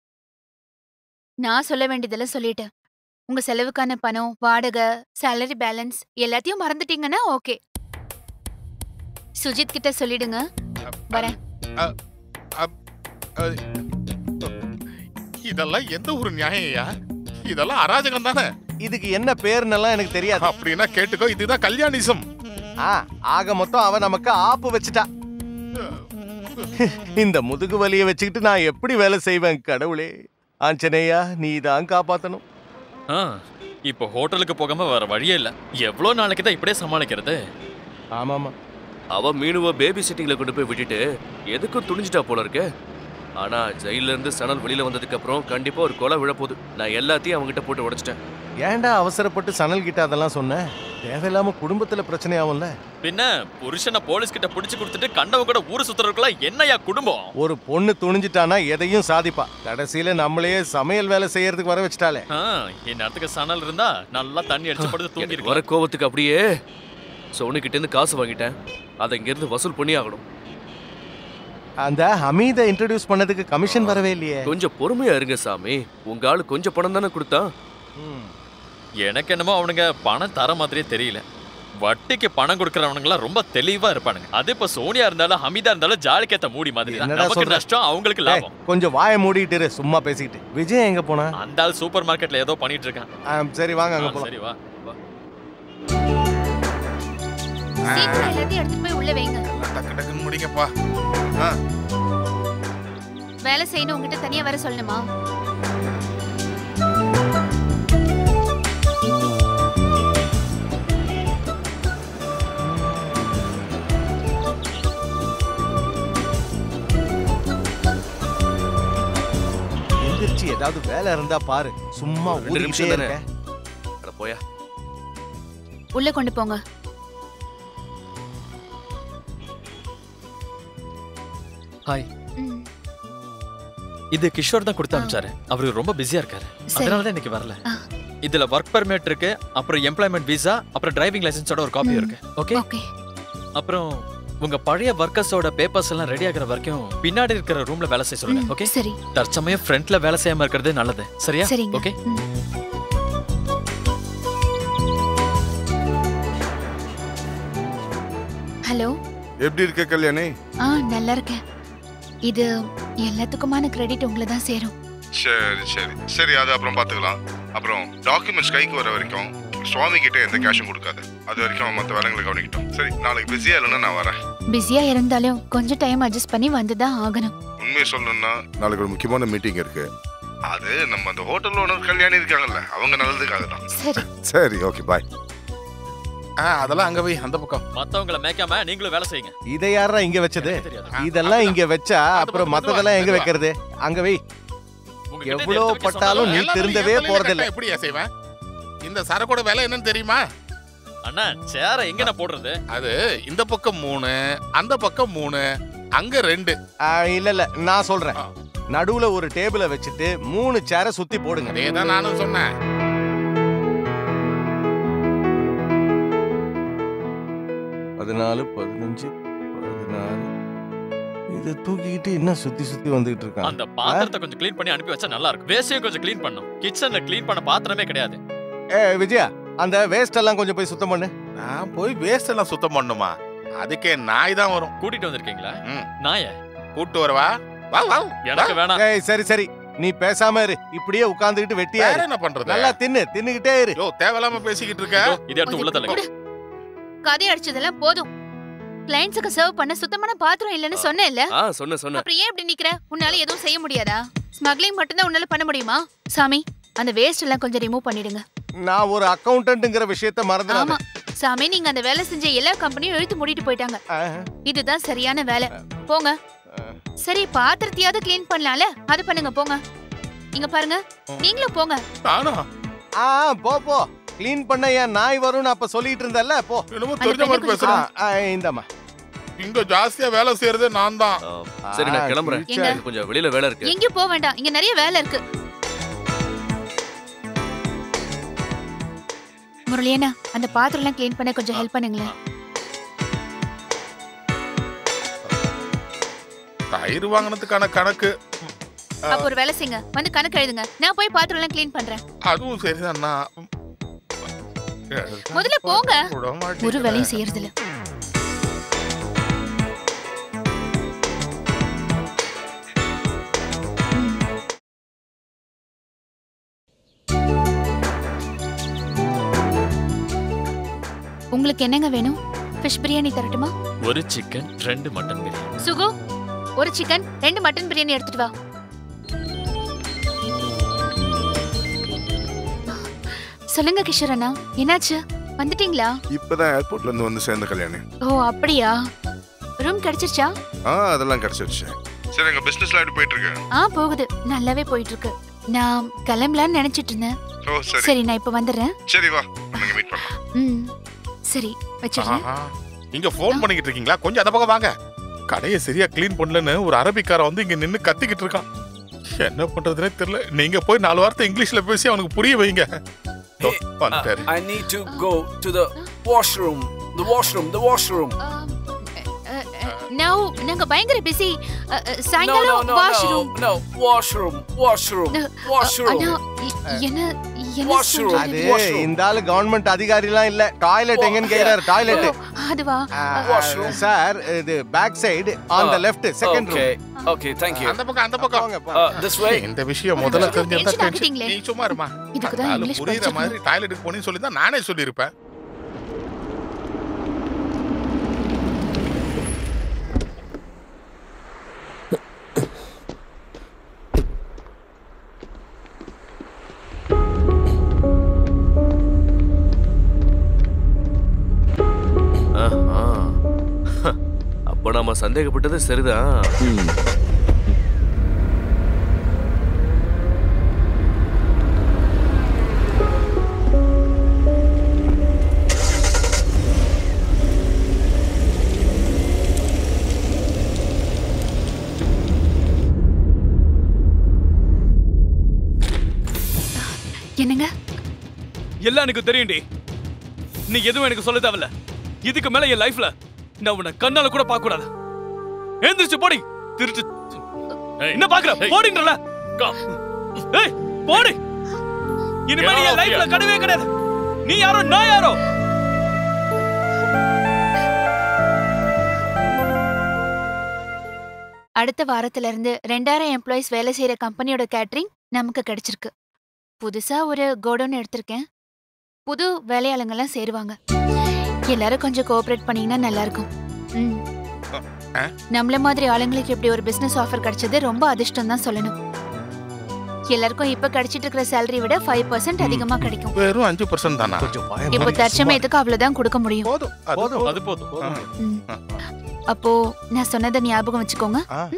Speaker 2: நான் சொல்ல வேண்டியதெல்லாம் சொல்லிட்டேன் உங்க செலவுக்கான பணம் வாடகை சேலரி பேலன்ஸ் எல்லாத்தையும் மறந்துட்டீங்கன்னா ஓகே சுஜித் கிட்ட சொல்லிடுங்க வரேன்
Speaker 4: இதெல்லாம் எந்த ஒரு நியாயம்யா இதெல்லாம் அராஜகம் தானே
Speaker 3: இதுக்கு என்ன பேருன்னெல்லாம் எனக்கு தெரியாது
Speaker 4: அப்படின்னா கேட்டுக்கோ இதுதான் கல்யாணிசம்
Speaker 3: ஆ ஆக மொத்தம் அவ நமக்கு ஆப்பு வச்சுட்டா இந்த முதுகு வலியை வச்சுக்கிட்டு நான் எப்படி வேலை செய்வேன் கடவுளே ஆஞ்சநேயா நீ தான் காப்பாத்தணும்
Speaker 6: ஆ இப்போ ஹோட்டலுக்கு போகாம வேற வழியே இல்ல எவ்வளோ நாளைக்கு தான் இப்படியே சமாளிக்கிறது
Speaker 3: ஆமாமா
Speaker 5: அவ மீனுவ பேபி சிட்டிங்ல கொண்டு போய் விட்டுட்டு எதுக்கும் துணிஞ்சிட்டா போல இருக்கே ஆனா ஜெயில இருந்து சணல் வெளியில வந்ததுக்கு அப்புறம் கண்டிப்பா ஒரு கொலை விழப்போகுது நான் எல்லாத்தையும் அவங்ககிட்ட போட்டு உடைச்சிட்டேன்
Speaker 3: ஏன்டா அவசரப்பட்டு சணல் கிட்ட அதெல்லாம் சொன்ன தேவையில்லாம குடும்பத்துல பிரச்சனை ஆகும்ல
Speaker 6: பின்ன புருஷனை போலீஸ் கிட்ட புடிச்சு கொடுத்துட்டு கண்டவங்க கூட ஊரு சுத்துறதுக்குலாம் என்னையா குடும்பம்
Speaker 3: ஒரு பொண்ணு துணிஞ்சிட்டானா எதையும் சாதிப்பா கடைசியில நம்மளையே சமையல் வேலை செய்யறதுக்கு வர வச்சுட்டாலே
Speaker 6: ஆ, என் நேரத்துக்கு சணல் இருந்தா நல்லா தண்ணி அடிச்சு படுத்து தூங்கி
Speaker 5: எனக்கு வர கோவத்துக்கு அப்படியே சோனு இருந்து காசு வாங்கிட்டேன் அதை இங்கிருந்து வசூல் பண்ணி ஆகணும்
Speaker 3: அந்த ஹமீதை இன்ட்ரடியூஸ் பண்ணதுக்கு கமிஷன் வரவே இல்லையே
Speaker 5: கொஞ்சம் பொறுமையா இருங்க சாமி உங்க ஆளு கொஞ்சம் பணம் தானே கொடுத்தான்
Speaker 6: எனக்கு என்னமோ அவனுங்க பணம் தர மாதிரியே தெரியல வட்டிக்கு பணம் கொடுக்கறவனுங்கலாம் ரொம்ப தெளிவா இருப்பானுங்க அது இப்ப சோனியா இருந்தாலும் ஹமீதா இருந்தாலும் ஜாலிக்கேத்த மூடி மாதிரி தான்.
Speaker 3: என்னடா
Speaker 6: நமக்கு
Speaker 3: சொல்ற?
Speaker 6: நஷ்டம் அவங்களுக்கு லாபம்
Speaker 3: கொஞ்சம் வாயை மூடிட்டு இரு, சும்மா பேசிக்கிட்டு விஜய் எங்க போனா
Speaker 6: அந்த ஆள் சூப்பர் மார்க்கெட்ல ஏதோ பண்ணிட்டு இருக்கான்
Speaker 3: ஆ, சரி வாங்க அங்க
Speaker 6: ஆ,
Speaker 3: போலாம்
Speaker 6: சரி வா வா.
Speaker 2: சீக்கிரம் எல்லாத்தையும் எடுத்துட்டு போய் உள்ள வைங்க
Speaker 4: டக்கு டக்குன்னு முடிங்கப்பா ஆ
Speaker 2: வேலை செய்யணும் உங்ககிட்ட தனியா வர சொல்லணுமா
Speaker 3: எந்திரிச்சு ஏதாவது வேலை இருந்தா பாரு சும்மா
Speaker 5: ரெண்டு
Speaker 3: ஊறிக்கிட்டே
Speaker 5: நிமிஷம் தானே
Speaker 3: இருக்க
Speaker 5: அட போயா
Speaker 2: உள்ள கொண்டு போங்க
Speaker 6: ஹாய்
Speaker 2: ம்.
Speaker 6: இது கிஷோர் தான் கொடுத்து அனுப்பிச்சாரு அவரு ரொம்ப பிஸியா இருக்காரு
Speaker 2: சரி.
Speaker 6: அதனால தான் இன்னைக்கு வரல
Speaker 2: ஆ.
Speaker 6: இதுல ஒர்க் பெர்மிட் இருக்கு அப்புறம் எம்ப்ளாய்மெண்ட் விசா அப்புறம் டிரைவிங் லைசென்ஸோட ஒரு காப்பி இருக்கு ஓகே
Speaker 2: ஓகே
Speaker 6: அப்புறம் உங்க பழைய ஒர்க்கர்ஸோட பேப்பர்ஸ் எல்லாம் ரெடி ஆகுற வரைக்கும் பின்னாடி இருக்கிற ரூம்ல வேலை செய்ய சொல்லுங்க
Speaker 2: ம்,
Speaker 6: ஓகே
Speaker 2: சரி
Speaker 6: தற்சமயம் ஃப்ரண்ட்ல வேலை செய்யாம இருக்கிறது நல்லது சரியா
Speaker 2: சரிங்க.
Speaker 6: ஓகே
Speaker 2: ஹலோ
Speaker 10: எப்படி இருக்க கல்யாணி
Speaker 2: ஆ நல்லா இருக்கேன் இது எல்லாத்துக்குமான கிரெடிட் உங்களை தான் சேரும்
Speaker 10: சரி சரி சரி அது அப்புறம் பார்த்துக்கலாம் அப்புறம் டாக்குமெண்ட்ஸ் கைக்கு வர வரைக்கும் சுவாமி கிட்ட எந்த கேஷும் கொடுக்காது அது வரைக்கும் அவன் மற்ற வேலைங்களை கவனிக்கட்டும் சரி நாளைக்கு பிஸியா இல்லைன்னா நான் வரேன்
Speaker 2: பிஸியா இருந்தாலும் கொஞ்சம் டைம் அட்ஜஸ்ட் பண்ணி வந்து தான் ஆகணும்
Speaker 10: உண்மையை சொல்லணும்னா நாளைக்கு ஒரு முக்கியமான மீட்டிங் இருக்கு அது நம்ம அந்த ஹோட்டல் ஓனர் கல்யாணி இருக்காங்கல்ல அவங்க நல்லதுக்காக தான்
Speaker 2: சரி
Speaker 10: சரி ஓகே பாய்
Speaker 4: ஆ அதெல்லாம் அங்க போய் அந்த பக்கம்
Speaker 6: மத்தவங்கள மேய்க்காம நீங்களும் வேலை செய்யுங்க
Speaker 3: இதை யாரா இங்க வச்சது இதெல்லாம் இங்க வச்சா அப்புறம் மத்ததெல்லாம் எங்க வைக்கிறது அங்க வை எவ்வளவு பட்டாலும் நீ
Speaker 4: எல்லாமே
Speaker 3: திருந்தவே
Speaker 4: என் தலையில
Speaker 3: போறதில்ல
Speaker 4: கட்டா எப்படியா செய்வேன் இந்த சரக்கோட விலை என்னன்னு தெரியுமா
Speaker 6: அண்ணா சேர எங்க நான் போடுறது
Speaker 4: அது இந்த பக்கம் மூணு அந்த பக்கம் மூணு அங்க ரெண்டு
Speaker 3: ஆ, இல்ல இல்ல நான் சொல்றேன் நடுவுல ஒரு டேபிள வச்சுட்டு மூணு சேரை சுத்தி போடுங்க
Speaker 4: அதேதான் நானும் சொன்னேன்
Speaker 3: பதினாலு பதினஞ்சு பதினாறு இதை தூக்கிக்கிட்டு என்ன சுத்தி சுத்தி வந்துகிட்டு இருக்கான்
Speaker 6: அந்த பாத்திரத்தை கொஞ்சம் க்ளீன் பண்ணி அனுப்பி வச்சா நல்லா இருக்கும் வேஸ்டையும் கொஞ்சம் க்ளீன் பண்ணும் கிச்சன்ல க்ளீன் பண்ண பாத்திரமே கிடையாது
Speaker 3: ஏ விஜயா அந்த வேஸ்ட் எல்லாம் கொஞ்சம் போய் சுத்தம் பண்ணு
Speaker 4: நான் போய் வேஸ்ட் எல்லாம் சுத்தம் பண்ணுமா அதுக்கே நாய் தான் வரும்
Speaker 6: கூட்டிட்டு வந்திருக்கீங்களா
Speaker 4: ம்.
Speaker 6: நாய
Speaker 4: கூட்டு வரவா வா வா
Speaker 6: எனக்கு வேணாம்
Speaker 3: ஏய் சரி சரி நீ பேசாம இரு இப்படியே உட்கார்ந்துகிட்டு வெட்டியா
Speaker 4: வேற
Speaker 3: இரு.
Speaker 4: என்ன பண்றது
Speaker 3: நல்லா தின்னு தின்னுகிட்டே இரு
Speaker 4: யோ தேவையில்லாம பேசிக்கிட்டு இருக்க
Speaker 6: இதை எடுத்து உள்ள தள்ளுங்க
Speaker 2: கதை அடிச்சதெல்லாம் போதும் கிளைண்ட்ஸுக்கு சர்வ் பண்ண சுத்தமான பாத்திரம் இல்லைன்னு சொன்னேன்ல
Speaker 5: ஆ சொன்ன சொன்ன
Speaker 2: அப்புறம் ஏன் இப்படி நிக்கிற உன்னால எதுவும் செய்ய முடியாதா ஸ்மக்லிங் மட்டும்தான் உன்னால பண்ண முடியுமா சாமி அந்த வேஸ்ட் எல்லாம் கொஞ்சம் ரிமூவ் பண்ணிடுங்க
Speaker 3: நான் ஒரு அக்கவுண்டன்ட்ங்கிற விஷயத்த மறந்துடாத
Speaker 2: ஆமா சாமி நீங்க அந்த வேலை செஞ்ச எல்லா கம்பெனியும் இழுத்து மூடிட்டு போயிட்டாங்க இதுதான் சரியான வேலை போங்க சரி பாத்திரத்தையாவது க்ளீன் பண்ணலாம்ல அது பண்ணுங்க போங்க இங்க பாருங்க நீங்களும் போங்க
Speaker 4: நானா
Speaker 3: ஆ போ போ க்ளீன் பண்ண என் நாய் வரும்னு அப்ப சொல்லிட்டு இருந்தல்ல போ
Speaker 4: என்னமோ தெரிஞ்ச மாதிரி பேசுறேன்
Speaker 3: ஆ, ஆ, இந்தாம்மா
Speaker 4: இங்க ஜாஸ்தியா வேலை செய்யறது நான் தான்
Speaker 5: சரி நான் கிளம்புறேன்
Speaker 2: எங்க?
Speaker 5: எனக்கு கொஞ்சம் வெளியில வேலை இருக்கு
Speaker 2: எங்கேயும் போக வேண்டாம் இங்க நிறைய வேலை இருக்கு முரளியண்ணா அந்த பாத்திரம் எல்லாம் க்ளீன் பண்ண கொஞ்சம் ஹெல்ப் பண்ணுங்களேன்
Speaker 4: தயிர் வாங்கினதுக்கான கணக்கு
Speaker 2: அப்ப ஒரு வேலை செய்யுங்க வந்து கணக்கு எழுதுங்க நான் போய் பாத்திரம் எல்லாம் க்ளீன் பண்றேன்
Speaker 4: அதுவும் சரிதான்னா
Speaker 2: முதல்ல போங்க
Speaker 4: விட
Speaker 2: ஒரு
Speaker 4: மாட்டேங்கிறேன்.
Speaker 2: வேலையும் செய்யறது இல்ல உங்களுக்கு என்னங்க வேணும் ஃபிஷ் பிரியாணி தரட்டுமா
Speaker 6: ஒரு சிக்கன் ரெண்டு மட்டன் பிரியாணி
Speaker 2: சுகு ஒரு சிக்கன் ரெண்டு மட்டன் பிரியாணி எடுத்துட்டு வா சொல்லுங்க கிஷோர் அண்ணா என்னாச்சு வந்துட்டீங்களா
Speaker 10: இப்பதான் ஏர்போர்ட்ல இருந்து வந்து சேர்ந்த கல்யாணி
Speaker 2: ஓ அப்படியா ரூம் கிடைச்சிருச்சா
Speaker 10: ஆ அதெல்லாம் கிடைச்சிருச்சு சரி எங்க பிசினஸ்ல எப்படி போயிட்டு இருக்கு
Speaker 2: ஆ போகுது நல்லாவே போயிட்டு இருக்கு நான் கிளம்பலான்னு நினைச்சிட்டு இருந்தேன்
Speaker 10: ஓ சரி
Speaker 2: சரி நான் இப்ப வந்துடுறேன்
Speaker 10: சரி வா நீங்க மீட் பண்ணலாம்
Speaker 2: ம் சரி வச்சிடுறேன்
Speaker 4: ஆஹா. இங்க ஃபோன் பண்ணிக்கிட்டு இருக்கீங்களா கொஞ்சம் அந்த பக்கம் வாங்க கடையை சரியா க்ளீன் பண்ணலன்னு ஒரு அரபிக்காரன் வந்து இங்க நின்னு கத்திக்கிட்டு இருக்கான் என்ன பண்றதுனே தெரியல நீங்க போய் நாலு வார்த்தை இங்கிலீஷ்ல பேசி அவனுக்கு புரிய வைங்க ஓ, வந்துட்டாரு.
Speaker 13: I need to go to the washroom. The washroom. The washroom.
Speaker 2: No நாங்க பயங்கர பிஸி
Speaker 13: No, no,
Speaker 2: சாயங்காலம்
Speaker 13: no,
Speaker 2: washroom
Speaker 13: no, no. Washroom. Washroom. Washroom.
Speaker 2: அண்ணா இ- என்ன என்ன
Speaker 13: Washroom.
Speaker 3: அது
Speaker 2: சொல்றது?
Speaker 3: இந்த ஆளு கவர்மெண்ட் அதிகாரிலாம் இல்ல டாய்லெட் எங்கன்னு கேக்குறாரு டாய்லெட்
Speaker 2: ஓ, அதுவா
Speaker 3: சார் இது back side on the left second
Speaker 13: Okay.
Speaker 3: Room
Speaker 13: Okay. Thank you.
Speaker 4: அந்த பக்கம் அந்த பக்கம்
Speaker 13: Uh, this way.
Speaker 4: இந்த விஷயம் முதல்ல
Speaker 2: கொஞ்சம்
Speaker 4: தெரிஞ்சிருந்தா
Speaker 2: tension
Speaker 4: tension.
Speaker 2: ஆக்கிட்டீங்களே.
Speaker 4: நீ சும்மா இருமா
Speaker 2: இதுக்கு தான்
Speaker 4: அதனால
Speaker 2: இங்கிலீஷ்
Speaker 4: புரியுற
Speaker 2: படிச்சிருக்கணும்.
Speaker 4: மாதிரி டாய்லெட்டுக்கு போனேன்னு சொல்லி தான் நானே சொல்லியிருப்பேன்
Speaker 5: ஆஹா. அப்ப நாம சந்தேகப்பட்டது சரிதான்
Speaker 2: என்னங்க
Speaker 1: எல்லாம் எனக்கு தெரியும்டி நீ எதுவும் எனக்கு சொல்ல தேவையில்ல இதுக்கு மேல என் லைஃப்ல நான் உன்னை கண்ணால கூட பார்க்க கூடாது எழுந்திருச்சு போடி திருட்டு என்ன பாக்குற போடின்றல ஏய் போடி இனிமே நீ என் லைஃப்ல கிடையவே கிடையாது நீ யாரோ நான் யாரோ
Speaker 2: அடுத்த வாரத்துல இருந்து ரெண்டாயிரம் எம்ப்ளாயிஸ் வேலை செய்யற கம்பெனியோட கேட்டரிங் நமக்கு கிடைச்சிருக்கு புதுசா ஒரு கோடவுன் எடுத்திருக்கேன் புது வேலையாளுங்கெல்லாம் சேருவாங்க எல்லாரும் கொஞ்சம் கோஆபரேட் பண்ணீங்கன்னா நல்லா இருக்கும் ம்.
Speaker 4: ஆ?
Speaker 2: நம்மள மாதிரி ஆளுங்களுக்கு இப்படி ஒரு பிசினஸ் ஆஃபர் கிடைச்சது ரொம்ப அதிர்ஷ்டம் தான் சொல்லணும் எல்லாருக்கும் இப்ப கிடைச்சிட்டு இருக்கிற சேலரி விட ஃபைவ் பர்சன்ட் அதிகமா கிடைக்கும்
Speaker 4: வெறும் அஞ்சு பர்சன்ட் தானா
Speaker 2: இப்போ தற்சமயத்துக்கு அவ்வளவுதான் கொடுக்க முடியும்
Speaker 4: போதும் அது
Speaker 1: அது போதும்
Speaker 2: ம். அப்போ நான் சொன்னதை ஞாபகம் வச்சுக்கோங்க ம்?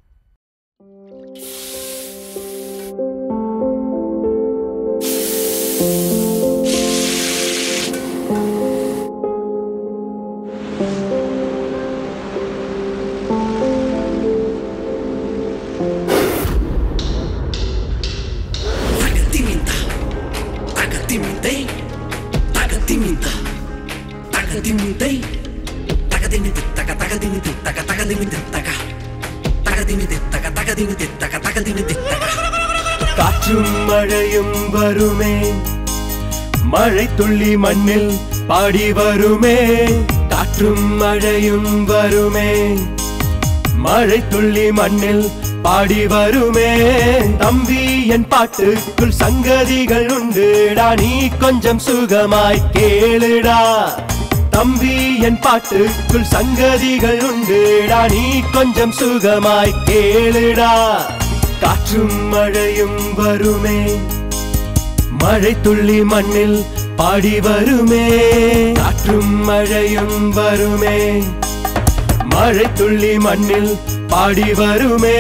Speaker 14: Tagatiminta, tagatimintei, tagatiminta, tagatimintei, tagatiminte, taga tagatiminte, taga tagatiminte, taga tagatiminte, taga tagatiminte, taga tagatiminte, taga
Speaker 15: காற்றும் மழையும் வருமே மழை துள்ளி மண்ணில் பாடி வருமே காற்றும் மழையும் வருமே மழை துள்ளி மண்ணில் பாடி வருமே தம்பி என் பாட்டுக்குள் சங்கதிகள் உண்டுடா நீ கொஞ்சம் சுகமாய் கேளுடா தம்பி என் பாட்டுக்குள் சங்கதிகள் உண்டுடா நீ கொஞ்சம் சுகமாய் கேளுடா காற்றும் மழையும் வருமே மழை துள்ளி மண்ணில் பாடி வருமே காற்றும் மழையும் வருமே மழை துள்ளி மண்ணில் பாடி வருமே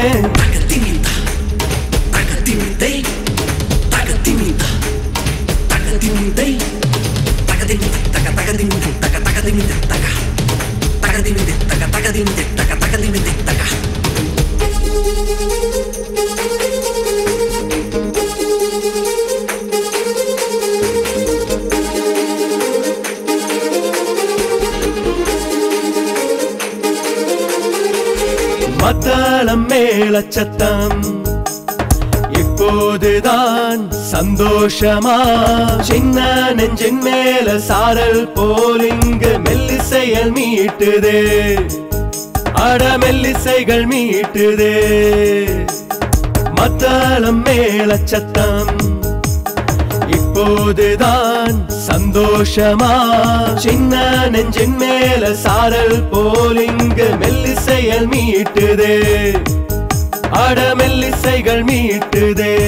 Speaker 14: tagatimintei, tagatiminta, tagatimintei, tagatiminte, taga tagatiminte, taga tagatiminte, taga tagatiminte, taga tagatiminte, taga tagatiminte, taga
Speaker 15: மத்தளம் மேலச்சத்தம் இப்போதுதான் சந்தோஷமா சின்ன நெஞ்சின் மேல சாரல் போல் இங்கு மெல்லிசைகள் மீட்டுதே அட மெல்லிசைகள் மீட்டுதே மத்தளம் மேலச்சத்தம் இப்போதுதான் சந்தோஷமா சின்ன நெஞ்சின் மேல சாரல் போல் இங்கு மெல்லிசைகள் மீட்டுதே அட மெல்லிசைகள் மீட்டுதே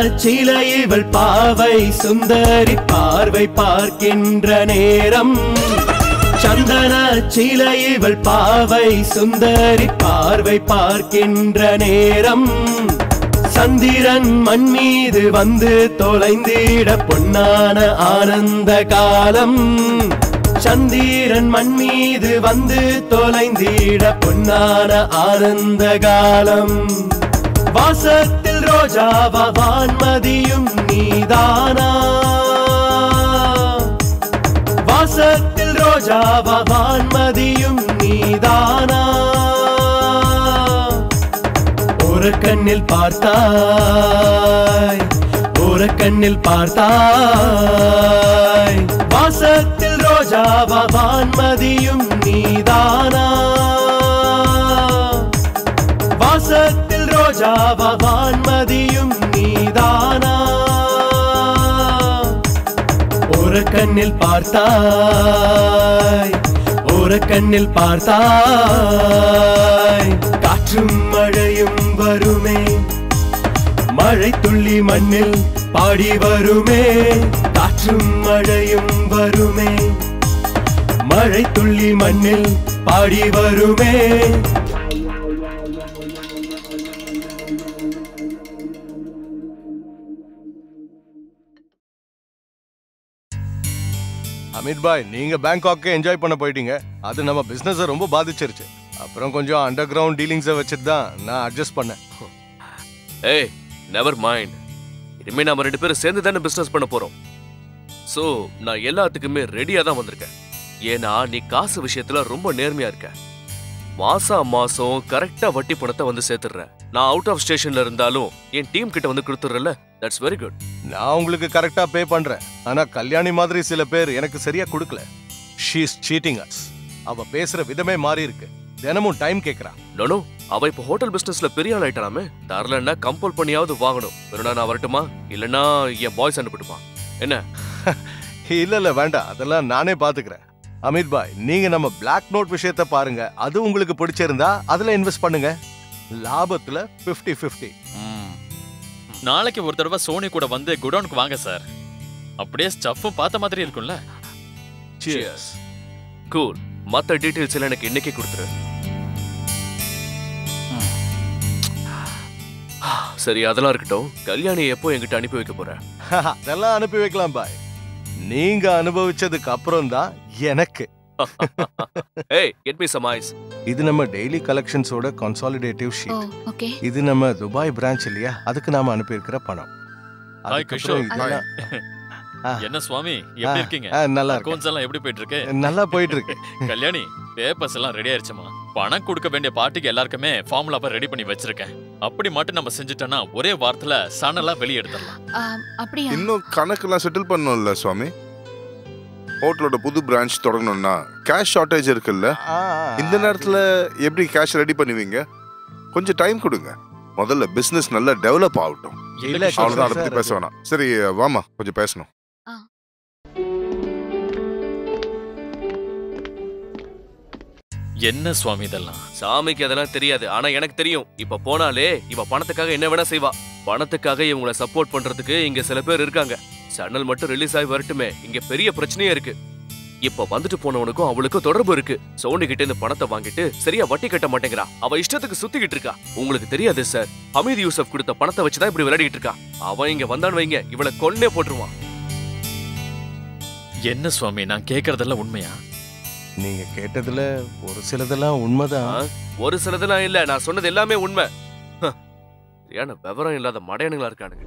Speaker 15: சில இவள் பாவை சுந்தரி பார்வை பார்க்கின்ற நேரம் சந்தன சில இவள் பாவை சுந்தரி பார்வை பார்க்கின்ற நேரம் சந்திரன் மண் மீது வந்து தொலைந்திட பொன்னான ஆனந்த காலம் சந்திரன் மண் மீது வந்து தொலைந்திட பொன்னான ஆனந்த காலம் வாசத்தில் ரோஜாவா வான்மதியும் நீதானா வாசத்தில் ரோஜாவா வான்மதியும் நீதானா ஒரு கண்ணில் பார்த்தாய் ஒரு கண்ணில் பார்த்தாய் வாசத்தில் ரோஜாவா வான்மதியும் நீதானா வாசத்தில் ரோஜாவா வான்மதியும் நீதானா ஒரு கண்ணில் பார்த்தாய் ஒரு கண்ணில் பார்த்தாய் காற்றும் மழையும் வருமே மழை துள்ளி மண்ணில் பாடி வருமே காற்றும் மழையும் வருமே மழை துள்ளி மண்ணில் பாடி வருமே
Speaker 3: அமித் பாய் நீங்க பேங்காக்கே என்ஜாய் பண்ண போயிட்டீங்க அது நம்ம பிசினஸை ரொம்ப பாதிச்சிருச்சு அப்புறம் கொஞ்சம் அண்டர் கிரவுண்ட் டீலிங்ஸை வச்சுட்டு தான் நான் அட்ஜஸ்ட் பண்ணேன்
Speaker 5: ஏய் நெவர் மைண்ட் இனிமே நாம ரெண்டு பேரும் சேர்ந்து தானே பிசினஸ் பண்ண போறோம் சோ நான் எல்லாத்துக்குமே ரெடியா தான் வந்திருக்கேன் ஏன்னா நீ காசு விஷயத்துல ரொம்ப நேர்மையா இருக்க மாசா மாசம் கரெக்டா வட்டி பணத்தை வந்து சேர்த்துடுற நான் அவுட் ஆஃப் ஸ்டேஷன்ல இருந்தாலும் என் டீம் கிட்ட வந்து கொடுத்துறல தட்ஸ் வெரி குட்
Speaker 3: நான் உங்களுக்கு கரெக்டா பே பண்றேன் ஆனா கல்யாணி மாதிரி சில பேர் எனக்கு சரியா கொடுக்கல ஷீ இஸ் சீட்டிங் அஸ் அவ பேசுற விதமே மாறி இருக்கு தினமும் டைம் கேக்குறா
Speaker 5: நோனோ அவ இப்ப ஹோட்டல் பிசினஸ்ல பெரிய ஆள் ஆயிட்டானாமே தரலன்னா கம்பல் பண்ணியாவது வாங்கணும் வேணும்னா நான் வரட்டுமா இல்லனா என் பாய்ஸ் அனுப்பட்டுமா என்ன
Speaker 3: இல்ல இல்ல வேண்டாம் அதெல்லாம் நானே பாத்துக்கிறேன் அமித் பாய் நீங்க நம்ம பிளாக் நோட் விஷயத்த பாருங்க அது உங்களுக்கு பிடிச்சிருந்தா அதுல இன்வெஸ்ட் பண்ணுங்க லாபத்துல 50 50
Speaker 6: நாளைக்கு ஒரு தடவை சோனி கூட வந்து குடோனுக்கு வாங்க சார் அப்படியே ஸ்டஃப்பும் பார்த்த மாதிரி இருக்கும்ல
Speaker 5: Cheers. கூல் மத்த டீடைல்ஸ் எல்லாம் எனக்கு இன்னைக்கே கொடுத்துரு சரி அதெல்லாம் இருக்கட்டும் கல்யாணி எப்போ என்கிட்ட அனுப்பி வைக்க போற
Speaker 3: அதெல்லாம் அனுப்பி வைக்கலாம் பாய் நீங்க அனுபவிச்சதுக்கு அப்புறம் தான் எனக்கு
Speaker 5: ஏய் கெட் மீ சம் ஐஸ்
Speaker 3: இது நம்ம டெய்லி கலெக்ஷன்ஸோட கன்சாலிடேட்டிவ்
Speaker 2: ஓ
Speaker 3: ஷீட்
Speaker 2: ஓகே
Speaker 3: இது நம்ம துபாய் பிரான்ச் இல்லையா அதுக்கு நாம அனுப்பி இருக்கிற பணம்
Speaker 6: ஹாய் கிஷோர்
Speaker 3: அதுக்கப்புறம் இதெல்லாம் ஆ.
Speaker 6: என்ன சுவாமி
Speaker 3: ஆ,
Speaker 6: எப்படி இருக்கீங்க
Speaker 3: ஆ, நல்லா இருக்கேன்.
Speaker 6: அக்கௌண்ட்ஸ் எல்லாம் எப்படி போயிட்டு இருக்கு
Speaker 3: நல்லா போயிட்டு இருக்கு
Speaker 6: கல்யாணி பேப்பர்ஸ் எல்லாம் ரெடி ஆயிருச்சுமா பணம் கொடுக்க வேண்டிய பார்ட்டிக்கு எல்லாருக்குமே ஃபார்முலாவை ரெடி பண்ணி வச்சிருக்கேன் அப்படி மட்டும் நம்ம செஞ்சுட்டோம்னா ஒரே வாரத்துல சனலா வெளியே எடுத்துடலாம்
Speaker 2: ஆம், அப்படியா
Speaker 10: இன்னும் கணக்கெல்லாம் செட்டில் பண்ணணும்ல சுவாமி ஹோட்டலோட புது பிரான்ச் தொடங்கணும்னா கேஷ் ஷார்ட்டேஜ் இருக்குல்ல இந்த நேரத்துல எப்படி கேஷ் ரெடி பண்ணுவீங்க கொஞ்சம் டைம் கொடுங்க முதல்ல பிசினஸ் நல்லா டெவலப் ஆகட்டும்
Speaker 3: இல்ல,
Speaker 10: அவ்வளவுதான் அதை
Speaker 3: சார்,
Speaker 10: பத்தி பேச
Speaker 3: அது-
Speaker 10: வேணாம் சரி வாமா கொஞ்சம் பேசணும்
Speaker 6: என்ன சுவாமி இதெல்லாம்
Speaker 5: சாமிக்கு அதெல்லாம் தெரியாது ஆனா எனக்கு தெரியும் இப்ப போனாலே இவ பணத்துக்காக என்ன வேணா செய்வா பணத்துக்காக இவங்கள சப்போர்ட் பண்றதுக்கு இங்க சில பேர் இருக்காங்க சன்னல் மட்டும் ரிலீஸ் ஆகி வரட்டுமே இங்க பெரிய பிரச்சனையே இருக்கு இப்ப வந்துட்டு போனவனுக்கும் அவளுக்கும் தொடர்பு இருக்கு சோனி கிட்ட இருந்து பணத்தை வாங்கிட்டு சரியா வட்டி கட்ட மாட்டேங்கிறா அவ இஷ்டத்துக்கு சுத்திக்கிட்டு இருக்கா உங்களுக்கு தெரியாது சார் ஹமீத் யூசப் கொடுத்த பணத்தை வச்சுதான் இப்படி விளையாடிட்டு இருக்கா அவன் இங்க வந்தான்னு வைங்க இவளை கொன்னே போட்டுருவான்
Speaker 6: என்ன சுவாமி நான் கேக்குறதெல்லாம் உண்மையா
Speaker 3: நீங்க கேட்டதுல ஒரு சிலதெல்லாம் உண்மைதான்
Speaker 5: ஒரு சிலதெல்லாம் இல்ல நான் சொன்னது எல்லாமே உண்மை ஹ, சரியான விவரம் இல்லாத மடையனுங்களா இருக்கானுங்க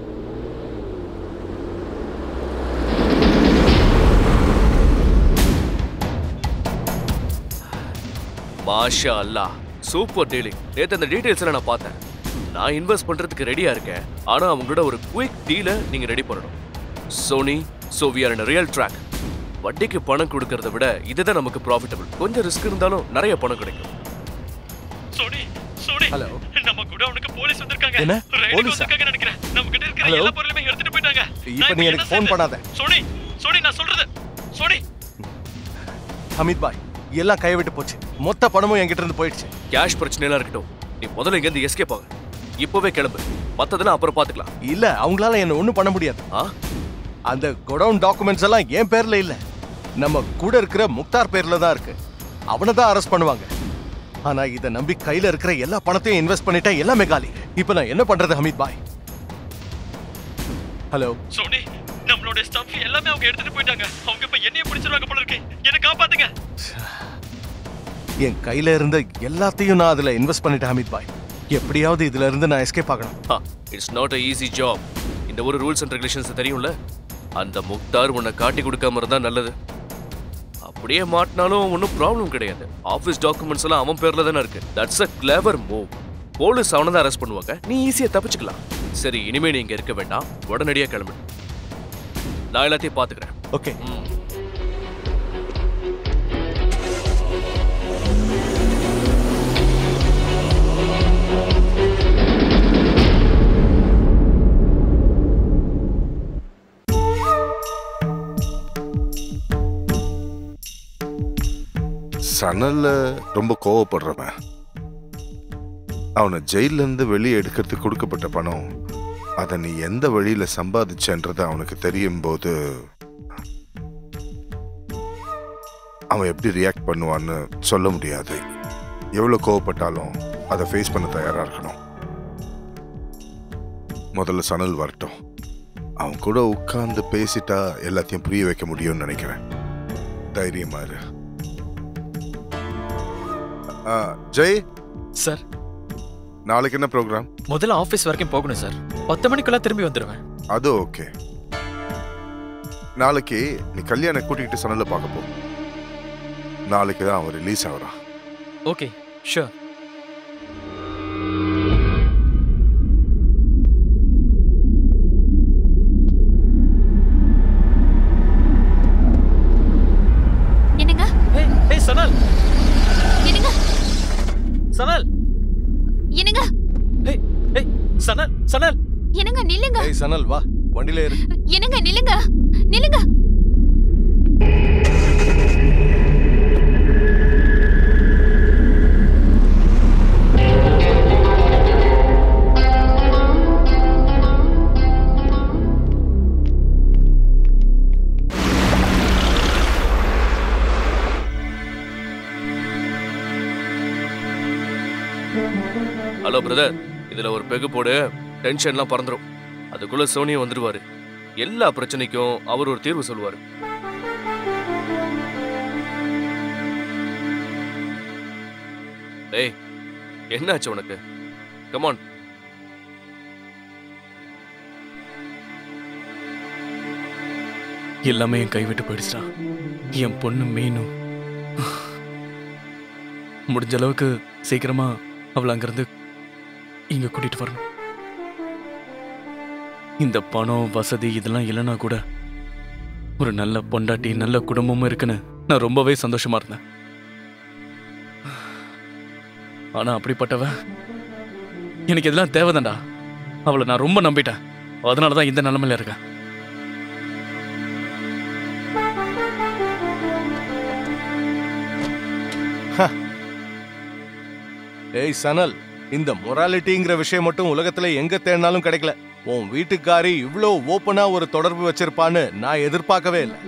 Speaker 5: மாஷா அல்லாஹ் சூப்பர் டீலிங் நேத்து அந்த டீடைல்ஸ் நான் பார்த்தேன் நான் இன்வெஸ்ட் பண்றதுக்கு ரெடியா இருக்கேன் ஆனா அவங்களோட ஒரு குயிக் டீல நீங்க ரெடி பண்ணணும் Soni so we are real track வட்டிக்கு பணம் கொடுக்கறத விட இதுதான் நமக்கு ப்ராஃபிட்டபிள் கொஞ்சம் ரிஸ்க் இருந்தாலும் நிறைய பணம் கிடைக்கும்
Speaker 6: சோனி சோனி
Speaker 3: ஹலோ
Speaker 6: நம்ம குடோனுக்கு போலீஸ் வந்திருக்காங்க
Speaker 3: என்ன?
Speaker 6: ரைடுக்கு
Speaker 3: போலீஸா?
Speaker 6: வந்திருக்காங்க நினைக்கிறேன் நம்ம கிட்ட இருக்கிற
Speaker 3: ஹலோ?
Speaker 6: எல்லா பொருளுமே எடுத்துட்டு போயிட்டாங்க
Speaker 3: இப்ப
Speaker 6: நான்
Speaker 3: நீ
Speaker 6: என்ன
Speaker 3: எனக்கு ஃபோன்
Speaker 6: செய்றது?
Speaker 3: பண்ணாத
Speaker 6: சோனி சோனி நான் சொல்றது சோனி
Speaker 3: அமித் பாய் எல்லாம் கை விட்டு போச்சு மொத்த பணமும் என்கிட்ட இருந்து போயிடுச்சு
Speaker 5: கேஷ் பிரச்சனைலாம் இருக்கட்டும் நீ முதல்ல இங்க இருந்து எஸ்கேப் ஆகு இப்பவே கிளம்பு மத்ததெல்லாம் அப்புறம் பாத்துக்கலாம்
Speaker 3: இல்ல அவங்களால என்ன ஒண்ணும் பண்ண முடியாது அந்த கொடவுன் டாக்குமெண்ட்ஸ் எல்லாம் என் பேர்ல இல்ல நம்ம கூட இருக்கிற முக்தார் பேர்ல தான் இருக்கு அவனை தான் அரெஸ்ட் பண்ணுவாங்க ஆனா இத நம்பி கையில இருக்கிற எல்லா பணத்தையும் இன்வெஸ்ட் பண்ணிட்டேன் எல்லாமே காலி இப்போ நான் என்ன பண்றது ஹமீத் பாய் ஹலோ
Speaker 6: சோனி நம்மளோட ஸ்டஃப் எல்லாமே அவங்க எடுத்துட்டு போயிட்டாங்க அவங்க இப்ப என்னைய பிடிச்சிருவாங்க போல இருக்கு என்ன காப்பாத்துங்க
Speaker 3: என் கையில இருந்த எல்லாத்தையும் நான் அதுல இன்வெஸ்ட் பண்ணிட்டேன் ஹமீத் பாய் எப்படியாவது இதுல இருந்து நான் எஸ்கேப் ஆகணும்
Speaker 5: it's not a easy job இந்த ஒரு ரூல்ஸ் அண்ட் ரெகுலேஷன்ஸ் தெரியும்ல அந்த முக்தார் உன்னை காட்டி கொடுக்காம இருந்தா நல்லது அப்படியே மாட்டினாலும் ஒன்றும் ப்ராப்ளம் கிடையாது ஆஃபீஸ் டாக்குமெண்ட்ஸ் எல்லாம் அவன் பேர்ல தானே இருக்கு that's a clever move police அவனை தான் அரெஸ்ட் பண்ணுவாங்க நீ ஈஸியா தப்பிச்சுக்கலாம் சரி இனிமே நீ இங்க இருக்க வேண்டாம் உடனடியா கிளம்பு நான் எல்லாத்தையும் பாத்துக்கிறேன்
Speaker 3: ஓகே
Speaker 10: சனல்ல ரொம்ப கோவப்படுறவன் அவனை ஜெயில இருந்து வெளியே எடுக்கிறதுக்கு கொடுக்கப்பட்ட பணம் அதை நீ எந்த வழியில சம்பாதிச்சன்றது அவனுக்கு தெரியும் போது அவன் எப்படி ரியாக்ட் பண்ணுவான்னு சொல்ல முடியாது எவ்வளவு கோவப்பட்டாலும் அதை ஃபேஸ் பண்ண தயாரா இருக்கணும் முதல்ல சனல் வரட்டும் அவன் கூட உட்கார்ந்து பேசிட்டா எல்லாத்தையும் புரிய வைக்க முடியும்னு நினைக்கிறேன் தைரியமா இரு ஆ, ஜெய்
Speaker 6: சார்
Speaker 10: நாளைக்கு என்ன ப்ரோக்ராம்
Speaker 6: முதல்ல ஆபீஸ் வரைக்கும் போகணும் சார் பத்து மணிக்குள்ள திரும்பி வந்துடுவேன்
Speaker 10: அது ஓகே நாளைக்கு நீ கல்யாணம் கூட்டிகிட்டு சனல்ல பார்க்க போ நாளைக்கு தான் அவன் ரிலீஸ் ஆகுறான்
Speaker 6: ஓகே ஷூர்
Speaker 2: என்னங்க
Speaker 6: ஏய் சனல்
Speaker 2: என்னங்க
Speaker 6: சனல்
Speaker 2: என்னங்க
Speaker 6: ஏய் ஏய் சனல் சனல்
Speaker 2: என்னங்க நில்லுங்க
Speaker 3: ஏய் சனல் வா வண்டியில ஏறு
Speaker 2: என்னங்க நில்லுங்க நில்லுங்க
Speaker 5: ஹலோ பிரதர் இதுல ஒரு பெகு போடு டென்ஷன்லாம் பறந்துரும் அதுக்குள்ள சோனியா வந்துருவாரு எல்லா பிரச்சனைக்கும் அவர் ஒரு தீர்வு சொல்லுவாரு டேய் என்னாச்சு உனக்கு கமான்
Speaker 1: எல்லாமே என் கைவிட்டு போயிடுச்சுடா என் பொண்ணு மீனும் முடிஞ்ச அளவுக்கு சீக்கிரமா அவளை அங்கிருந்து இங்க கூட்டிட்டு வரணும் இந்த பணம் வசதி இதெல்லாம் இல்லைன்னா கூட ஒரு நல்ல பொண்டாட்டி நல்ல குடும்பமும் இருக்குன்னு நான் ரொம்பவே சந்தோஷமா இருந்தேன் ஆனா அப்படிப்பட்டவ எனக்கு இதெல்லாம் தேவைதான்டா அவளை நான் ரொம்ப நம்பிட்டேன் அதனால தான் இந்த நிலைமையில இருக்கேன்
Speaker 3: ஏய் சனல் இந்த மொராலிட்டிங்கிற விஷயம் மட்டும் உலகத்துல எங்க தேடினாலும் கிடைக்கல உன் வீட்டுக்காரி இவ்ளோ ஓப்பனா ஒரு தொடர்பு வச்சிருப்பான்னு நான் எதிர்பார்க்கவே இல்லை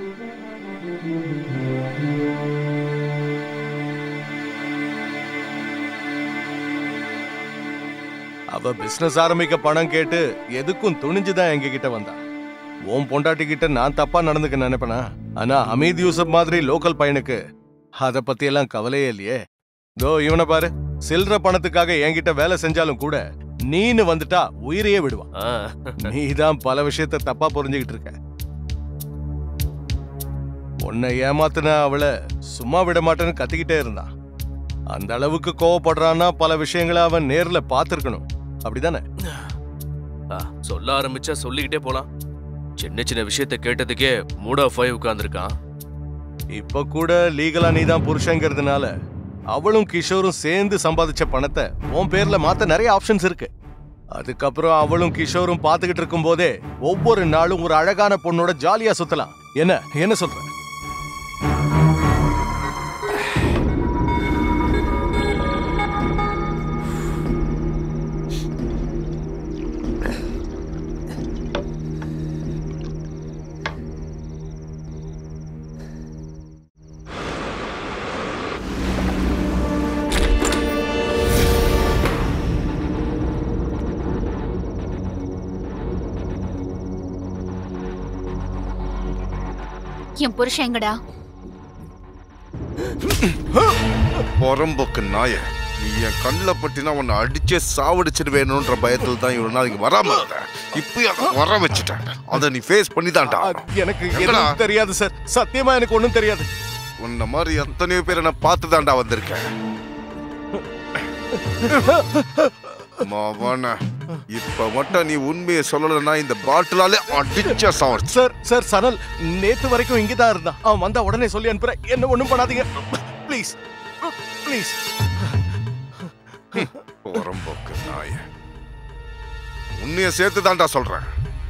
Speaker 3: அவ பிசினஸ் ஆரம்பிக்க பணம் கேட்டு எதுக்கும் துணிஞ்சுதான் எங்க கிட்ட வந்தா உன் பொண்டாட்டி கிட்ட நான் தப்பா நடந்துக்க நினைப்பனா ஆனா அமீத் யூசப் மாதிரி லோக்கல் பையனுக்கு அத பத்தி எல்லாம் கவலையே இல்லையே தோ இவனை பாரு சில்லற பணத்துக்காக என்கிட்ட வேலை செஞ்சாலும் கூட நீன்னு வந்துட்டா உயிரையே விடுவான் நீதான் பல விஷயத்த தப்பா புரிஞ்சுகிட்டு இருக்க உன்னை ஏமாத்துன அவளை சும்மா விட மாட்டேன்னு கத்திக்கிட்டே இருந்தான் அந்த அளவுக்கு கோவப்படுறான்னா பல விஷயங்களை அவன் நேர்ல பார்த்திருக்கணும் அப்படிதானே
Speaker 5: ஆ, சொல்ல ஆரம்பிச்சா சொல்லிக்கிட்டே போலாம் சின்ன சின்ன விஷயத்த கேட்டதுக்கே மூட் ஆஃப் ஆகி உட்கார்ந்துருக்கான்
Speaker 3: இப்ப கூட லீகலா நீதான் புருஷங்கிறதுனால அவளும் கிஷோரும் சேர்ந்து சம்பாதிச்ச பணத்தை உன் பேர்ல மாத்த நிறைய ஆப்ஷன்ஸ் இருக்கு அதுக்கப்புறம் அவளும் கிஷோரும் பாத்துக்கிட்டு இருக்கும் போதே ஒவ்வொரு நாளும் ஒரு அழகான பொண்ணோட ஜாலியா சுத்தலாம் என்ன என்ன சொல்ற
Speaker 2: என் புருஷன் எங்கடா
Speaker 10: புறம்போக்கு நாய நீ என் கண்ணில் பட்டினா உன்னை அடிச்சே சாவடிச்சிட்டு வேணும்ன்ற பயத்துல தான் இவ்வளவு நாள் இங்க வராம இருந்தேன் இப்போ அதை வர வச்சுட்டேன் அதை நீ ஃபேஸ் பண்ணி தான்டா
Speaker 3: எனக்கு
Speaker 10: எங்கடா?
Speaker 3: எதுவும் தெரியாது சார் சத்தியமா எனக்கு ஒண்ணும் தெரியாது
Speaker 10: உன்ன மாதிரி எத்தனையோ பேரை நான் பார்த்து தான்டா வந்திருக்கேன் மவன இப்ப மட்டும் நீ உண்மையை சொல்லலைன்னா இந்த பாட்டிலாலே அடிச்ச சாவடி
Speaker 3: சார் சார் சனல் நேத்து வரைக்கும் இங்கே தான் இருந்தான் அவன் வந்தா உடனே சொல்லி அனுப்புறேன் என்ன ஒண்ணும் பண்ணாதீங்க ப்ளீஸ் ப்ளீஸ்
Speaker 10: புறம்போக்கு நாய உன்னைய சேர்த்து தான்டா சொல்றேன்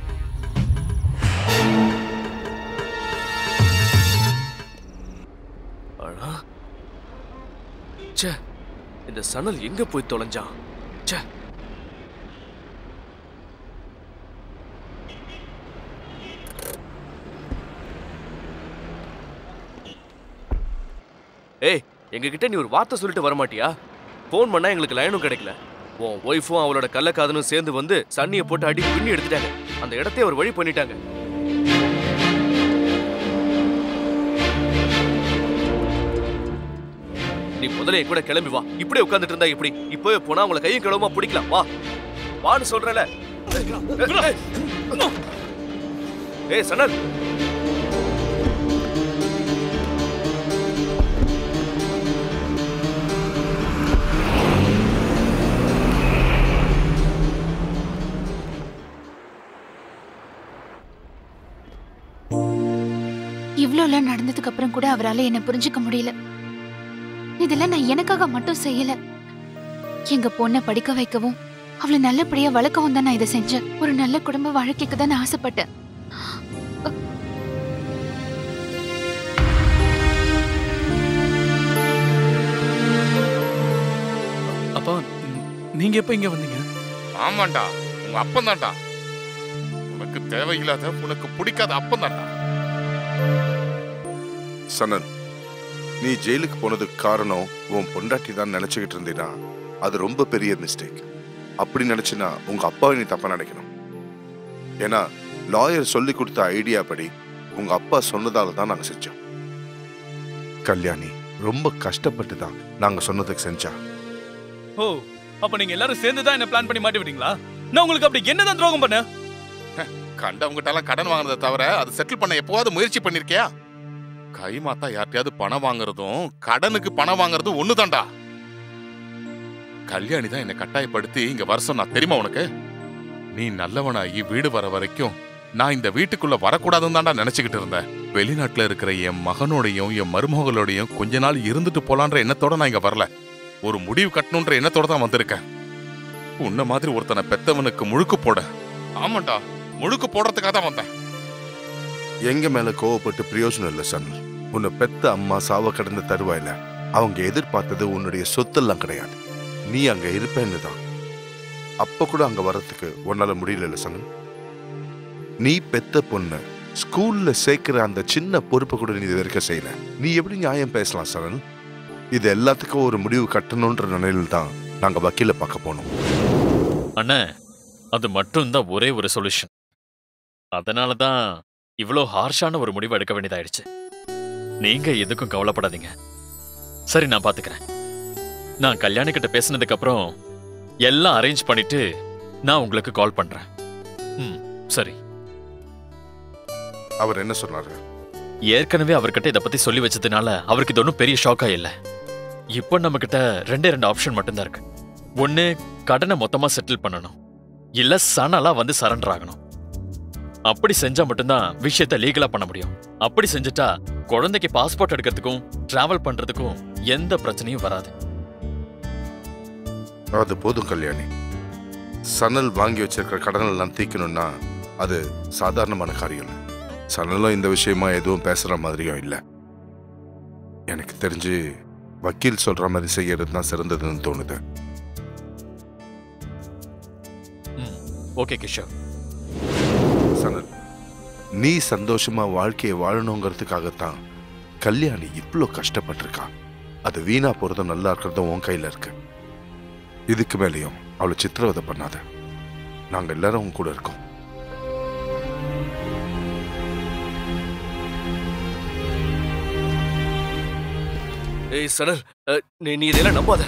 Speaker 5: அழா ச்சே இந்த சணல் எங்க போய் தொலைஞ்சான் ச்சே ஏய் எங்ககிட்ட நீ ஒரு வார்த்தை சொல்லிட்டு வரமாட்டியா ஃபோன் பண்ணா எங்களுக்கு லைனும் கிடைக்கல உன் ஒய்ஃபும் அவளோட கள்ளக்காதனும் சேர்ந்து வந்து சன்னியை போட்டு அடி பின்னி எடுத்துட்டாங்க அந்த இடத்தையே ஒரு வழி பண்ணிட்டாங்க நீ முதல்ல என் கூட கிளம்பி வா இப்படியே உட்கார்ந்துட்டு இருந்தா இப்படி இப்பவே போனா உங்களை கையும் கிளவுமா பிடிக்கலாம் வா வான்னு சொல்றல ஏய் சனல்
Speaker 2: இவ்ளோலாம் நடந்ததுக்கு அப்புறம் கூட அவரால என்ன புரிஞ்சுக்க முடியல இதெல்லாம் நான் எனக்காக மட்டும் செய்யல எங்க பொண்ணை படிக்க வைக்கவும் அவளை நல்லபடியா வளர்க்கவும் தான் நான் இதை செஞ்சேன் ஒரு நல்ல குடும்ப வாழ்க்கைக்கு தான் நான் ஆசைப்பட்டேன்
Speaker 1: அப்பா நீங்க எப்ப இங்க வந்தீங்க
Speaker 4: ஆமாண்டா உங்க அப்பன் தான்டா உனக்கு தேவையில்லாத உனக்கு பிடிக்காத அப்பன் தான்டா
Speaker 10: சனன் நீ ஜெயிலுக்கு போனதுக்கு காரணம் உன் பொண்டாட்டி தான் நினைச்சுக்கிட்டு இருந்தீனா அது ரொம்ப பெரிய மிஸ்டேக் அப்படி நினைச்சினா உங்க அப்பாவை நீ தப்பா நினைக்கணும் ஏன்னா லாயர் சொல்லி கொடுத்த ஐடியா படி உங்க அப்பா சொன்னதால தான் நாங்க செஞ்சோம் கல்யாணி ரொம்ப கஷ்டப்பட்டு தான் நாங்க சொன்னதுக்கு செஞ்சா
Speaker 1: ஓ அப்ப நீங்க எல்லாரும் சேர்ந்து தான் என்ன பிளான் பண்ணி மாட்டி விட்டீங்களா நான் உங்களுக்கு அப்படி என்னதான் துரோகம் பண்ண
Speaker 4: கண்டவங்கிட்ட எல்லாம் கடன் வாங்குறத தவிர அது செட்டில் பண்ண எப்போவாவது முயற்சி பண்ணிருக்கியா கை மாத்தா யார்ட்டையாவது பணம் வாங்குறதும் கடனுக்கு பணம் வாங்குறதும் ஒண்ணுதான்டா கல்யாணி தான் என்னை கட்டாயப்படுத்தி இங்க வர சொன்னா தெரியுமா உனக்கு நீ நல்லவனாகி வீடு வர வரைக்கும் நான் இந்த வீட்டுக்குள்ள வரக்கூடாதுன்னு தான்டா நினைச்சுக்கிட்டு இருந்தேன் வெளிநாட்டுல இருக்கிற என் மகனோடையும் என் மருமகளோடையும் கொஞ்ச நாள் இருந்துட்டு போலான்ற எண்ணத்தோட நான் இங்க வரல ஒரு முடிவு கட்டணுன்ற எண்ணத்தோட தான் வந்திருக்கேன் உன்ன மாதிரி ஒருத்தனை பெத்தவனுக்கு முழுக்கு போட ஆமாண்டா முழுக்கு போடுறதுக்காக தான் வந்தேன்
Speaker 10: எங்க மேல கோவப்பட்டு பிரயோஜனம் இல்ல சன் உன்னை பெத்த அம்மா சாவ கடந்த தருவாயில அவங்க எதிர்பார்த்தது உன்னுடைய சொத்தெல்லாம் கிடையாது நீ அங்க இருப்பேன்னு தான் அப்ப கூட அங்க வர்றதுக்கு உன்னால முடியல சன் நீ பெத்த பொண்ணு ஸ்கூல்ல சேர்க்கிற அந்த சின்ன பொறுப்பை கூட நீ இது வரைக்கும் செய்யல நீ எப்படி நியாயம் பேசலாம் சரண் இது எல்லாத்துக்கும் ஒரு முடிவு கட்டணுன்ற நிலையில் தான் நாங்க வக்கீல பார்க்க போனோம்
Speaker 6: அண்ணே அது மட்டும்தான் ஒரே ஒரு சொல்யூஷன் அதனால தான் இவ்வளோ ஹார்ஷான ஒரு முடிவு எடுக்க வேண்டியதாயிடுச்சு நீங்க எதுக்கும் கவலைப்படாதீங்க சரி நான் பாத்துக்கிறேன் நான் கல்யாணி கிட்ட பேசினதுக்கு அப்புறம் எல்லாம் அரேஞ்ச் பண்ணிட்டு நான் உங்களுக்கு கால் பண்றேன் ம் சரி
Speaker 10: அவர் என்ன சொன்னாரு
Speaker 6: ஏற்கனவே அவர்கிட்ட இதை பத்தி சொல்லி வச்சதுனால அவருக்கு இது ஒன்றும் பெரிய ஷாக்கா இல்லை இப்போ நம்ம கிட்ட ரெண்டே ரெண்டு ஆப்ஷன் மட்டும்தான் இருக்கு ஒன்னு கடனை மொத்தமா செட்டில் பண்ணணும் இல்ல சனலா வந்து சரண்டர் ஆகணும் அப்படி செஞ்சா மட்டும்தான் விஷயத்த லீகலா பண்ண முடியும் அப்படி செஞ்சுட்டா குழந்தைக்கு பாஸ்போர்ட் எடுக்கிறதுக்கும் டிராவல் பண்றதுக்கும் எந்த பிரச்சனையும் வராது
Speaker 10: அது போதும் கல்யாணி சணல் வாங்கி வச்சிருக்கிற கடன் எல்லாம் தீக்கணும்னா அது சாதாரணமான காரியம் இல்லை சணலும் இந்த விஷயமா எதுவும் பேசுற மாதிரியும் இல்லை எனக்கு தெரிஞ்சு வக்கீல் சொல்ற மாதிரி செய்யறது தான் சிறந்ததுன்னு தோணுது
Speaker 6: ஓகே கிஷோர்
Speaker 10: சனல் நீ சந்தோஷமா வாழ்க்கையை வாழணுங்கிறதுக்காகத்தான் கல்யாணி இவ்வளோ கஷ்டப்பட்டிருக்கா அது வீணா போறதும் நல்லா இருக்கிறதும் உன் கையில இருக்கு இதுக்கு மேலேயும் அவளை சித்திரவதை பண்ணாத நாங்க எல்லாரும் உன் கூட இருக்கோம்
Speaker 5: ஏய் சனல் அஹ், நீ நீ இதெல்லாம் நம்பாத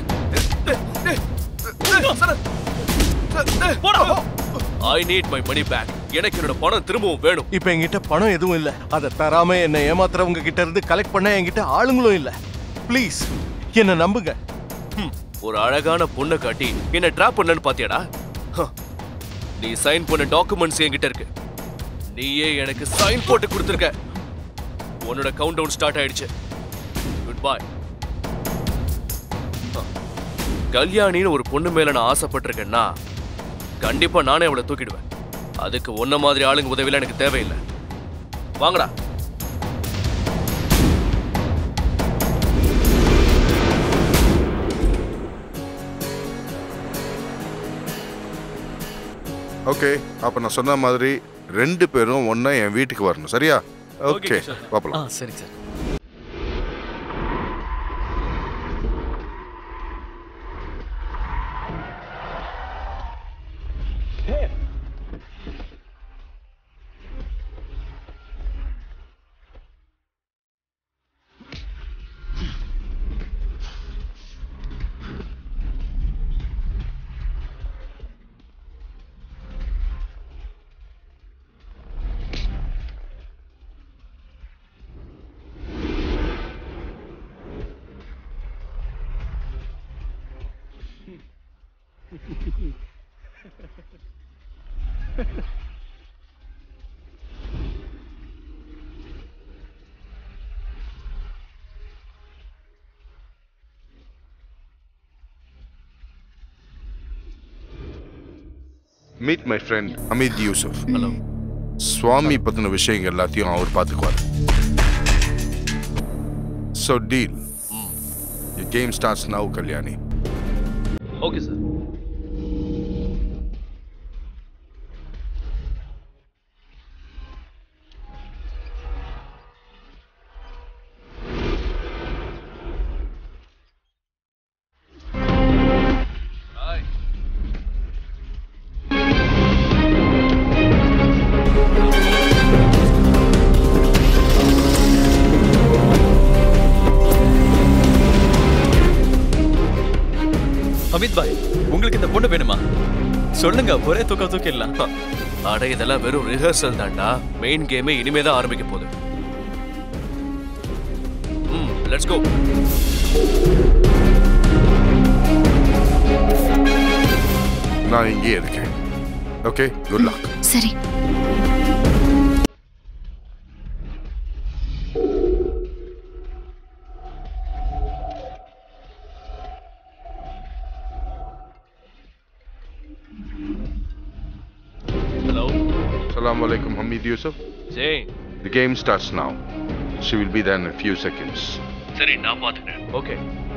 Speaker 5: I need my money back எனக்கு என்னோட பணம் திரும்பவும் வேணும்
Speaker 3: இப்ப என்கிட்ட பணம் எதுவும் இல்ல அதை தராம என்ன ஏமாத்துறவங்க கிட்ட இருந்து கலெக்ட் பண்ண என்கிட்ட ஆளுங்களும் இல்ல ப்ளீஸ் என்ன நம்புங்க
Speaker 5: ஹம், ஒரு அழகான பொண்ணை காட்டி என்ன ட்ராப் பண்ணன்னு பாத்தியாடா ஹ, நீ சைன் பண்ண டாக்குமெண்ட்ஸ் என்கிட்ட இருக்கு நீயே எனக்கு சைன் போட்டு கொடுத்துருக்க உன்னோட கவுண்ட் டவுன் ஸ்டார்ட் ஆயிடுச்சு குட் பை கல்யாணின்னு ஒரு பொண்ணு மேல நான் ஆசைப்பட்டிருக்கேன்னா கண்டிப்பா நானே அவளை தூக்கிடுவேன் அதுக்கு ஒன்ன மாதிரி ஆளுங்க உதவிலாம் எனக்கு தேவையில்லை வாங்கடா
Speaker 10: ஓகே அப்ப நான் சொன்ன மாதிரி ரெண்டு பேரும் ஒண்ணா என் வீட்டுக்கு வரணும் சரியா ஓகே
Speaker 6: ஆ
Speaker 10: பாப்பலாம்
Speaker 6: சரி sir
Speaker 10: meet my friend Amit Yusuf
Speaker 5: hello
Speaker 10: Swami பத்தின விஷயங்கள் எல்லாத்தையும் அவர் பார்த்துக்குவார் so deal game starts now Kalyani
Speaker 5: okay sir
Speaker 6: Amit பாய் உங்களுக்கு இந்த பொண்ணு வேணுமா சொல்லுங்க ஒரே தூக்க தூக்கிடலாம்
Speaker 5: அட இதெல்லாம் வெறும் ரிஹர்சல் தான்டா மெயின் கேமே இனிமே தான் ஆரம்பிக்க போகுது ம் லெட்ஸ் கோ
Speaker 10: நான் இங்கேயே இருக்கேன் ஓகே குட் லக்
Speaker 2: சரி
Speaker 5: hello
Speaker 10: Assalamu alaikum, Hamid Yusuf.
Speaker 5: Jai
Speaker 10: The game starts now. She will be there in a few seconds.
Speaker 5: சரி நான் பாத்துக்கிறேன் ஓகே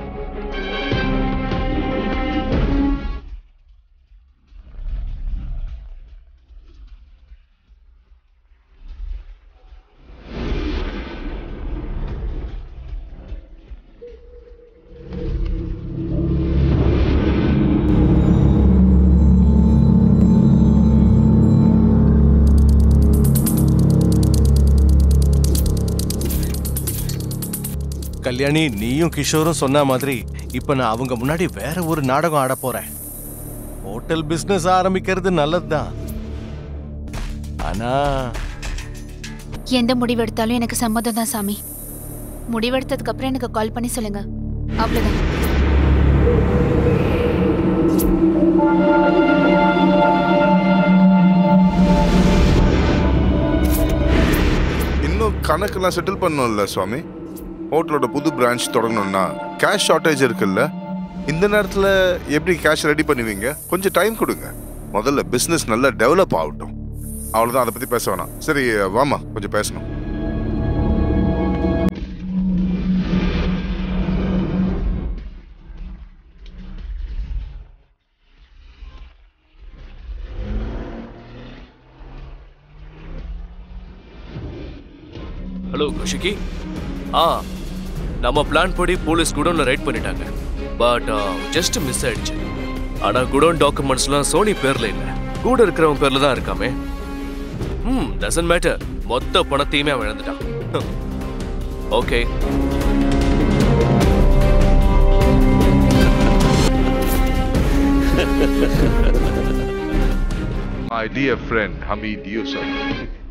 Speaker 3: கல்யாணி நீயும் கிஷோரும் சொன்ன மாதிரி இப்ப நான் அவங்க முன்னாடி வேற ஒரு நாடகம் ஆட போறேன் ஹோட்டல் பிசினஸ் ஆரம்பிக்கிறது நல்லதுதான் ஆனா
Speaker 2: எந்த முடிவெடுத்தாலும் எனக்கு சம்மதம் தான் சாமி முடிவெடுத்ததுக்கு அப்புறம் எனக்கு கால் பண்ணி சொல்லுங்க அவ்வளவுதான்
Speaker 10: இன்னும் கணக்கெல்லாம் செட்டில் பண்ணணும்ல சுவாமி ஹோட்டலோட புது பிரான்ச் தொடங்கணும்னா கேஷ் ஷார்ட்டேஜ் இருக்குல்ல இந்த நேரத்தில் எப்படி கேஷ் ரெடி பண்ணுவீங்க கொஞ்சம் டைம் கொடுங்க முதல்ல பிஸ்னஸ் நல்லா டெவலப் ஆகட்டும் அவ்வளோதான் அதை பற்றி பேச வேணாம் சரி வாமா கொஞ்சம் பேசணும்
Speaker 5: ஹலோ குஷிகி ஆ நம்ம பிளான் படி போலீஸ் குடோன்ல ரைட் பண்ணிட்டாங்க பட் ஜஸ்ட் மிஸ் ஆயிடுச்சு ஆனா குடோன் டாக்குமெண்ட்ஸ்லாம் சோனி பேர்ல இல்ல கூட இருக்கிறவன் பேர்ல தான் இருக்காமே ம் டசன்ட் மேட்டர் மொத்த பணத்தையுமே அவன் இழந்துட்டான் okay
Speaker 10: My dear friend Hamid Yusuf,